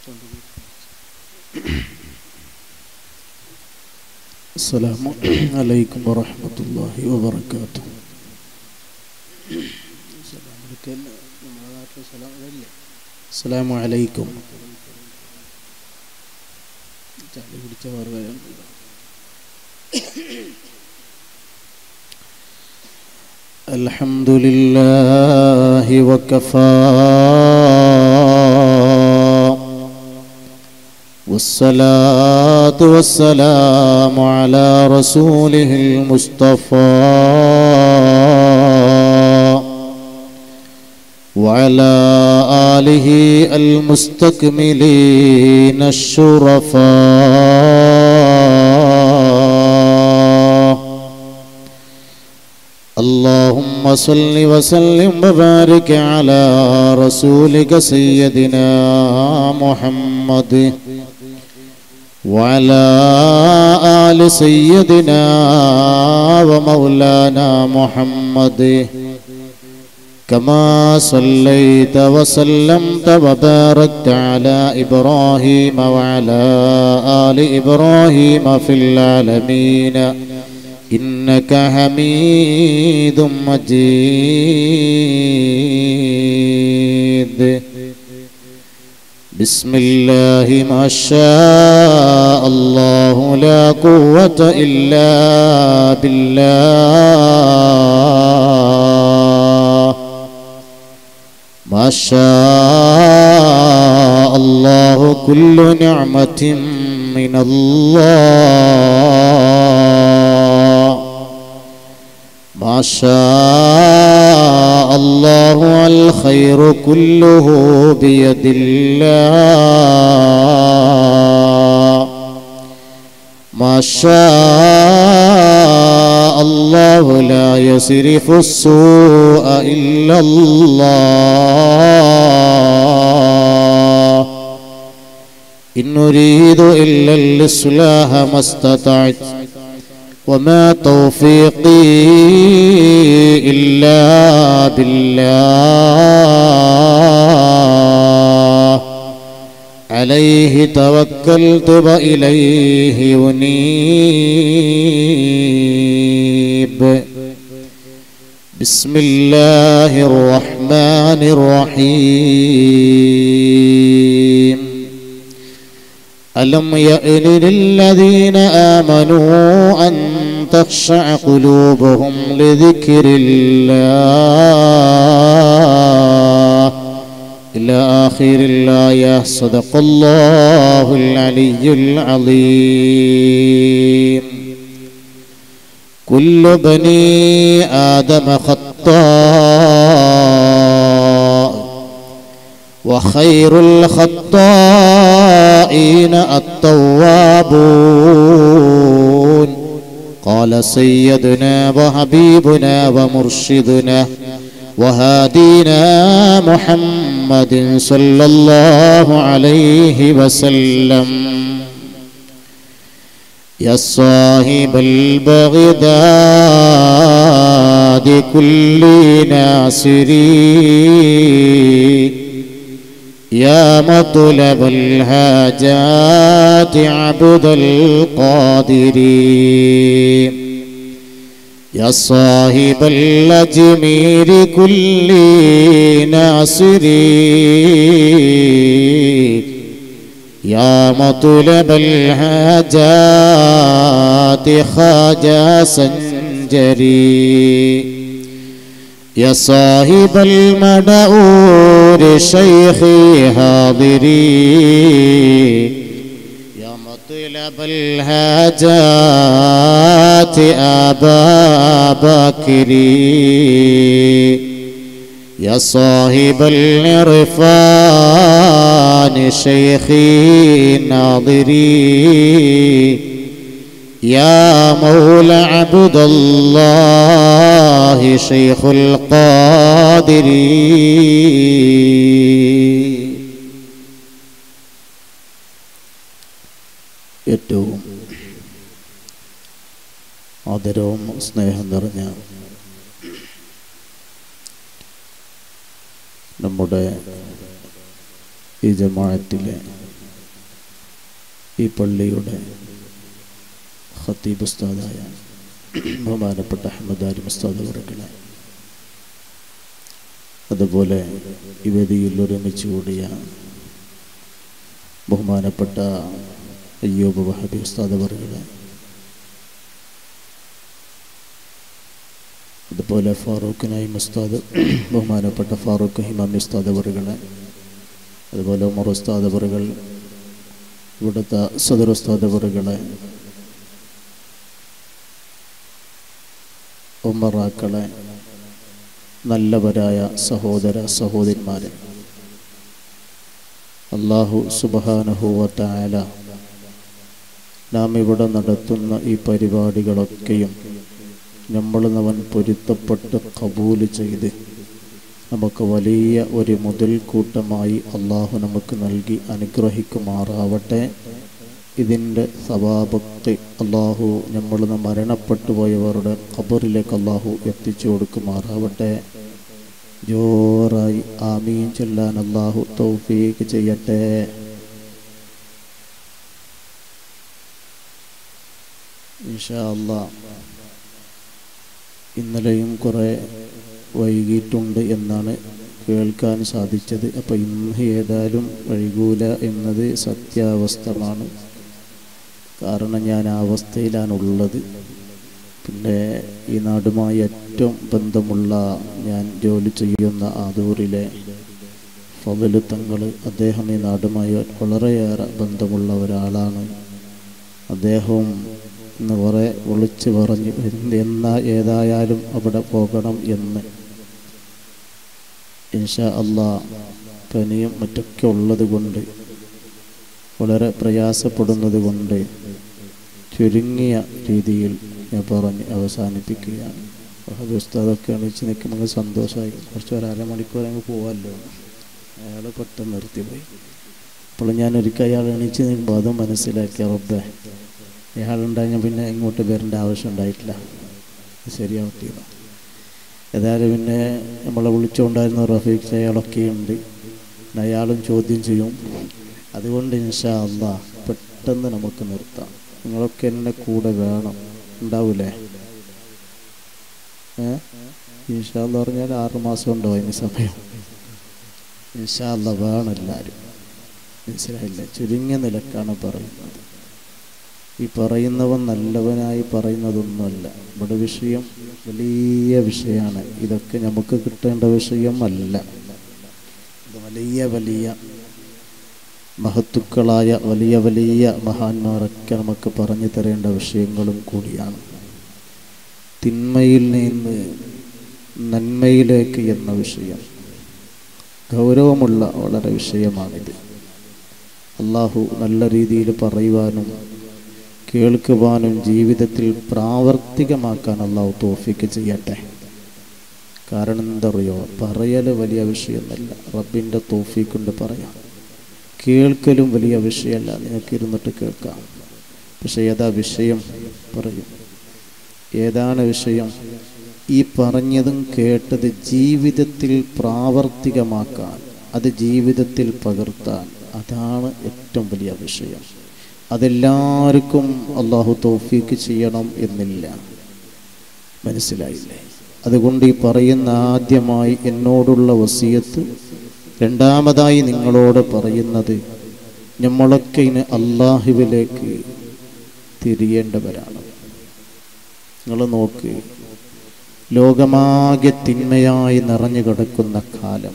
السلام عليكم ورحمة الله وبركاته السلام عليكم الحمد لله وكفى والصلاة والسلام على رسوله المصطفى وعلى آله المستكملين الشرفاء اللهم صل وسلم وبارك على رسولك سيدنا محمد وعلى آل سيدنا ومولانا محمد كما صليت وسلمت وباركت على إبراهيم وعلى آل إبراهيم في العالمين إنك حميد مجيد بسم الله ما شاء الله لا قوة إلا بالله ما شاء الله كل نعمة من الله ما شاء الله الخير كله بيد الله ما شاء الله لا يصرف السوء إلا الله إن نريد إلا الإصلاح ما استطعت وما توفيقي إلا بالله عليه توكلت وإليه أنيب بسم الله الرحمن الرحيم ألم يئن للذين آمنوا أن تخشع قلوبهم لذكر الله إلى آخر الآية صدق الله العلي العظيم كل بني آدم خطاء وخير الخطائين التوابون قال سيدنا وحبيبنا ومرشدنا وهادينا محمد صلى الله عليه وسلم يا صاحب البغداد كل ناصري يا مطلب الهاجات عبد القادر يا صاحب الأجمير كل ناصري يا مطلب الهاجات خاجا سنجري يا صاحب المدعور شيخي حاضري يا مطلب الهاجات أبا بكري يا صاحب العرفان شيخي ناظري يا مولى عبد الله شيخ القادر ഏറ്റവും ആദരവും സ്നേഹം നിറഞ്ഞ നമ്മുടെ ഈ ജമാഅത്തിലെ ഈ പള്ളിയുടെ ഖത്തീബ് ഉസ്താദായ ബഹുമാനപ്പെട്ട അഹമ്മദ് ആരി ഉസ്താദ് അവരുടെ അതുപോലെ ഈ വേദിയിൽ ഒരുമിച്ച് കൂടിയ ബഹുമാനപ്പെട്ട അയ്യൂബ് വഹബി ഉസ്താദ് അവരുടെ അതുപോലെ ഫാറൂഖ് നൈം ഉസ്താദ് ബഹുമാനപ്പെട്ട ഫാറൂഖ് ഹിമാമി ഉസ്താദ് അവറുകളെ അതുപോലെ ഉമർ ഉസ്താദ് അവറുകൾ ഇവിടുത്തെ സദർ ഉസ്താദ് അവറുകളെ ഉമ്മറാക്കളെ നല്ലവരായ സഹോദര സഹോദരിമാരെ അള്ളാഹു സുബാനുഹൂവത്തായ നാം ഇവിടെ നടത്തുന്ന ഈ പരിപാടികളൊക്കെയും നമ്മൾ അവൻ പൊരുത്തപ്പെട്ട് കബൂല് ചെയ്ത് നമുക്ക് വലിയ ഒരു മുതൽക്കൂട്ടമായി അള്ളാഹു നമുക്ക് നൽകി അനുഗ്രഹിക്കുമാറാവട്ടെ ഇതിൻ്റെ സവാപത്തെ അള്ളാഹു നമ്മൾ മരണപ്പെട്ടു പോയവരുടെ ഖബറിലേക്ക് അള്ളാഹു എത്തിച്ചു കൊടുക്കുമാറാവട്ടെ ജോറായി ആമീൻ ചൊല്ലാൻ അള്ളാഹു തൗഫീക്ക് ചെയ്യട്ടെ ഇൻഷാ അള്ളാ ഇന്നലെയും കുറേ വൈകിട്ടുണ്ട് എന്നാണ് കേൾക്കാൻ സാധിച്ചത് അപ്പം ഇന്ന് ഏതായാലും വൈകൂല എന്നത് സത്യാവസ്ഥമാണ് കാരണം ഞാൻ ആ അവസ്ഥയിലാണുള്ളത് പിന്നെ ഈ നാടുമായി ഏറ്റവും ബന്ധമുള്ള ഞാൻ ജോലി ചെയ്യുന്ന ആദൂറിലെ ഫവലു തങ്ങൾ അദ്ദേഹം ഈ നാടുമായി വളരെയേറെ ബന്ധമുള്ള ഒരാളാണ് അദ്ദേഹവും ഇന്ന് കുറേ വിളിച്ച് പറഞ്ഞു എന്നാ ഏതായാലും അവിടെ പോകണം എന്ന് ഇൻഷാ അള്ളാ പനിയും മറ്റൊക്കെ ഉള്ളത് കൊണ്ട് വളരെ പ്രയാസപ്പെടുന്നത് കൊണ്ട് ചുരുങ്ങിയ രീതിയിൽ ഞാൻ പറഞ്ഞ് അവസാനിപ്പിക്കുകയാണ് വഹബ് ഉസ്താദൊക്കെ എണീച്ച് നിൽക്കുമ്പോൾ സന്തോഷമായി കുറച്ച് ഒരു അരമണിക്കൂർ അങ്ങ് പോവാമല്ലോ അയാൾ പെട്ടെന്ന് നിർത്തിപ്പോയി അപ്പോൾ ഞാൻ ഒരിക്കൽ അയാൾ എണീച്ച് നിൽക്കുമ്പോൾ അതും മനസ്സിലാക്കിയ റബ്ബേ ഇയാളുണ്ടായ പിന്നെ ഇങ്ങോട്ട് വരേണ്ട ആവശ്യം ഉണ്ടായിട്ടില്ല ശരിയാവത്തില്ല ഏതായാലും പിന്നെ നമ്മളെ വിളിച്ചുകൊണ്ടായിരുന്ന റഫീഖ് അയാളൊക്കെ ഉണ്ട് അയാളും ചോദ്യം ചെയ്യും അതുകൊണ്ട് ഇൻഷാ അള്ളാ പെട്ടെന്ന് നമുക്ക് നിർത്താം നിങ്ങളൊക്കെ എന്നെ കൂടെ വേണം ഉണ്ടാവൂലേ ഏ ഇൻഷാ അല്ല പറഞ്ഞാൽ ആറ് മാസം ഉണ്ടോ ഇനി സമയം ഇൻഷാ അല്ല വേണം എല്ലാവരും മനസ്സിലായില്ലേ ചുരുങ്ങിയ നിലക്കാണ് പറയുന്നത് ഈ പറയുന്നവൻ നല്ലവനായി പറയുന്നതൊന്നുമല്ല ഇവിടെ വിഷയം വലിയ വിഷയമാണ് ഇതൊക്കെ നമുക്ക് കിട്ടേണ്ട വിഷയം അല്ല ഇത് വലിയ വലിയ മഹത്തുക്കളായ വലിയ വലിയ മഹാന്മാരൊക്കെ നമുക്ക് പറഞ്ഞു തരേണ്ട വിഷയങ്ങളും കൂടിയാണ് തിന്മയിൽ നിന്ന് നന്മയിലേക്ക് എന്ന വിഷയം ഗൗരവമുള്ള വളരെ വിഷയമാണിത് അള്ളാഹു നല്ല രീതിയിൽ പറയുവാനും കേൾക്കുവാനും ജീവിതത്തിൽ പ്രാവർത്തികമാക്കാൻ അള്ളാഹു തോഫിക്ക് ചെയ്യട്ടെ കാരണം എന്തറിയോ പറയൽ വലിയ വിഷയമൊന്നുമല്ല റബ്ബിൻ്റെ തോഫി കൊണ്ട് പറയാം കേൾക്കലും വലിയ വിഷയമല്ല നിങ്ങൾക്ക് ഇരുന്നിട്ട് കേൾക്കാം പക്ഷെ ഏതാ വിഷയം പറയും ഏതാണ് വിഷയം ഈ പറഞ്ഞതും കേട്ടത് ജീവിതത്തിൽ പ്രാവർത്തികമാക്കാൻ അത് ജീവിതത്തിൽ പകർത്താൻ അതാണ് ഏറ്റവും വലിയ വിഷയം അതെല്ലാവർക്കും അള്ളാഹു തോഫീക്ക് ചെയ്യണം എന്നില്ല മനസ്സിലായില്ലേ അതുകൊണ്ട് ഈ പറയുന്ന ആദ്യമായി എന്നോടുള്ള വസീയത്ത് രണ്ടാമതായി നിങ്ങളോട് പറയുന്നത് നമ്മളൊക്കെ ഇനി അള്ളാഹുവിലേക്ക് തിരിയേണ്ടവരാണ് നിങ്ങൾ നോക്ക് ലോകമാകെ തിന്മയായി നിറഞ്ഞു കിടക്കുന്ന കാലം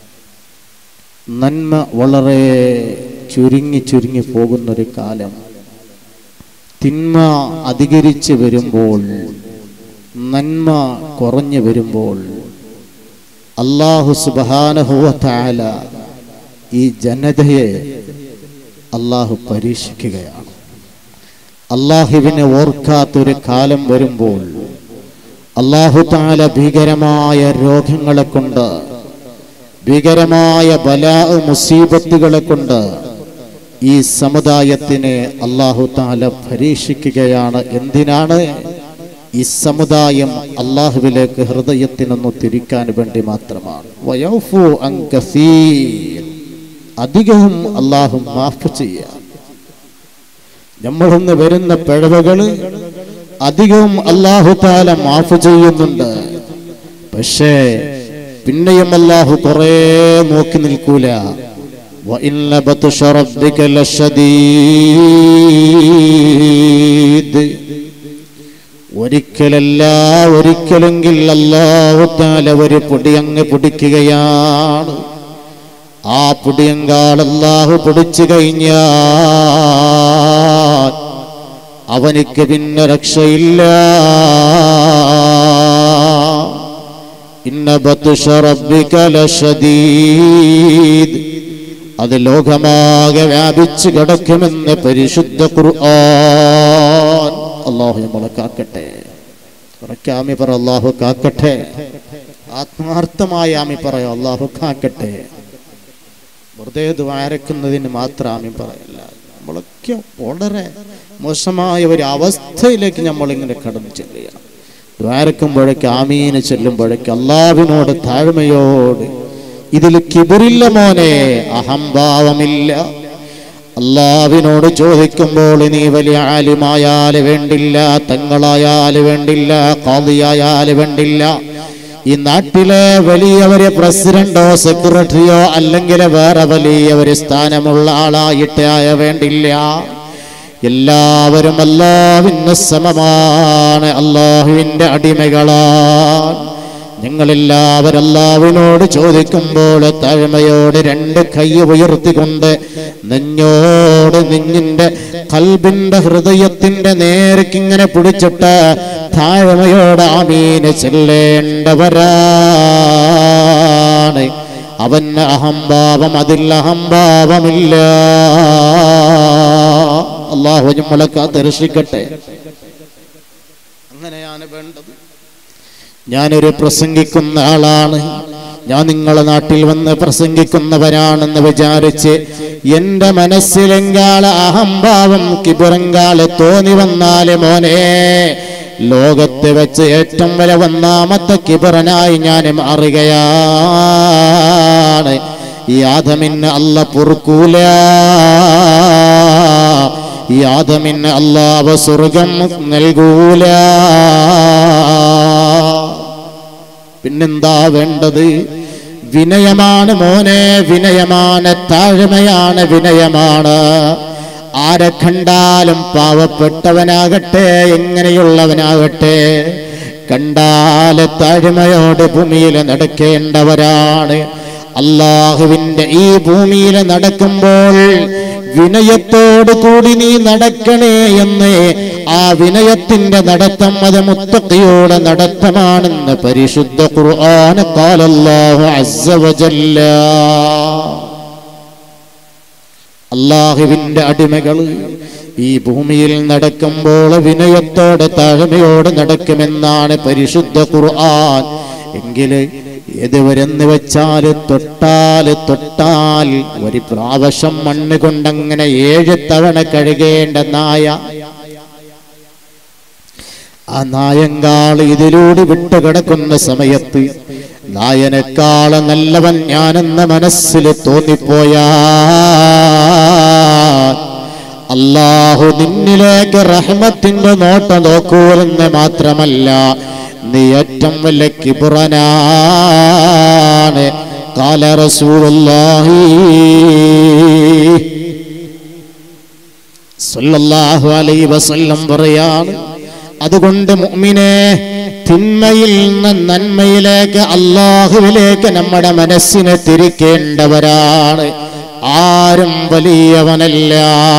നന്മ വളരെ ചുരുങ്ങി ചുരുങ്ങി പോകുന്നൊരു കാലം തിന്മ അധികരിച്ച് വരുമ്പോൾ നന്മ കുറഞ്ഞു വരുമ്പോൾ അള്ളാഹു സുബാനഹുല ഈ ജനതയെ അള്ളാഹു പരീക്ഷിക്കുകയാണ് അള്ളാഹുവിനെ ഓർക്കാത്തൊരു കാലം വരുമ്പോൾ അള്ളാഹു താല ഭീകരമായ രോഗങ്ങളെ കൊണ്ട് ഭീകരമായ ബലാ മുസീബത്തുകളെ കൊണ്ട് ഈ സമുദായത്തിനെ അള്ളാഹു താല പരീക്ഷിക്കുകയാണ് എന്തിനാണ് ഈ സമുദായം അള്ളാഹുവിലേക്ക് ഹൃദയത്തിനൊന്ന് തിരിക്കാൻ വേണ്ടി മാത്രമാണ് വയൗഫു അൻ കസീർ. അധികവും അള്ളാഹു മാഫ് ചെയ്യാം നമ്മളൊന്ന് വരുന്ന പിഴവുകള് അധികവും അള്ളാഹു താല മാഫ് ചെയ്യുന്നുണ്ട് പക്ഷേ പിന്നെയും അള്ളാഹു കുറേ നോക്കി നിൽക്കൂല وَإِنَّ بَطْشَ رَبِّكَ لَشَدِيدٌ ഒരിക്കലല്ല ഒരിക്കലെങ്കിൽ അല്ലാഹു താല ഒരു പൊടി അങ്ങ് പിടിക്കുകയാണ് ആ പൊടിയങ്കാൾ അല്ലാഹു പിടിച്ചു കഴിഞ്ഞാൽ അവനിക്ക് പിന്നെ രക്ഷയില്ല ഇന്ന ബത്തുഷ റബ്ബിക ലശദീദ് അത് ലോകമാകെ വ്യാപിച്ചു കിടക്കുമെന്ന് പരിശുദ്ധ ഖുർആൻ അള്ളാഹു നമ്മളെ കാക്കട്ടെ ഉറക്കാമി പറ അള്ളാഹു കാക്കട്ടെ ആത്മാർത്ഥമായ ആമി പറയോ അള്ളാഹു കാക്കട്ടെ വെറുതെ ദ്വാരക്കുന്നതിന് മാത്രം ആമി പറയല്ല നമ്മളൊക്കെ വളരെ മോശമായ ഒരു അവസ്ഥയിലേക്ക് നമ്മളിങ്ങനെ കടന്നു ചെല്ലുകയാണ് ദ്വാരക്കുമ്പോഴേക്ക് ആമീന് ചെല്ലുമ്പോഴേക്ക് അള്ളാവിനോട് താഴ്മയോട് ഇതിൽ കിബിറില്ല മോനെ അഹംഭാവമില്ല അള്ളാവിനോട് ചോദിക്കുമ്പോൾ നീ വലിയ ആലിമായാല് വേണ്ടില്ല തങ്ങളായാല് വേണ്ടില്ല കാതിയായാല് വേണ്ടില്ല ഈ നാട്ടിലെ വലിയവര് പ്രസിഡന്റോ സെക്രട്ടറിയോ അല്ലെങ്കിൽ വേറെ വലിയ ഒരു സ്ഥാനമുള്ള ആളായിട്ട് ആയ വേണ്ടില്ല എല്ലാവരും അള്ളാഹുവിന് സമമാണ് അള്ളാഹുവിന്റെ അടിമകളാണ് ഞങ്ങളെല്ലാവരും അള്ളാഹുവിനോട് ചോദിക്കുമ്പോൾ താഴ്മയോട് രണ്ട് കൈ ഉയർത്തിക്കൊണ്ട് നെഞ്ഞോട് നെഞ്ഞിന്റെ കൽബിന്റെ ഹൃദയത്തിന്റെ നേരക്കിങ്ങനെ പിടിച്ചിട്ട് താഴ്മയോട് ആമീന് ചെല്ലേണ്ടവരാണ് അവന് അഹംഭാവം അതിൽ അഹംഭാവമില്ല അള്ളാഹു നമ്മളെ കാത്തിരക്ഷിക്കട്ടെ അങ്ങനെയാണ് വേണ്ടത് ഞാനൊരു പ്രസംഗിക്കുന്ന ആളാണ് ഞാൻ നിങ്ങളെ നാട്ടിൽ വന്ന് പ്രസംഗിക്കുന്നവരാണെന്ന് വിചാരിച്ച് എന്റെ മനസ്സിലെങ്കാള അഹംഭാവം കിബിറങ്കാള് തോന്നി വന്നാല് മോനെ ലോകത്ത് വെച്ച് ഏറ്റവും വില ഒന്നാമത്തെ കിബിറനായി ഞാൻ മാറുകയാണ് ഈ ആദമിന് അല്ല പൊറുക്കൂല ഈ ആദമിന് അല്ലാവ സ്വർഗം നൽകൂല പിന്നെന്താ വേണ്ടത് വിനയമാണ് മോനെ വിനയമാണ് താഴ്മയാണ് വിനയമാണ് ആരെ കണ്ടാലും പാവപ്പെട്ടവനാകട്ടെ എങ്ങനെയുള്ളവനാകട്ടെ കണ്ടാല് താഴ്മയോടെ ഭൂമിയിൽ നടക്കേണ്ടവരാണ് അള്ളാഹുവിന്റെ ഈ ഭൂമിയിൽ നടക്കുമ്പോൾ വിനയത്തോടു കൂടി നീ നടക്കണേ എന്ന് ആ വിനയത്തിന്റെ നടത്തം അത് മുത്തക്കിയുടെ നടത്തമാണെന്ന് പരിശുദ്ധ ഖുർആൻ കാലല്ലാഹു അസ്സ വജല്ല അള്ളാഹുവിന്റെ അടിമകൾ ഈ ഭൂമിയിൽ നടക്കുമ്പോൾ വിനയത്തോടെ താഴ്മയോടെ നടക്കുമെന്നാണ് പരിശുദ്ധ ഖുർആൻ എങ്കില് എതുവരെന്ന് വെച്ചാല് തൊട്ടാല് തൊട്ടാൽ ഒരു പ്രാവശ്യം മണ്ണ് കൊണ്ടങ്ങനെ ഏഴ് തവണ കഴുകേണ്ട നായ ആ നായങ്കാൾ ഇതിലൂടെ വിട്ടുകിടക്കുന്ന സമയത്ത് നായനേക്കാള് നല്ലവൻ ഞാനെന്ന മനസ്സിൽ തോന്നിപ്പോയാ അള്ളാഹു നിന്നിലേക്ക് റഹ്മത്തിന്റെ നോട്ട നോക്കൂലെന്ന് മാത്രമല്ല നീ ഏറ്റവും വലിയ കിബുറനാണ് കാല റസൂലുള്ളാഹി സല്ലല്ലാഹു അലൈഹി വസല്ലം പറയാണ് അതുകൊണ്ട് മുഅ്മിനെ തിന്മയിൽ നിന്ന് നന്മയിലേക്ക് അള്ളാഹുവിലേക്ക് നമ്മുടെ മനസ്സിനെ തിരിക്കേണ്ടവരാണ് ആരും വലിയവനല്ല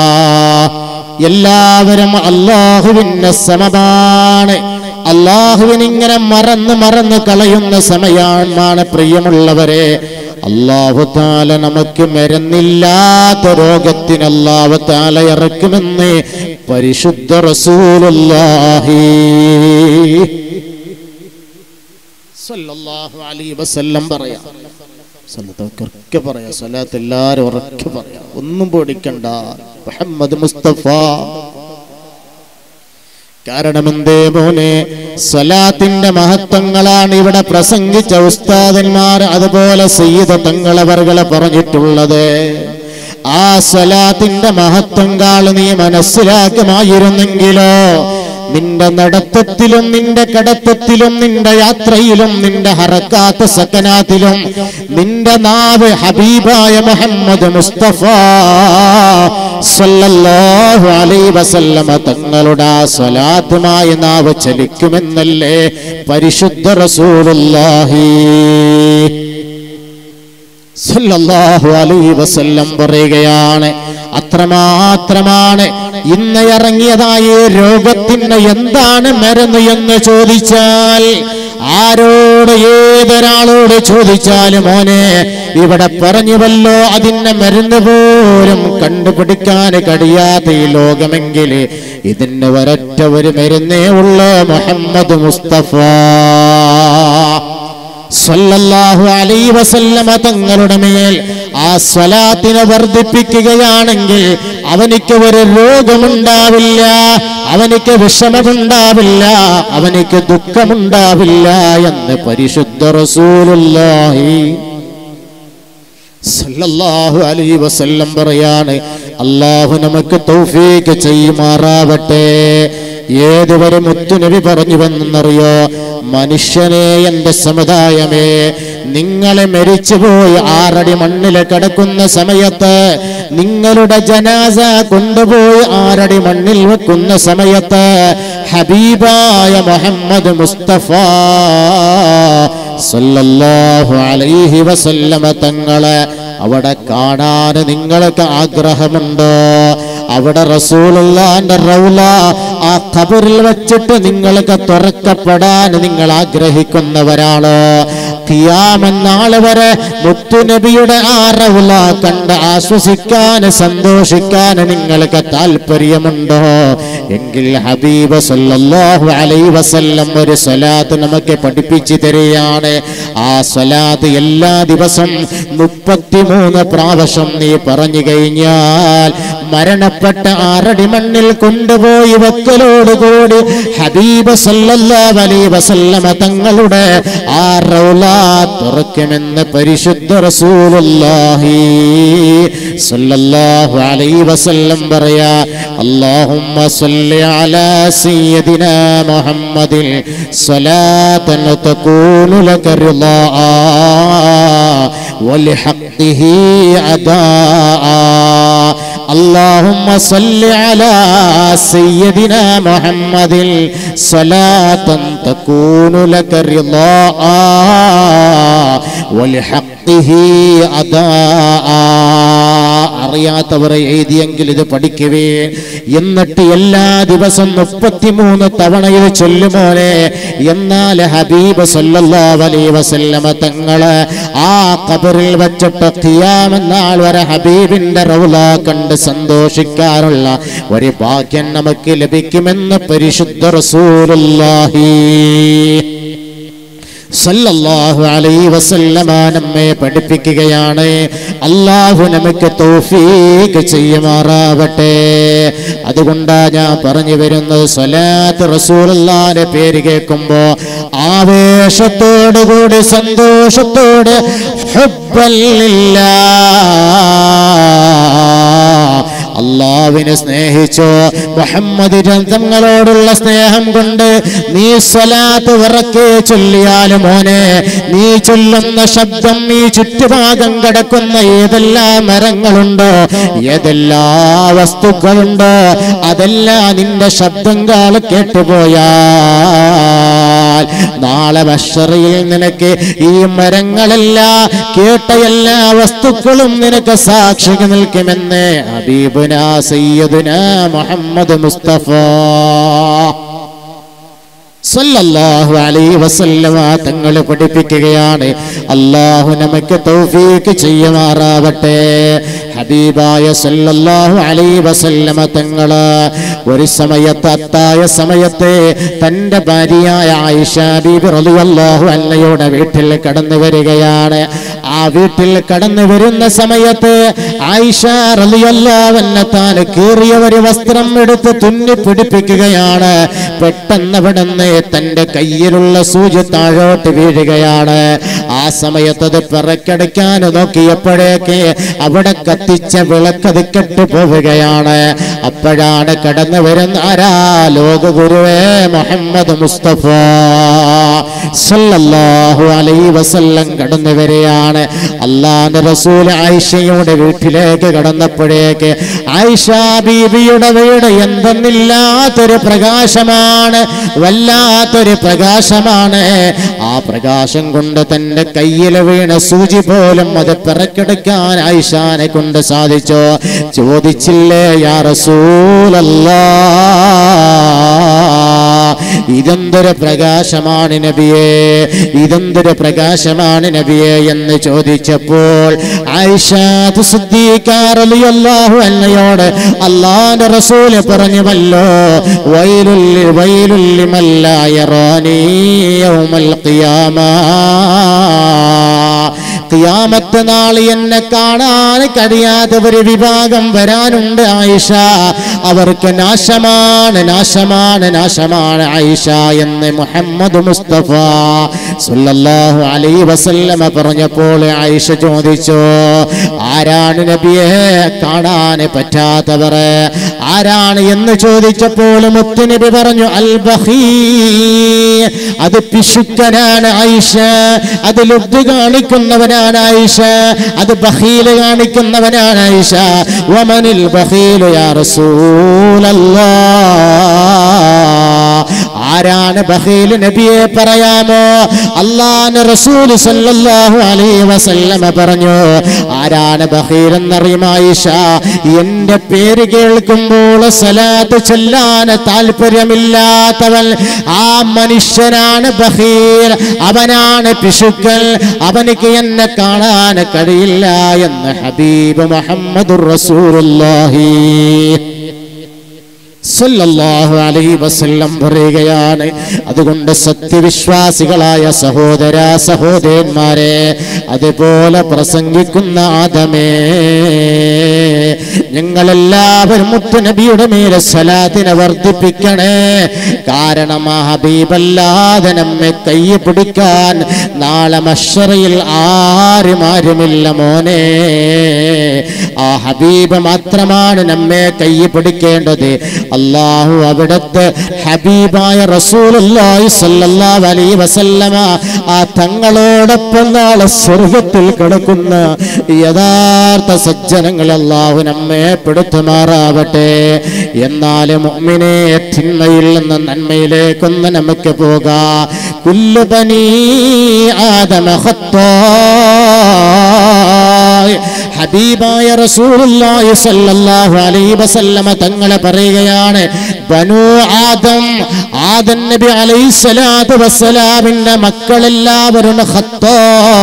എല്ലാവരും അള്ളാഹുവിന്റെ സമമാണ് അള്ളാഹുവിനിങ്ങനെ മറന്ന് മറന്ന് കളയുന്ന സമയമാണ് പ്രിയമുള്ളവരെ അള്ളാഹു താല നമുക്ക് മരുന്നില്ലാത്ത രോഗത്തിന് അള്ളാഹു താല ഇറക്കുമെന്ന് പരിശുദ്ധ റസൂലുള്ളാഹി സല്ലല്ലാഹു അലൈഹി വസല്ലം പറയാം സല്ലത്തൊക്കെ പറയാം സലാത്ത് എല്ലാരും ഉറക്കെ പറയാം ഒന്നും പേടിക്കണ്ട മുഹമ്മദ് മുസ്തഫ കാരണം എന്തേ മോനെ സ്വലാത്തിന്റെ മഹത്വങ്ങളാണ് ഇവിടെ പ്രസംഗിച്ച ഉസ്താദന്മാർ അതുപോലെ സയ്യിദ തങ്ങളവർകളെ പറഞ്ഞിട്ടുള്ളത് ആ സ്വലാത്തിന്റെ മഹത്വം കാള് നീ മനസ്സിലാക്കുമായിരുന്നെങ്കിലോ നിന്റെ നടത്തത്തിലും നിന്റെ കടത്തത്തിലും നിന്റെ യാത്രയിലും നിന്റെ ഹറക്കാത്ത സക്കനാത്തിലും നിന്റെ നാവ് ഹബീബായ മുഹമ്മദ് മുസ്തഫ സല്ലല്ലാഹു അലൈഹി വസല്ലമ തങ്ങളുടെ ആ സ്വലാത്തുമായി നാവ് ചലിക്കുമെന്നല്ലേ പരിശുദ്ധ റസൂലുള്ളാഹി സല്ലല്ലാഹു അലൈഹി വസല്ലം പറയുകയാണ് അത്രമാത്രമാണ് ഇന്ന് ഇറങ്ങിയതായ രോഗത്തിന് എന്താണ് മരുന്ന് എന്ന് ചോദിച്ചാൽ ആരോട് ഏതൊരാളോട് ചോദിച്ചാലും മോനെ ഇവിടെ പറഞ്ഞുവല്ലോ അതിന്റെ മരുന്ന് പോലും കണ്ടുപിടിക്കാൻ കഴിയാത്ത ഈ ലോകമെങ്കിൽ ഇതിന് ഒരൊറ്റ ഒരു മരുന്നേ ഉള്ളൂ മുഹമ്മദ് മുസ്തഫ സല്ലല്ലാഹു അലൈഹി വസല്ലമ തങ്ങളുടെ മേൽ ആ സ്വലാത്തിനെ വർദ്ധിപ്പിക്കുകയാണെങ്കിൽ അവനിക്ക് ഒരു രോഗമുണ്ടാവില്ല അവനിക്ക് വിഷമമുണ്ടാവില്ല അവനിക്ക് ദുഃഖമുണ്ടാവില്ല എന്ന് പരിശുദ്ധ റസൂലുള്ളാഹി സല്ലല്ലാഹു അലൈഹി വസല്ലം പറയാണ് അള്ളാഹു നമുക്ക് തൗഫീക്ക് ചെയ്യുമാറാവട്ടെ ഏതുവരെ മുത്തുനബി പറഞ്ഞുവെന്നറിയോ മനുഷ്യനെ എന്റെ സമുദായമേ നിങ്ങളെ മരിച്ചുപോയി ആറടി മണ്ണിൽ കിടക്കുന്ന സമയത്ത് നിങ്ങളുടെ ജനാസ കൊണ്ടുപോയി ആറടി മണ്ണിൽ വെക്കുന്ന സമയത്ത് ഹബീബായ മുഹമ്മദ് മുസ്തഫ സല്ലല്ലാഹു അലൈഹി വസല്ലമ തങ്ങളെ അവിടെ കാണാൻ നിങ്ങൾക്ക് ആഗ്രഹമുണ്ടോ അവിടെ റസൂലുള്ളാന്റെ റൗല ആ ഖബറിൽ വെച്ചിട്ട് നിങ്ങൾക്ക് തുറക്കപ്പെടാൻ നിങ്ങൾ ആഗ്രഹിക്കുന്നവരാണോ ഖിയാമെന്നാള് വരെ മുത്തുനബിയുടെ ആ റൗല കണ്ട് ആശ്വസിക്കാൻ സന്തോഷിക്കാൻ നിങ്ങൾക്ക് താല്പര്യമുണ്ടോ എങ്കിൽ ഹബീബ് സല്ലല്ലാഹു അലൈഹി വസല്ലം ഒരു സ്വലാത്ത് നമുക്ക് പഠിപ്പിച്ചു തരികയാണ് ആ സ്വലാത്ത് എല്ലാ ദിവസം മുപ്പത്തിമൂന്ന് പ്രാവശ്യം നീ പറഞ്ഞു കഴിഞ്ഞാൽ മരണപ്പെട്ട ആറടി മണ്ണിൽ കൊണ്ടുപോയി വെക്കലോടുകൂടി ഹബീബ് സല്ലല്ലാഹു അലൈഹി വസല്ലമ തങ്ങളുടെ ആ റൗല തുറക്കുമെന്ന് പരിശുദ്ധ റസൂലുള്ളാഹി സല്ലല്ലാഹു അലൈഹി വസല്ലം പറയാ اللهم صل على سيدنا محمد صلاة تكون لك رضاء ولحقه أداء اللهم صل على سيدنا محمد صلاة تكون لك رضاء ولحقه أداء അറിയാത്തവർ എഴുതിയെങ്കിൽ ഇത് പഠിക്കുവേ എന്നിട്ട് എല്ലാ ദിവസം മുപ്പത്തിമൂന്ന് തവണ ഇത് ചൊല്ലുമോനെ എന്നാൽ ഹബീബ് സല്ലല്ലാഹു അലൈഹി വസല്ലമ തങ്ങള് ആ ഖബറിൽ വെച്ചിട്ട് ഖിയാമെന്നാൾ വരെ ഹബീബിന്റെ റൗല കണ്ട് സന്തോഷിക്കാനുള്ള ഒരു ഭാഗ്യം നമുക്ക് ലഭിക്കുമെന്ന് പരിശുദ്ധ റസൂലുള്ളാഹി സല്ലല്ലാഹു അലൈഹി വസല്ലമ നമ്മെ പഠിപ്പിക്കുകയാണ് അള്ളാഹു നമുക്ക് തൗഫീക്ക് ചെയ്യുമാറാവട്ടെ അതുകൊണ്ടാ ഞാൻ പറഞ്ഞു വരുന്നത് സ്വലാത്ത് റസൂലുള്ളാന്റെ പേര് കേൾക്കുമ്പോ ആവേശത്തോടുകൂടി സന്തോഷത്തോടെ ഹുബ്ബല്ലില്ലാ അള്ളാവിനെ സ്നേഹിച്ചോ മുഹമ്മദ് തങ്ങളോടുള്ള സ്നേഹം കൊണ്ട് നീ സ്വലാത്ത് വിറക്കെ ചൊല്ലിയാലും മോനെ നീ ചൊല്ലുന്ന ശബ്ദം നീ ചുറ്റുഭാഗം കിടക്കുന്ന ഏതെല്ലാം മരങ്ങളുണ്ടോ ഏതെല്ലാ വസ്തുക്കളുണ്ടോ അതെല്ലാം നിന്റെ ശബ്ദം കാള് കേട്ടുപോയാൽ നാളെ ബഷറിയിൽ നിനക്ക് ഈ മരങ്ങളെല്ലാം കേട്ട എല്ലാ വസ്തുക്കളും നിനക്ക് സാക്ഷി നിൽക്കുമെന്ന് ഹബീബുന സയ്യദുന മുഹമ്മദ് മുസ്തഫ സല്ലല്ലാഹു അലൈഹി വസല്ലമ തങ്ങൾ പഠിപ്പിക്കുകയാണ് അള്ളാഹു നമുക്ക് തൗഫീക്ക് ചെയ്യുമാറാവട്ടെ ഹബീബായ സല്ലല്ലാഹു അലൈഹി വസല്ലമ തങ്ങള് ഒരു സമയത്ത് അത്തായ സമയത്ത് തന്റെ ഭാര്യയായ ആയിഷ ബീബി റളിയല്ലാഹു അൻഹയുടെ വീട്ടിൽ കടന്നു വരികയാണ് ആ വീട്ടിൽ കടന്നു വരുന്ന സമയത്ത് ആയിഷ റളിയല്ലാഹു താൻ കീറിയ ഒരു വസ്ത്രം എടുത്ത് തുന്നി പിടിപ്പിക്കുകയാണ് പെട്ടെന്ന് അവിടുന്ന് തന്റെ കയ്യിലുള്ള സൂചി താഴോട്ട് വീഴുകയാണ് ആ സമയത്ത് അത് പിറക്കടയ്ക്കാൻ നോക്കിയപ്പോഴേക്ക് അവിടെ കത്തിച്ച വിളക്കത് കെട്ടു പോവുകയാണ് അപ്പോഴാണ് കടന്നു വരുന്ന ആരാ ലോകഗുരുവേ മുഹമ്മദ് മുസ്തഫ സല്ലല്ലാഹു അലൈഹി വസല്ലം കടന്നു വരികയാണ് അള്ളാന്റെ റസൂൽ ആയിഷയുടെ വീട്ടിലേക്ക് കടന്നപ്പോഴേക്ക് ആയിഷ ബീവിയുടെ വീട് എന്തെന്നില്ലാത്തൊരു പ്രകാശമാണ് വല്ലാത്തൊരു പ്രകാശമാണ് ആ പ്രകാശം കൊണ്ട് തന്റെ കയ്യിൽ വീണ സൂചി പോലും അത് പിറക്കെടുക്കാൻ ആയിഷാനെ കൊണ്ട് സാധിച്ചു ചോദിച്ചില്ലേ യാ റസൂലല്ലാ ഇതെന്തൊരു പ്രകാശമാണ് നബിയെ ഇതെന്തൊരു പ്രകാശമാണ് നബിയെ എന്ന് ചോദിച്ചപ്പോൾ ആയിഷാത്ത് സിദ്ദീഖാറലിയല്ലാഹു അന്നയോട് അള്ളാന്റെ റസൂല് പറഞ്ഞുവല്ലോ വൈലുല്ലി വൈലുല്ലി മല്ലായറാനീ യൗമൽ ഖിയാമാ ഖിയാമത്ത് നാൾ എന്നെ കാണാൻ കഴിയാത്ത ഒരു വിഭാഗം വരാനുണ്ട് ആയിഷ അവർക്ക് നാശമാണ് നാശമാണ് നാശമാണ് ആയിഷ എന്ന് മുഹമ്മദ് മുസ്തഫ സല്ലല്ലാഹു അലൈഹി വസല്ലമ പറഞ്ഞപ്പോൾ ആയിഷ ചോദിച്ചു ആരാണ് നബിയെ കാണാൻ പറ്റാത്തവർ ആരാണ് എന്ന് ചോദിച്ചപ്പോൾ മുത്തുനബി പറഞ്ഞു അൽ ബഹീ അത് പിശുക്കനാണ് ആയിഷ അത് ലുബ്ധ കാണിക്കുന്നവനാണ് ആയിഷ അത് ബഹീല് കാണിക്കുന്നവനാണ് ആയിഷ വമനിൽ ബഹീലു യാ റസൂലല്ലാ ആരാണ് ബഹീൽ നബിയെ പറയാമോ അള്ളാഹ് റസൂൽ സല്ലല്ലാഹു അലൈഹി വസല്ലമ പറഞ്ഞു ആരാണ് ബഹീൽ എന്നറിയും ആയിഷ എന്റെ പേര് കേൾക്കുമ്പോൾ സലാത്ത് ചൊല്ലാൻ താല്പര്യമില്ലാത്തവൻ ആ മനുഷ്യനാണ് ബഹീർ അവനാണ് പിശുക്കൽ അവനിക്ക് എന്നെ കാണാൻ കഴിയില്ല എന്ന് ഹബീബ് മുഹമ്മദ് റസൂലുള്ളാഹി സല്ലല്ലാഹു അലൈഹി വസല്ലം പറയുകയാണ് അതുകൊണ്ട് സത്യവിശ്വാസികളായ സഹോദര സഹോദരന്മാരെ അതുപോലെ പ്രസംഗിക്കുന്ന ആദമേ ഞങ്ങളെല്ലാവരും മുത്തുനബിയുടെ മേലെ സലാത്തിനെ വർദ്ധിപ്പിക്കണേ കാരണം ആ ഹബീബല്ലാതെ നമ്മെ കൈ പിടിക്കാൻ നാളെ മഷറയിൽ ആരും ആരുമില്ല മോനെ ആ ഹബീബ് മാത്രമാണ് നമ്മെ കൈ പിടിക്കേണ്ടത് അള്ളാഹു അവിടുത്തെ ഹബീബായ റസൂലുള്ളാഹി സ്വല്ലല്ലാഹു അലൈഹി വസല്ലമ ആ തങ്ങളോടൊപ്പം നാളെ സ്വർഗത്തിൽ കിടക്കുന്ന യഥാർത്ഥ സജ്ജനങ്ങൾ അള്ളാഹു നമ്മെ പെടുത്തുമാറാവട്ടെ എന്നാലും മുഅ്മിനെ തിന്മയിൽ നിന്ന് നന്മയിലേക്കൊന്ന് നമുക്ക് പോകാം കുല്ലു ബനീ ആദമ ഖത്താ ഹബീബായ റസൂലുള്ളാഹി സ്വല്ലല്ലാഹു അലൈഹി വസല്ലമ തങ്ങളെ പറയുകയാണ് ബനു ആദം ആദം നബി അലൈഹി സ്വലാത്തു വസ്സലാമിന്റെ മക്കളെല്ലാവരും ഖത്താ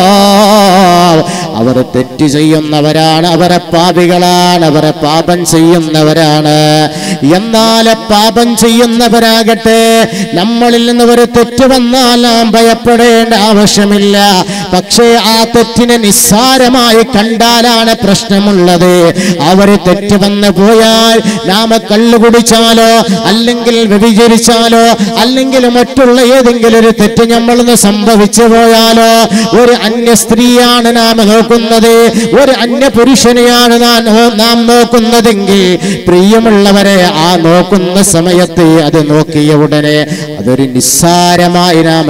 അവർ തെറ്റ് ചെയ്യുന്നവരാണ് അവരെ പാപികളാണ് അവരെ പാപം ചെയ്യുന്നവരാണ് എന്നാൽ പാപം ചെയ്യുന്നവരാകട്ടെ നമ്മളിൽ നിന്ന് ഒരു തെറ്റ് വന്നാൽ നാം ഭയപ്പെടേണ്ട ആവശ്യമില്ല പക്ഷേ ആ തെറ്റിനെ നിസ്സാരമായി കണ്ടാലാണ് പ്രശ്നമുള്ളത് അവര് തെറ്റ് വന്നു പോയാൽ നാമ കള്ളു കുടിച്ചാലോ അല്ലെങ്കിൽ വ്യഭിചരിച്ചാലോ അല്ലെങ്കിൽ മറ്റുള്ള ഏതെങ്കിലും ഒരു തെറ്റ് നമ്മളിന്ന് സംഭവിച്ചു പോയാലോ ഒരു അന്യ സ്ത്രീയാണ് നാം നോക്കുന്നത് ഒരു അന്യ പുരുഷനെയാണ് നാം നാം നോക്കുന്നതെങ്കിൽ പ്രിയമുള്ളവരെ ആ നോക്കുന്ന സമയത്ത് അത് നോക്കിയ ഉടനെ അതൊരു നിസ്സാരമായി നാം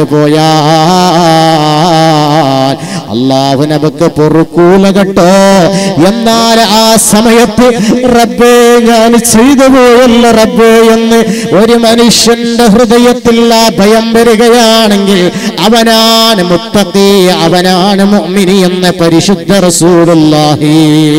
കണ്ടുപോയാൽ അള്ളാഹു നമുക്ക് പൊറുക്കൂല കേട്ടോ എന്നാൽ ആ സമയത്ത് റബ്ബേ ഞാൻ ചെയ്തു പോയല്ല റബ്ബേ എന്ന് ഒരു മനുഷ്യന്റെ ഹൃദയത്തിൽ ആ ഭയം വരികയാണെങ്കിൽ അവനാണ് മുത്തഖി അവനാണ് മുഅ്മിനി എന്ന് പരിശുദ്ധ റസൂലുള്ളാഹി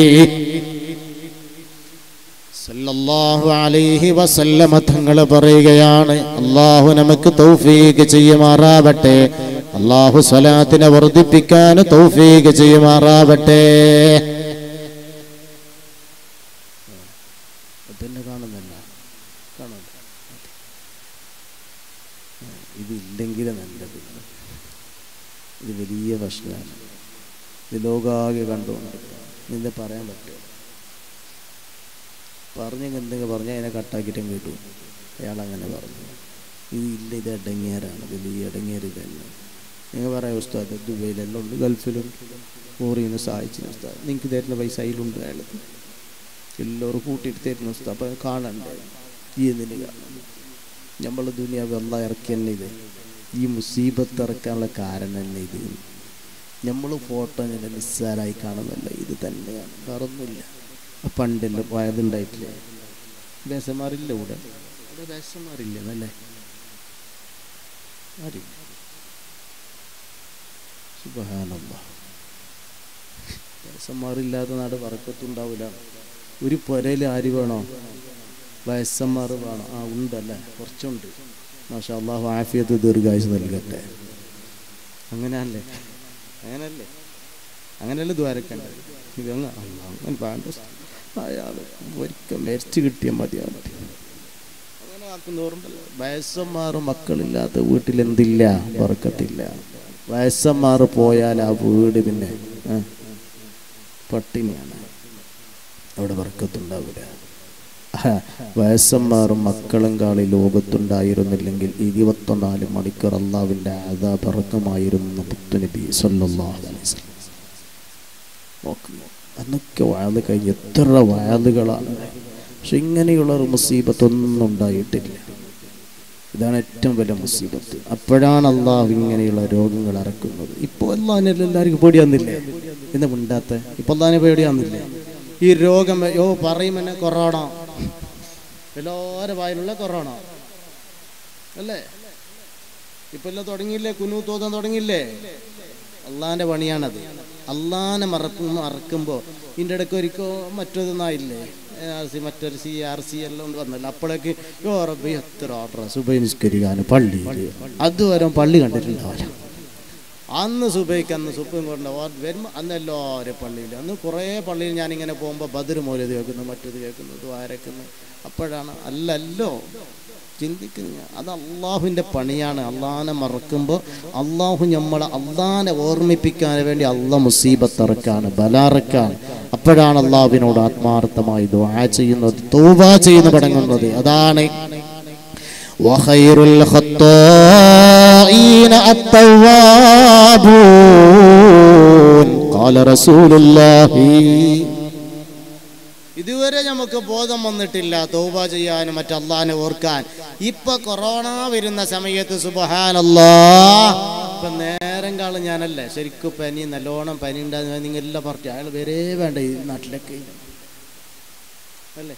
സല്ലല്ലാഹു അലൈഹി വസല്ലമ തങ്ങൾ പറയുകയാണ് അള്ളാഹു നമുക്ക് തൗഫീഖ് ചെയ്യുമാറാവട്ടെ അള്ളാഹു സ്വലാത്തിനെ വർദ്ധിപ്പിക്കാൻ തൗഫീഖ് ചെയ്യുമാറാവട്ടെ കാണുന്നില്ല ഇത് ഇല്ലെങ്കിൽ നല്ലത് ഇത് വലിയ പ്രശ്നമാണ് ഇത് ലോകാകെ കണ്ടുകൊണ്ട് നിന്നെ പറയാൻ പറ്റുമോ പറഞ്ഞെങ്കിൽ എന്തെങ്കിലും പറഞ്ഞാൽ അതിനെ കട്ടാക്കിയിട്ടും കേട്ടു അയാൾ അങ്ങനെ പറഞ്ഞു ഇത് ഇല്ല ഇത് ഇടങ്ങിയാരാണ് വലിയ ഇടങ്ങിയര് തന്നെ നിങ്ങൾ പറയാം ഉസ്താദ് ദുബൈയിലെല്ലാം ഉണ്ട് ഗൾഫിലുണ്ട് ഓറിന്ന് സഹായിച്ചിന് ഉസ്താദ് നിങ്ങൾക്ക് തരുന്ന പൈസ അതിലുണ്ട് അയാൾ എല്ലാവരും കൂട്ടിയിട്ട് തരുന്ന ഉസ്താദ് അപ്പം കാണണ്ടേ ഈ എന്തിന് കാണണം നമ്മൾ ദുനിയാവ് അല്ല ഇറക്കി തന്നെ ഇത് ഈ മുസീബത്ത് ഇറക്കാനുള്ള കാരണം തന്നെ ഇത് നമ്മൾ ഫോട്ടോ ഇങ്ങനെ നിസ്സാരായി കാണുന്നല്ല ഇത് തന്നെയാണ് വേറൊന്നുമില്ല ആ പണ്ടില്ല വയതുണ്ടായിട്ടില്ലേ വേസന്മാരില്ല ഇവിടെ ഇവിടെ വേസന്മാരില്ല എന്നല്ലേ ആരില്ല സുബഹാനല്ല വയസ്സന്മാരില്ലാത്ത നാട് പറക്കത്തുണ്ടാവില്ല ഒരു പുരയിൽ ആര് വേണോ വയസ്സന്മാർ വേണം ആ ഉണ്ടല്ലേ കുറച്ചുണ്ട് മാഷാ അള്ളാഹു ആഫിയത്ത് ദീർഘായുസ് നൽകട്ടെ അങ്ങനെയല്ലേ അങ്ങനല്ലേ അങ്ങനെയല്ലേ ദ്വാരക്കേണ്ടത് ഇതങ്ങ് അല്ലാ, അങ്ങനെ വേണ്ട അയാൾ ഒരിക്കൽ മരിച്ചു കിട്ടിയാൽ മതിയാവും അങ്ങനെ ആക്കുന്നവരുണ്ടല്ലോ വയസ്സന്മാർ മക്കളില്ലാത്ത വീട്ടിൽ എന്തില്ല പറക്കത്തില്ല വയസ്സന്മാർ പോയാൽ ആ വീട് പിന്നെ ആ, പട്ടിണിയാണ് അവിടെ വർക്കത്തുണ്ടാവില്ല വയസ്സന്മാരും മക്കളും കാളി ലോകത്തുണ്ടായിരുന്നില്ലെങ്കിൽ ഇരുപത്തൊന്നാല് മണിക്കൂർ അള്ളാവിൻ്റെ ആദാ പറക്കുമായിരുന്നു പുത്തുനബി സല്ലല്ലാഹു അലൈഹി വസല്ലം നോക്കുന്നു അന്നൊക്കെ വാഴ് കഴിഞ്ഞ് എത്ര വാഴുകളാണ് പക്ഷെ ഇങ്ങനെയുള്ള ഒരു മുസീബത്തൊന്നും ഉണ്ടായിട്ടില്ല ഇതാണ് ഏറ്റവും വലിയ മുസീബത്ത് അപ്പോഴാണ് അള്ളാഹു ഇങ്ങനെയുള്ള രോഗങ്ങൾ ഇറക്കുന്നത് ഇപ്പോൾ അള്ളാഹിനെ എല്ലാവർക്കും പേടിയാന്നില്ലേ എന്ന് മിണ്ടാത്ത ഇപ്പൊ അള്ളാഹിനെ പേടിയാന്നില്ലേ ഈ രോഗം യോ പറയും എന്നെ കൊറോണ എല്ലാവരുടെ വായിലുള്ള കൊറോണ അല്ലേ ഇപ്പൊ എല്ലാം തുടങ്ങിയില്ലേ കുനു തോന്നാൻ തുടങ്ങിയില്ലേ അള്ളാന്റെ പണിയാണത് അള്ളാനെ മറക്കും മറക്കുമ്പോൾ ഇതിൻ്റെ ഇടയ്ക്ക് ഒരിക്കൽ മറ്റൊന്നായില്ലേ ആർ സി മറ്റൊരു സി ആർ സി എല്ലാം കൊണ്ട് വന്നല്ലോ അപ്പോഴേക്ക് യോ റബ്ബി എത്ര ഓർഡർ സുബൈ നിസ്കരിക്കാൻ പള്ളി അതുവരെ പള്ളി കണ്ടിട്ടുണ്ടാവില്ല അന്ന് സുബൈക്ക് അന്ന് സുബൈ കൊണ്ട് വരുമ്പോൾ അന്ന് എല്ലാവരും പള്ളിയിൽ അന്ന് കുറേ പള്ളിയിൽ ഞാനിങ്ങനെ പോകുമ്പോൾ ബദർ മൗലത് കേൾക്കുന്നു മറ്റത് കേൾക്കുന്നു ദ്വാരക്കുന്നു അപ്പോഴാണ് അല്ലല്ലോ ചിന്തിക്കുന്നു അത് അള്ളാഹുവിൻ്റെ പണിയാണ് അള്ളാഹിനെ മറക്കുമ്പോൾ അള്ളാഹു നമ്മളെ അള്ളാഹിനെ ഓർമ്മിപ്പിക്കാൻ വേണ്ടി അള്ളാഹ് മുസീബത്ത് ഇറക്കാണ് ബലാറക്കാണ് അപ്പോഴാണ് അള്ളാഹുവിനോട് ആത്മാർത്ഥമായി ദുആ ചെയ്യുന്നത് തൗബ ചെയ്യുന്നു തുടങ്ങുന്നത് അതാണ് وخير الخطائين التوابون قال رسول الله ഇതുവരെ നമുക്ക് ബോധം വന്നിട്ടില്ല തൗബ ചെയ്യാനും മറ്റല്ലാനെ ഓർക്കാൻ ഇപ്പൊ കൊറോണ വരുന്ന സമയത്ത് സുബഹാനല്ലാ ഇപ്പൊ നേരം കാലം ഞാനല്ലേ ശരിക്കും പനി നല്ലോണം പനി ഉണ്ടാകുന്ന നിങ്ങൾ എല്ലാം പറഞ്ഞു അയാൾ വരേ വേണ്ട ഈ നാട്ടിലൊക്കെ അല്ലേ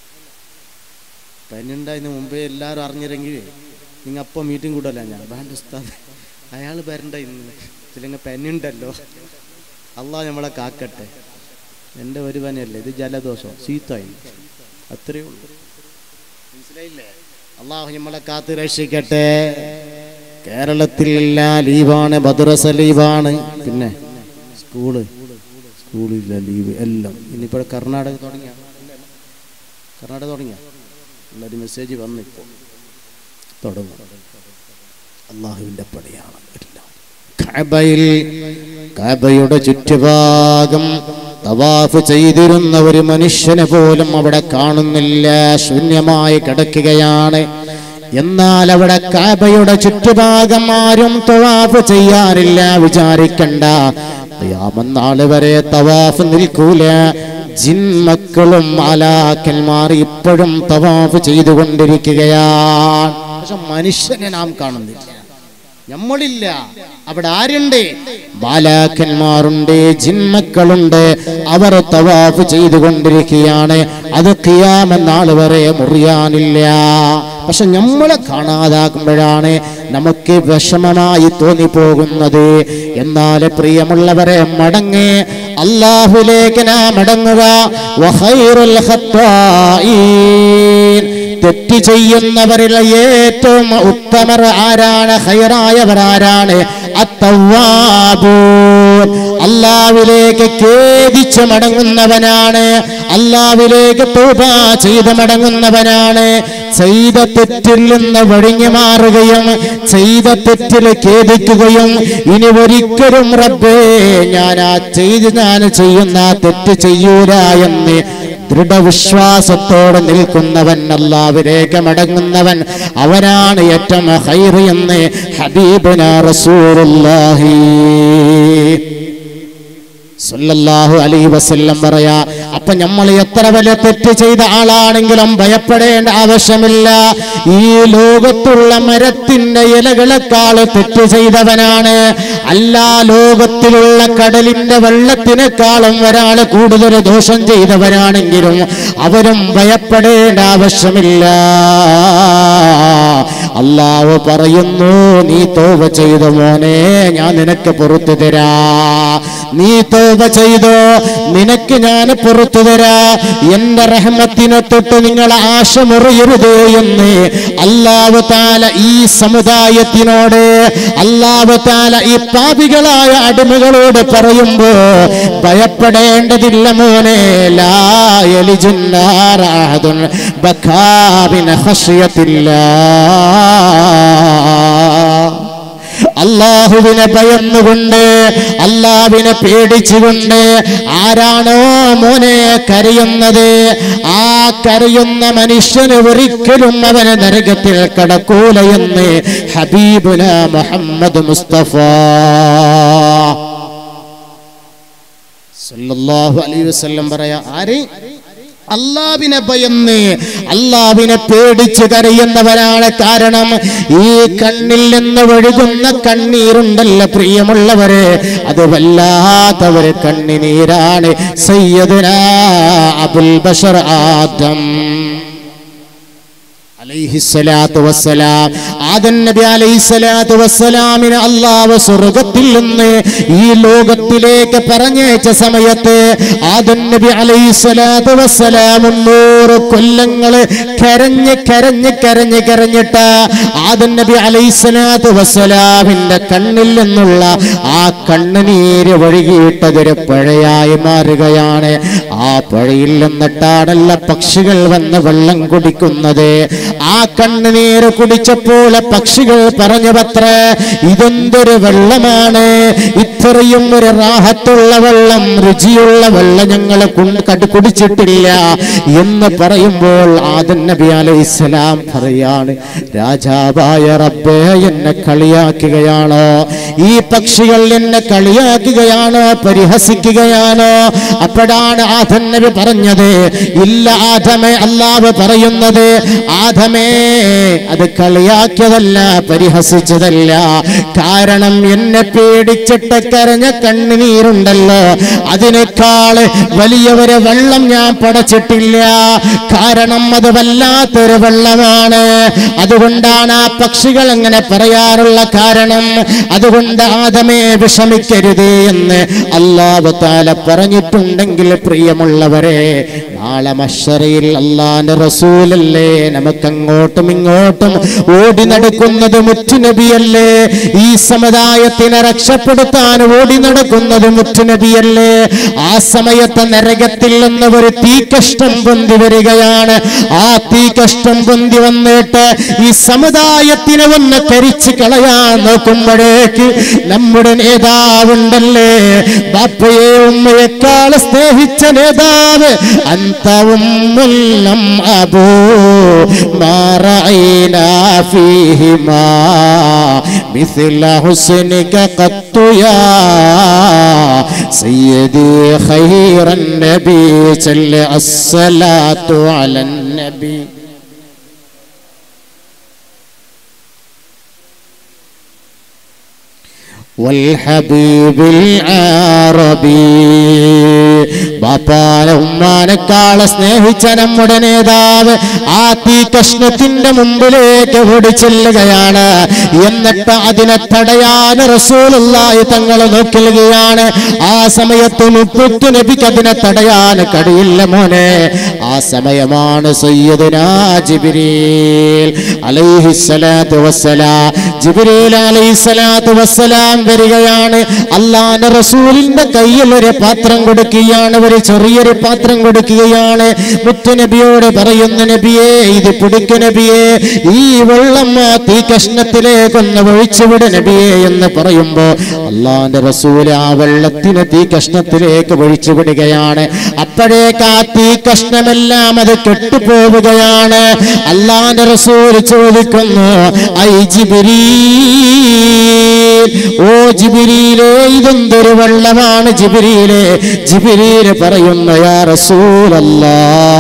പനി ഉണ്ടായതിന് മുമ്പേ എല്ലാവരും അറിഞ്ഞിരെങ്കിൽ നിങ്ങൾ അപ്പം മീറ്റിംഗ് കൂടല്ല ഞാൻ വേണ്ട ഉസ്താദ് അയാൾ വരണ്ട ഇന്ന് ചിലങ്ങ് പനി ഉണ്ടല്ലോ അള്ളാഹ് നമ്മളെ കാക്കട്ടെ എൻ്റെ ഒരു പനിയല്ലേ ഇത് ജലദോഷം ശീത്തായി അത്രയേ ഉള്ളൂ മനസ്സിലായില്ലേ അള്ളാഹു നമ്മളെ കാത്ത് രക്ഷിക്കട്ടെ കേരളത്തിലില്ല ലീവാണ് മദ്രസ ലീവാണ് പിന്നെ സ്കൂള് സ്കൂളില്ല ലീവ് എല്ലാം ഇനിയിപ്പോൾ കർണാടക തുടങ്ങിയ കർണാടക തുടങ്ങിയ എന്നൊരു മെസ്സേജ് വന്നിപ്പോൾ തുടങ്ങും അള്ളാഹുവിൻ്റെ പണിയാണ് എല്ലാം കഅബയിൽ കഅബയുടെ ചുറ്റുഭാഗം തവാഫ് ചെയ്തിരുന്ന ഒരു മനുഷ്യനെ പോലും അവിടെ കാണുന്നില്ല ശൂന്യമായി കിടക്കുകയാണ് എന്നാൽ അവിടെ കാബയുടെ ചുറ്റുഭാഗം ആരും തവാഫ് ചെയ്യാറില്ല വിചാരിക്കണ്ട യാമന്നാള് വരെ തവാഫ് നിൽക്കൂല ജിന്മക്കളും മാലാക്കന്മാർ ഇപ്പോഴും തവാഫ് ചെയ്തുകൊണ്ടിരിക്കുകയാണ് പക്ഷെ മനുഷ്യനെ നാം കാണുന്നില്ല നമ്മളില്ല അവിടെ ആരുണ്ട് ബാലാക്കന്മാരുണ്ട് ജിന്മക്കളുണ്ട് അവർ തവാഫ് ചെയ്തുകൊണ്ടിരിക്കുകയാണ് അത് കിയാമെന്നാൾ വരെ മുറിയാനില്ല പക്ഷെ നമ്മളെ കാണാതാകുമ്പോഴാണ് നമുക്ക് വിഷമമായി തോന്നിപ്പോകുന്നത് എന്നാൽ പ്രിയമുള്ളവരെ മടങ്ങ് അള്ളാഹുലേക്ക് നാം മടങ്ങുക വഖൈറുൽ ഖത്താഈൻ തെറ്റ് ചെയ്യുന്നവരിൽ ഏറ്റവും ഉത്തമർ ആരാണ് ഹൈറായവർ ആരാണ് അത്തവാബൂൻ അള്ളാവിലേക്ക് ഖേദിച്ച് മടങ്ങുന്നവനാണ് അള്ളാവിലേക്ക് തൂപ ചെയ്ത് മടങ്ങുന്നവനാണ് ചെയ്ത തെറ്റിൽ നിന്ന് വഴിഞ്ഞു മാറുകയും ചെയ്ത തെറ്റിൽ ഖേദിക്കുകയും ഇനി ഒരിക്കലും റബ്ബേ ഞാൻ ആ ചെയ്ത് ഞാൻ ചെയ്യുന്ന ആ തെറ്റ് ചെയ്യൂല എന്ന് ദൃഢവിശ്വാസത്തോടെ നിൽക്കുന്നവൻ അല്ലാവിലേക്ക് മടങ്ങുന്നവൻ അവനാണ് ഏറ്റവും ഹൈർ എന്ന് ഹബീബന റസൂലുള്ളാഹി സല്ലല്ലാഹു അലൈഹി വസല്ലം പറയാ അപ്പൊ നമ്മൾ എത്ര വലിയ തെറ്റ് ചെയ്ത ആളാണെങ്കിലും ഭയപ്പെടേണ്ട ആവശ്യമില്ല ഈ ലോകത്തുള്ള മരത്തിന്റെ ഇലകളെക്കാൾ തെറ്റ് ചെയ്തവനാണ് അല്ല ലോകത്തിലുള്ള കടലിന്റെ വെള്ളത്തിനേക്കാളും ഒരാൾ കൂടുതൽ ദോഷം ചെയ്തവരാണെങ്കിലും അവരും ഭയപ്പെടേണ്ട ആവശ്യമില്ല അള്ളാഹു പറയുന്നു നീ തോവ ചെയ്ത മോനെ ഞാൻ നിനക്ക് പുറത്തു തരാ നീ തോവ ചെയ്തോ നിനക്ക് ഞാൻ പുറത്തു തരാ എന്റെ റഹ്മത്തിനെ തൊട്ട് നിങ്ങൾ ആശ മുറിയരുത് എന്ന് അള്ളാഹു താല ഈ സമുദായത്തിനോട് അള്ളാഹു താല ഈ പാപികളായ അടിമകളോട് പറയുമ്പോ ഭയപ്പെടേണ്ടതില്ല മോനെ ലായലിജുന്നാറാഹതുൻ ബഖാബിന ഖശ്യത്തില്ലാ അള്ളാഹുവിനെ ഭയന്നുകൊണ്ട് അള്ളാഹുവിനെ പേടിച്ചുകൊണ്ട് ആരാണോ മോനെ കരയുന്നത് ആ കരയുന്ന മനുഷ്യന് ഒരിക്കലും അവന് നരകത്തിൽ കടക്കൂല എന്ന് ഹബീബുന മുഹമ്മദ് മുസ്തഫ സല്ലല്ലാഹു അലൈഹി വസല്ലം പറയാ ആര് അള്ളാവിനെ ഭയന്ന് അള്ളാവിനെ പേടിച്ച് കരയുന്നവരാണ് കാരണം ഈ കണ്ണിൽ നിന്ന് ഒഴുകുന്ന കണ്ണീരുണ്ടല്ല പ്രിയമുള്ളവരെ അത് വല്ലാത്തവര് കണ്ണിനീരാണ് സയ്യദുന അബുൽ ബഷർ ആദം അലൈഹിസ്സലാത്തു വസ്സലാം ആദൻ നബി അലൈഹിസ്സലാത്തു വസ്സലാമിനെ അള്ളാഹു സ്വർഗത്തിൽ നിന്ന് ഈ ലോകത്തിലേക്ക് പറഞ്ഞയച്ച സമയത്ത് ആദൻ നബി അലൈഹിസ്സലാത്തു വസ്സലാം മുന്നൂറ് കൊല്ലങ്ങള് കരഞ്ഞ് കരഞ്ഞ് കരഞ്ഞ് കരഞ്ഞിട്ട് ആദൻ നബി അലൈഹിസ്സലാത്തു വസ്സലാമിന്റെ കണ്ണിൽ നിന്നുള്ള ആ കണ്ണുനീര് ഒഴുകിയിട്ടതൊരു പുഴയായി മാറുകയാണ് ആ പുഴയിൽ നിന്നിട്ടാണല്ല പക്ഷികൾ വന്ന് വെള്ളം കുടിക്കുന്നത് ആ കണ്ണുനീര് കുടിച്ചപ്പോൾ പക്ഷികൾ പറഞ്ഞു പത്ര ഇതെന്തൊരു വെള്ളമാണ് ഇത്രയും ഒരു റാഹത്തുള്ള വെള്ളം രുചിയുള്ള വെള്ളം ഞങ്ങൾ കണ്ടു കുടിച്ചിട്ടില്ല എന്ന് പറയുമ്പോൾ ആദൻ നബി അലൈഹി സ്വലാം പറയാണ് രാജാവായ റബ്ബേ എന്നെ കളിയാക്കുകയാണോ ഈ പക്ഷികൾ എന്നെ കളിയാക്കുകയാണോ പരിഹസിക്കുകയാണോ അപ്പോഴാണ് ആദൻ നബി പറഞ്ഞത് ഇല്ല ആദമേ അല്ലാവ് പറയുന്നത് ആദമേ അത് കളിയാക്കിയതല്ല പരിഹസിച്ചതല്ല കാരണം എന്നെ പേടിച്ചിട്ട് കരഞ്ഞ കണ്ണുനീരുണ്ടല്ലോ അതിനേക്കാൾ വലിയ ഒരു വെള്ളം ഞാൻ പടച്ചിട്ടില്ല കാരണം അത് വല്ലാത്തൊരു വെള്ളമാണ് അതുകൊണ്ടാണ് ആ പക്ഷികൾ അങ്ങനെ പറയാറുള്ള കാരണം അതുകൊണ്ട് ആദമേ വിഷമിക്കരുത് എന്ന് അള്ളാഹു താല പറഞ്ഞിട്ടുണ്ടെങ്കിൽ പ്രിയമുള്ളവരെ നാളെ മഷറയിൽ അള്ളാന്റെ റസൂലല്ലേ നമുക്കങ്ങോട്ടും ഇങ്ങോട്ടും ഓടി നടക്കുന്നത് മുറ്റുനബിയല്ലേ ഈ സമുദായത്തിനെ രക്ഷപ്പെടുത്താൻ ഓടി നടക്കുന്നത് മുറ്റുനബിയല്ലേ ആ സമയത്ത് നരകത്തിൽ നിന്ന് ഒരു തീകഷ്ടം പൊന്തി വരികയാണ് ആ തീകഷ്ടം പൊന്തി വന്നിട്ട് ഈ സമുദായത്തിനെ ഒന്ന് കരിച്ചു കളയാൻ നോക്കുമ്പോഴേക്ക് നമ്മുടെ നേതാവുണ്ടല്ലേ ബാപ്പയെ ഉമ്മയെക്കാൾ സ്നേഹിച്ച നേതാവ് അന്തവും മുല്ലം അബൂ മാറൈന ഫീഹിമാ مثل حسنك قط يا سيدي خير النبي صل الصلاة على النبي والحبيب العربي ബാപ്പാനെ ഉമ്മാനെക്കാളെ സ്നേഹിച്ച നമ്മുടെ നേതാവ് ആ തീ കഷ്ണത്തിന്റെ മുമ്പിലേക്ക് ഓടിച്ചെല്ലുകയാണ് എന്നിട്ട് അതിനെ തടയാൻ റസൂലുള്ളാഹി തങ്ങൾ നോക്കിലുകയാണ് ആ സമയത്ത് മുപ്പത്തു നബിക്ക് അതിനെ തടയാൻ കഴിയില്ല മോനെ ആ സമയമാണ് സയ്യിദുനാ ജിബ്രീൽ അലൈഹിസ്സലാത്തു വസ്സലാം ജിബ്രീൽ അലൈഹിസ്സലാത്തു വസ്സലാം വരികയാണ് അള്ളാന്റെ റസൂലിന്റെ കയ്യിൽ ഒരു പാത്രം കൊടുക്കുകയാണ് ഒരു ചെറിയൊരു പാത്രം കൊടുക്കുകയാണ് മുത്തുനബിയോട് പറയുന്നു നബിയെ ഇത് പിടിക്കു നബിയെ ഈ വെള്ളം ആ തീ കഷ്ണത്തിലേക്കൊന്ന് ഒഴിച്ചുവിട് നബിയെ എന്ന് പറയുമ്പോ അള്ളാന്റെ റസൂല് ആ വെള്ളത്തിന് തീ കഷ്ണത്തിലേക്ക് ഒഴിച്ചു വിടുകയാണ് അപ്പോഴേക്ക് ആ തീ കഷ്ണമെല്ലാം അത് കെട്ടുപോവുകയാണ് അള്ളാന്റെ റസൂല് ചോദിക്കുന്നു ഐ ജിബിരീ ഓ ജിബിരിയിലെ ഇതെന്തൊരു വെള്ളമാണ് ജിബിരിയിലെ ജിബിരിയില് പറയുന്നു യാ റസൂലല്ലാ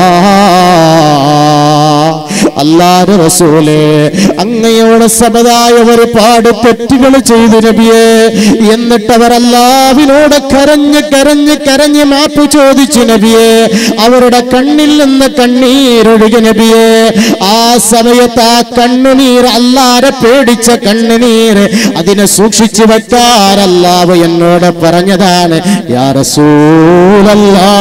അല്ലാതെ റസൂലേ അങ്ങയോട് സബതായ ഒരുപാട് തെറ്റുകൾ ചെയ്തു നബിയെ എന്നിട്ട് അവർ അല്ലാവിനോട് കരഞ്ഞ് കരഞ്ഞ് കരഞ്ഞ് മാപ്പ് ചോദിച്ചു നബിയെ അവരുടെ കണ്ണിൽ നിന്ന് കണ്ണീരൊഴുകി നബിയെ ആ സമയത്ത് ആ കണ്ണുനീർ അല്ലാരെ പേടിച്ച കണ്ണുനീർ അതിനെ സൂക്ഷിച്ചു വെക്കാറല്ലാവ് എന്നോട് പറഞ്ഞതാണ് യാ റസൂലല്ലാ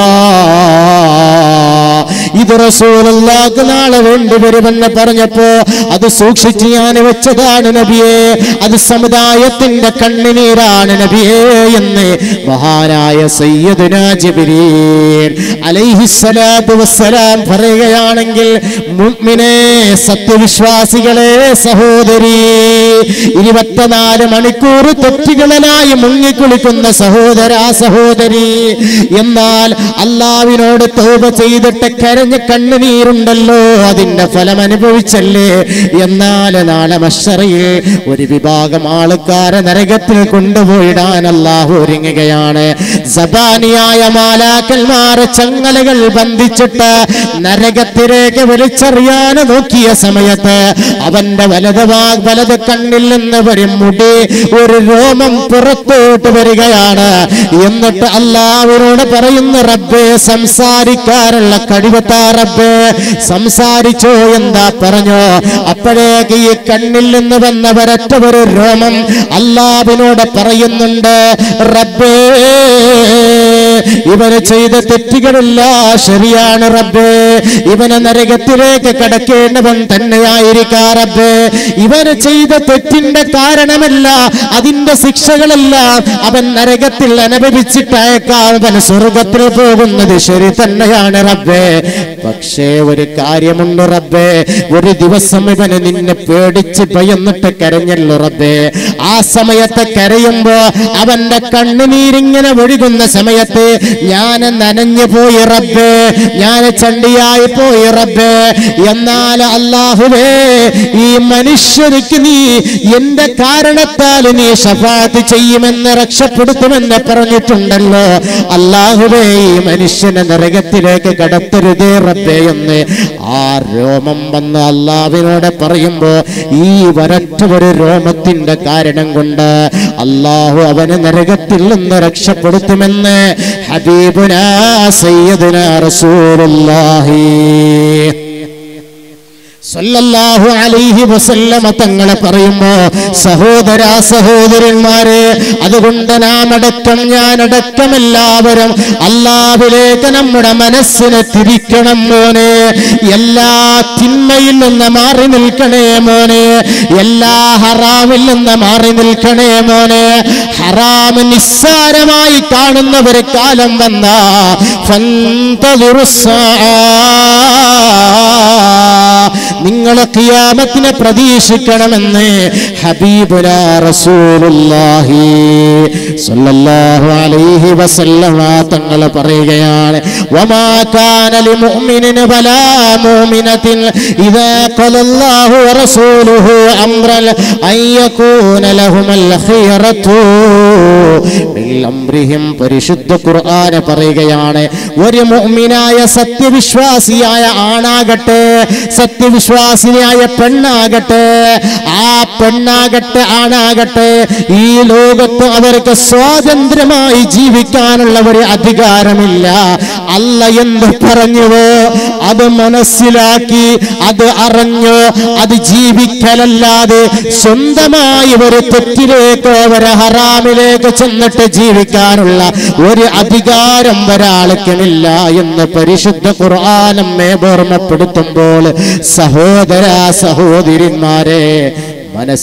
ഇത് റസൂലല്ലാക്ക് നാളെ വേണ്ടിവരുമെന്ന് പറഞ്ഞപ്പോ അത് സൂക്ഷിച്ച് ഞാൻ വെച്ചതാണ് നബിയെ അത് സമുദായത്തിന്റെ കണ്ണുനീരാണ് നബിയെ എന്ന് മഹാനായ സയ്യദുന ജിബ്രീൽ അലൈഹിസ്സലാത്തു വസ്സലാം പറയുകയാണെങ്കിൽ മുഅ്മിനെ സത്യവിശ്വാസികളെ സഹോദരി ഇരുപത്തിനാല് മണിക്കൂർ തെറ്റുകളിലായി മുങ്ങിക്കുളിക്കുന്ന സഹോദര സഹോദരി എന്നാൽ അള്ളാവിനോട് തോപ ചെയ്തിട്ട് കരഞ്ഞ് കണ്ണുനീരുണ്ടല്ലോ അതിന്റെ ഫലം അനുഭവിച്ചല്ലേ എന്നാൽ നാളെ മഷറയിൽ ഒരു വിഭാഗം ആൾക്കാരെ നരകത്തിൽ കൊണ്ടുപോയിടാൻ അല്ലാഹു ഒരുങ്ങുകയാണ് സബാനിയായ മാലാക്കന്മാരെ ചങ്ങലകൾ ബന്ധിച്ചിട്ട് നരകത്തിലേക്ക് വലിച്ചെറിയാൻ നോക്കിയ സമയത്ത് അവന്റെ വലത് ഭാ വലത് കണ്ണിൽ നിന്ന് ഒരു മുടി ഒരു രോമം പുറത്തോട്ട് വരികയാണ് എന്നിട്ട് അള്ളാവിനോട് പറയുന്ന റബ്ബേ സംസാരിക്കാനുള്ള കഴിവത്താ റബ്ബേ സംസാരിച്ചോ എന്താ പറഞ്ഞോ അപ്പോഴേക്ക് ഈ കണ്ണിൽ നിന്ന് വന്ന ഒരൊറ്റ ഒരു രോമം അള്ളാവിനോട് പറയുന്നുണ്ട് റബ്ബേ ഇവന് ചെയ്ത തെറ്റുകളല്ല ശരിയാണ് റബ്ബേ ഇവന് നരകത്തിലേക്ക് കടക്കേണ്ടവൻ തന്നെയായിരിക്കാ റബ്ബേ ഇവന് ചെയ്ത തെറ്റിന്റെ കാരണമല്ല അതിന്റെ ശിക്ഷകളെല്ലാം അവൻ നരകത്തിൽ അനുഭവിച്ചിട്ടയക്കാം അവൻ സ്വർഗത്തിൽ പോകുന്നത് ശരി തന്നെയാണ് റബ്ബേ പക്ഷേ ഒരു കാര്യമുണ്ട് റബ്ബേ ഒരു ദിവസം ഇവന് നിന്നെ പേടിച്ച് ഭയന്നിട്ട് കരഞ്ഞല്ലോ റബ്ബേ ആ സമയത്ത് കരയുമ്പോ അവന്റെ കണ്ണുനീരിങ്ങനെ ഒഴുകുന്ന സമയത്ത് ഞാൻ നനഞ്ഞു പോയി റബ്ബേ ഞാൻ ചണ്ടിയായി പോയി റബ്ബേ എന്നാൽ അള്ളാഹുവേ ഈ മനുഷ്യർക്ക് നീ എന്റെ കാരണത്താൽ നീ ഷഫാത്ത് ചെയ്യുമെന്ന് രക്ഷപ്പെടുത്തുമെന്ന് പറഞ്ഞിട്ടുണ്ടല്ലോ അള്ളാഹുവേ ഈ മനുഷ്യനെ നരകത്തിലേക്ക് കടത്തരുതേ റബ്ബേ എന്ന് ആ രോമം വന്ന് അള്ളാവിനോട് പറയുമ്പോ ഈ വരറ്റ ഒരു രോമത്തിന്റെ കാരണം കൊണ്ട് അള്ളാഹു അവനെ നരകത്തിൽ നിന്ന് രക്ഷപ്പെടുത്തുമെന്ന് ഹബീബുന സയ്യദുന റസൂലുള്ളാഹി സല്ലല്ലാഹു അലൈഹി വസല്ലമ തങ്ങളെ പറയുമ്പോ സഹോദര സഹോദരന്മാരെ അതുകൊണ്ട് നാം അടക്കം ഞാൻ അടക്കം എല്ലാവരും അള്ളാഹുലേക്ക് നമ്മുടെ മനസ്സിനെ തിരിക്കണം മോനെ എല്ലാ തിന്മയിൽ നിന്ന് മാറി നിൽക്കണേ മോനെ എല്ലാ ഹറാമിൽ നിന്ന് മാറി നിൽക്കണേ മോനെ ഹറാം നിസ്സാരമായി കാണുന്ന ഒരു കാലം വന്ന നിങ്ങളെ കിയാമത്തിനെ പ്രതീക്ഷിക്കണമെന്ന് ഹബീബുന റസൂലുള്ളാഹി സ്വല്ലല്ലാഹു അലൈഹി വസല്ലമ തങ്ങൾ പറയുകയാണ് വമാ കാന ലിമുഅ്മിനിൻ വലാ മുഅ്മിനത്തിൻ ഇദാ ഖലല്ലാഹു വറസൂലുഹു അംറൻ അൻ യകൂന ലഹുമൽ ഖിയറതു മിൻ അംറിഹിം പരിശുദ്ധ ഖുർആൻ പറയുകയാണ് ഒരു മുഅ്മിനായ സത്യവിശ്വാസിയായ ആണാകട്ടെ സത്യവിശ്വാസിനിയായ പെണ്ണാകട്ടെ ആ പെണ്ണാകട്ടെ ആണാകട്ടെ ഈ ലോകത്ത് അവർക്ക് സ്വാതന്ത്ര്യമായി ജീവിക്കാനുള്ള ഒരു അധികാരമില്ല അല്ല എന്ത് പറഞ്ഞുവോ അത് മനസ്സിലാക്കി അത് അറിഞ്ഞോ അത് ജീവിക്കലല്ലാതെ സ്വന്തമായി ഒരു തെറ്റിലേക്കോ ഒരു ഹറാമിലേക്ക് ചെന്നിട്ട് ജീവിക്കാനുള്ള ഒരു അധികാരം ഒരാൾക്കുമില്ല എന്ന് പരിശുദ്ധ ഖുർആാനമ്മെ ഓർമ്മപ്പെടുത്തുമ്പോൾ സഹോദര സഹോദരിന്മാരെ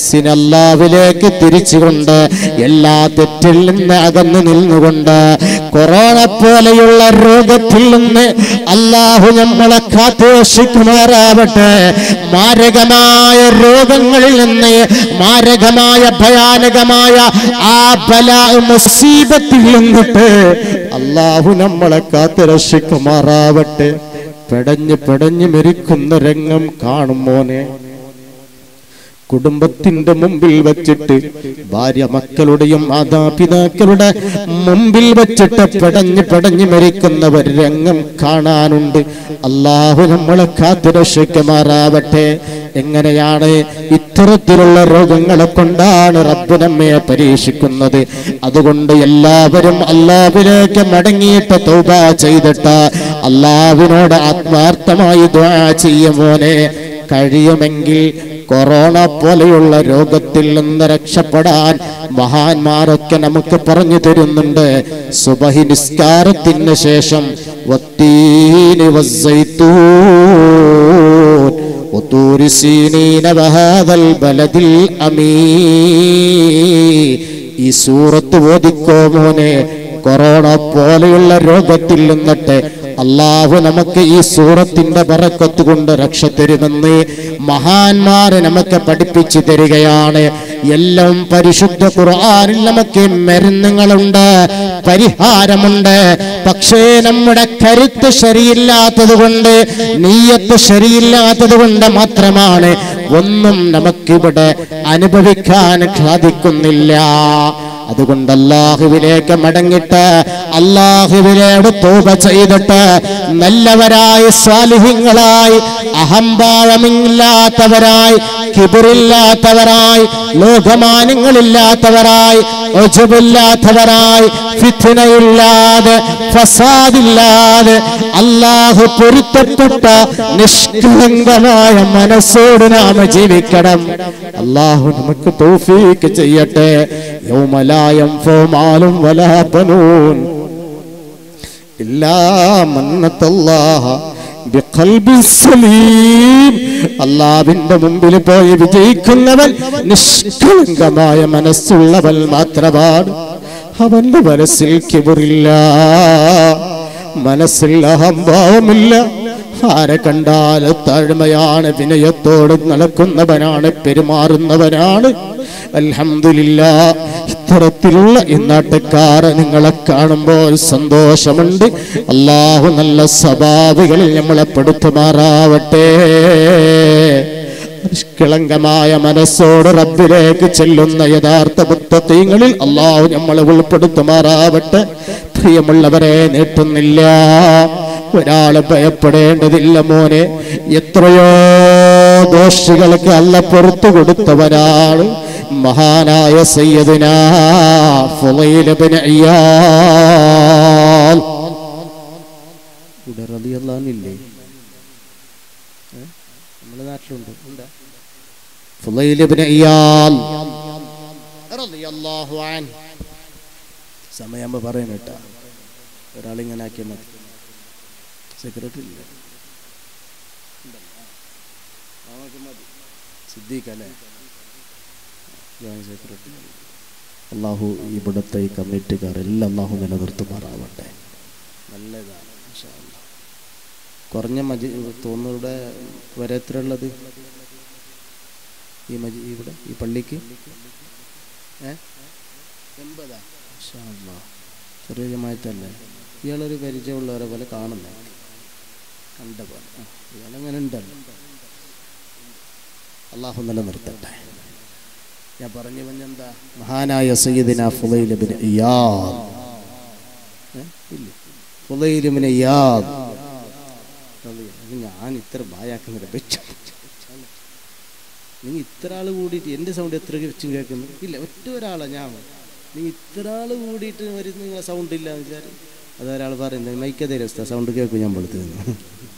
മനസ്സിനല്ലാവിലേക്ക് തിരിച്ചുകൊണ്ട് എല്ലാ തെറ്റിൽ നിന്ന് അകന്നു നിന്നുകൊണ്ട് കൊറോണ പോലെയുള്ള രോഗത്തിൽ നിന്ന് അള്ളാഹു നമ്മളെ കാത്തുരക്ഷിക്കുമാറാവട്ടെ മാരകമായ രോഗങ്ങളിൽ നിന്ന് മാരകമായ ഭയാനകമായ ആ ബല മുസീബത്തിൽ നിന്നിട്ട് അള്ളാഹു നമ്മളെ കാത്തുരക്ഷിക്കുമാറാവട്ടെ പെടഞ്ഞ് പെടഞ്ഞ് മരിക്കുന്ന രംഗം കാണും മോനെ കുടുംബത്തിന്റെ മുമ്പിൽ വച്ചിട്ട് ഭാര്യ മക്കളുടെയും മാതാപിതാക്കളുടെ മുമ്പിൽ വച്ചിട്ട് പെടഞ്ഞ് പെടഞ്ഞ് മരിക്കുന്നവർ രംഗം കാണാനുണ്ട് അള്ളാഹു നമ്മളെ കാത്തുരക്ഷിക്കുമാറാവട്ടെ എങ്ങനെയാണ് ഇത്തരത്തിലുള്ള രോഗങ്ങളെ കൊണ്ടാണ് റബ്ബ് നമ്മെ പരീക്ഷിക്കുന്നത് അതുകൊണ്ട് എല്ലാവരും അള്ളാഹുവിലേക്ക് മടങ്ങിയിട്ട് തൗബ ചെയ്തിട്ട് അള്ളാഹുവിനോട് ആത്മാർത്ഥമായി ദ്വാ ചെയ്യുമോനെ കഴിയുമെങ്കിൽ കൊറോണ പോലെയുള്ള രോഗത്തിൽ നിന്ന് രക്ഷപ്പെടാൻ മഹാന്മാരൊക്കെ നമുക്ക് പറഞ്ഞു തരുന്നുണ്ട് സുബഹി നിസ്കാരത്തിന് ശേഷം വത്തീനി വസ്സൈത്തൂൻ وطور سينين وهذا البلد الأمين ഈ സൂറത്ത് ഓദിക്കോ മോനെ കൊറോണ പോലെയുള്ള രോഗത്തിൽ നിന്നിട്ട് അള്ളാഹു നമുക്ക് ഈ സൂറത്തിന്റെ ബറക്കത്ത് കൊണ്ട് രക്ഷ തരുമെന്ന് മഹാന്മാര് നമുക്ക് പഠിപ്പിച്ചു തരികയാണ് എല്ലാം പരിശുദ്ധ ഖുർആനിൽ നമുക്ക് മരുന്നുകളുണ്ട് പരിഹാരമുണ്ട് പക്ഷേ നമ്മുടെ കരുത്ത് ശരിയില്ലാത്തത് കൊണ്ട് നീയത്ത് ശരിയില്ലാത്തത് കൊണ്ട് മാത്രമാണ് ഒന്നും നമുക്കിവിടെ അനുഭവിക്കാൻ സാധിക്കുന്നില്ല അതുകൊണ്ട് അള്ളാഹുവിലേക്ക് മടങ്ങിട്ട് അള്ളാഹുവിനോട് തോപ ചെയ്തിട്ട് നല്ലവരായി സ്വാലിഹ്യങ്ങളായി അഹംഭാവമില്ലാത്തവരായി കിബിറില്ലാത്തവരായി ലോകമാനങ്ങളില്ലാത്തവരായി ഒജബില്ലാത്തവരായി ഫിഥിനയില്ലാതെ ഫസാദില്ലാതെ അള്ളാഹു പൊരുത്തപ്പെട്ട നിഷ്കളങ്കമായ മനസ്സോട് നാം ജീവിക്കണം അള്ളാഹു നമുക്ക് തൗഫീക്ക് ചെയ്യട്ടെ യൗമലായം ഫോമാലും വലാപനൂൻ ഇല്ലാ മന്നത്തല്ലാഹ ബിഖൽബി സലീം അള്ളാവിന്റെ മുമ്പിൽ പോയി വിജയിക്കുന്നവൻ നിഷ്കളങ്കമായ മനസ്സുള്ളവൻ മാത്രമാണ് അവന്റെ മനസ്സിൽ കിബറില്ല മനസ്സിൽ അഹംഭാവമില്ല ആരെ കണ്ടാൽ താഴ്മയാണ് വിനയത്തോട് നടക്കുന്നവനാണ് പെരുമാറുന്നവനാണ് അൽഹംദുലില്ല ഇത്തരത്തിലുള്ള ഈ നാട്ടുകാരെ നിങ്ങളെ കാണുമ്പോൾ സന്തോഷമുണ്ട് അള്ളാഹു നല്ല സ്വഭാവികളിൽ നമ്മളെ പെടുത്തുമാറാവട്ടെ നിഷ്കളങ്കമായ മനസ്സോട് റബ്ബിലേക്ക് ചെല്ലുന്ന യഥാർത്ഥ മുത്തീങ്ങളിൽ അള്ളാഹു നമ്മളെ ഉൾപ്പെടുത്തുമാറാവട്ടെ പ്രിയമുള്ളവരെ നീട്ടുന്നില്ല ഒരാള് ഭയപ്പെടേണ്ടതില്ല മോനെ എത്രയോ ദോഷികൾക്ക് അല്ല പുറത്തു കൊടുത്തവരാണ് മഹാനായ സയ്യദിന ഫുളൈലബ്നു ഇയാൽ ഇവിടെ റളിയല്ലാഹുവില്ലേ നമ്മുടെ നാട്ടിലുണ്ട് ഉണ്ടാ ഫുളൈലബ്നു ഇയാൽ റളിയല്ലാഹു അൻഹു സമയമാകുമ്പോൾ പറയണം കേട്ടാ ഒരാളിങ്ങനെ ആക്കിയാൽ മതി സെക്രട്ടറി ഇല്ല നമുക്ക് മതി സിദ്ദീഖ് അല്ലേ ജോയിന്റ് സെക്രട്ടറി അള്ളാഹു ഇവിടുത്തെ ഈ കമ്മിറ്റിക്കാർ എല്ലാം അള്ളാഹു നിലനിർത്തുമാറാവട്ടെ നല്ലതാണ് ഇൻഷാ അല്ലാ. കുറഞ്ഞ മജി തോന്നുവിടെ വരെ എത്ര ഉള്ളത് ഈ മജി ഇവിടെ ഈ പള്ളിക്ക് ഏ എൺപതാ ഇൻഷാ അല്ലാ. ചെറിയ ജമായത്തല്ലേ ഇയാളൊരു പരിചയമുള്ളവരെ പോലെ കാണുന്നേ കണ്ട പോലെ ആ, ഇയാളങ്ങനെ ഉണ്ടല്ലോ അള്ളാഹു നിലനിർത്തട്ടെ ഞാൻ പറഞ്ഞു വന്നെന്താ മഹാനായ സയ്യിദിന ഫുലൈൽ ഇബ്നു ഇയാദ് ഏ? ഇല്ലേ ഫുലൈൽ ഇബ്നു ഇയാദ് അത് ഞാൻ ഇത്ര ബായാക്കുന്നില്ല വെച്ചു നിങ്ങൾ ഇത്ര ആൾ കൂടിയിട്ട് എൻ്റെ സൗണ്ട് എത്ര വെച്ചും കേൾക്കുന്നു ഇല്ല ഒറ്റ ഒരാളാണ് ഞാൻ നിങ്ങൾ ഇത്ര ആൾ കൂടിയിട്ട് വരുന്ന നിങ്ങളെ സൗണ്ട് ഇല്ല എന്ന് വെച്ചാൽ അതൊരാൾ പറയുന്നത് മൈക്കതേ രസ്ത സൗണ്ട് കേൾക്കും ഞാൻ വെളുത്ത് നിന്ന്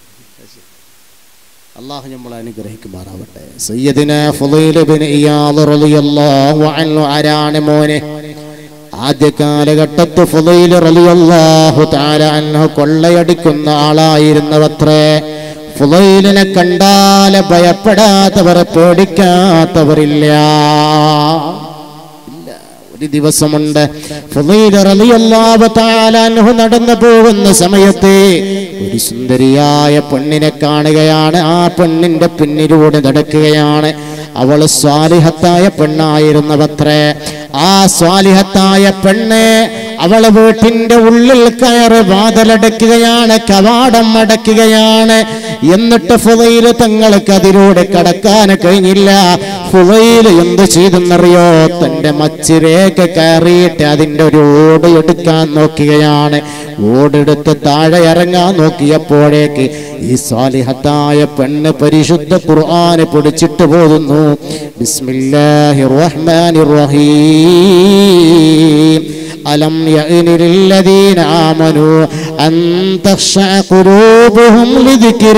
അള്ളാഹു നമ്മളെ അനുഗ്രഹിക്കുമാറാവട്ടെ സയ്യിദിന ഫുളൈൽ ഇബ്നു ഇയാദ് റളിയല്ലാഹു അൻഹു ആരാണ് മോനെ ആദ്യ കാലഘട്ടത്ത് ഫുളൈൽ റളിയല്ലാഹു തആല അൻഹു കൊള്ളയടിക്കുന്ന ആളായിരുന്നവത്രേ ഫുളൈലിനെ കണ്ടാല് ഭയപ്പെടാത്തവർ പേടിക്കാത്തവരില്ല ഇല്ല ഒരു ദിവസമുണ്ട് ഫുദൈൽ റളിയല്ലാഹു തആല അൻഹു നടന്നു പോകുന്ന സമയത്ത് ഒരു സുന്ദരിയായ പെണ്ണിനെ കാണുകയാണ് ആ പെണ്ണിന്റെ പിന്നിലൂടെ നടക്കുകയാണ് അവൾ സ്വാലിഹത്തായ പെണ്ണായിരുന്നവത്രേ ആ സ്വാലിഹത്തായ പെണ്ണ് അവള് വീട്ടിന്റെ ഉള്ളിൽ കയറി വാതിലടയ്ക്കുകയാണ് കവാടം അടയ്ക്കുകയാണ് എന്നിട്ട് ഫുവയില് തങ്ങൾക്ക് അതിലൂടെ കടക്കാൻ കഴിഞ്ഞില്ല ഫുവയില് എന്ത് ചെയ്തെന്നറിയോ തന്റെ മച്ചിരേക്ക് കയറിയിട്ട് അതിന്റെ ഒരു ഓട് എടുക്കാൻ നോക്കുകയാണ് ഓടെടുത്ത് താഴെ ഇറങ്ങാൻ നോക്കിയപ്പോഴേക്ക് ഈ സ്വാലിഹത്തായ പെണ്ണ് പരിശുദ്ധ ഖുർആന് പിടിച്ചിട്ട് പോകുന്നു ബിസ്മില്ലാഹിർ റഹ്മാനിർ റഹീം ألم يئن للذين آمنوا أن تخشع قلوبهم لذكر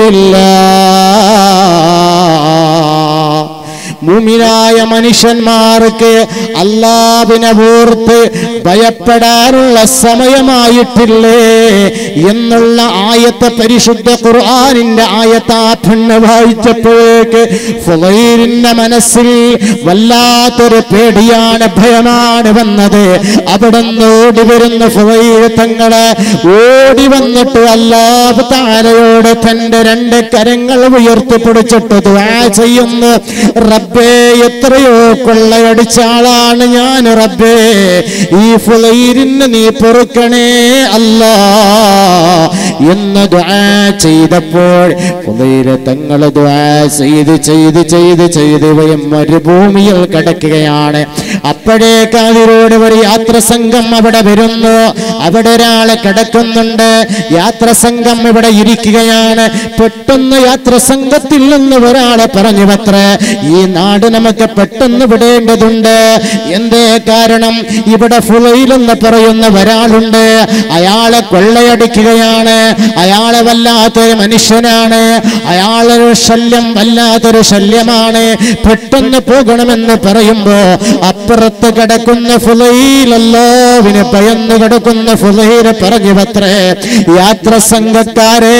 الله മുമിനായ മനുഷ്യന്മാർക്ക് അള്ളാവിനെ ഓർത്ത് ഭയപ്പെടാനുള്ള സമയമായിട്ടില്ലേ എന്നുള്ള ആയത്തെ പരിശുദ്ധ ഖുർആനിന്റെ ആയത്ത് ആ പെണ്ണ് വായിച്ചപ്പോഴേക്ക് ഫുളൈലിന്റെ മനസ്സിൽ വല്ലാത്തൊരു പേടിയാണ് ഭയമാണ് വന്നത് അവിടെ നിന്ന് ഓടി വരുന്ന ഫുളൈൽ തങ്ങളെ ഓടി വന്നിട്ട് അല്ലാഹു താരയോട് തന്റെ രണ്ട് കരങ്ങൾ ഉയർത്തിപ്പിടിച്ചിട്ട് ദുആ ചെയ്യുന്നു റബ്ബേ എത്രയോ കൊള്ളയടിച്ച ആളാണ് ഞാൻ റബ്ബേ ഈ ഫുളൈരിന് നീ പൊറുക്കണേ അല്ലാ എന്ന് ദുആ ചെയ്തപ്പോൾ ഫുളൈര് തങ്ങൾ ദുആ ചെയ്ത് ചെയ്ത് ചെയ്ത് ചെയ്ത് ഇവയും മരുഭൂമിയിൽ കിടക്കുകയാണ് അപ്പോഴേക്ക് അതിലൂടെ ഒരു യാത്ര സംഘം അവിടെ വരുന്നു അവിടെ ഒരാള് കിടക്കുന്നുണ്ട് യാത്ര സംഘം ഇവിടെ ഇരിക്കുകയാണ് പെട്ടെന്ന് യാത്ര സംഘത്തിൽ നിന്ന് ഒരാളെ പറഞ്ഞു അത്രേ ഈ നാട് നമുക്ക് പെട്ടെന്ന് വിടേണ്ടതുണ്ട് എന്തേ കാരണം ഇവിടെ ഫുളയിൽ എന്ന് പറയുന്ന ഒരാളുണ്ട് അയാളെ കൊള്ളയടിക്കുകയാണ് അയാളെ വല്ലാത്തൊരു മനുഷ്യനാണ് അയാളൊരു ശല്യം വല്ലാത്തൊരു ശല്യമാണ് പെട്ടെന്ന് പോകണമെന്ന് പറയുമ്പോ അപ്പുറത്ത് കിടക്കുന്ന ഫുലയിലല്ലോവിന് ഭയന്ന് കിടക്കുന്ന ഫുലയില് പറഞ്ഞു പത്രേ യാത്ര സംഘക്കാരേ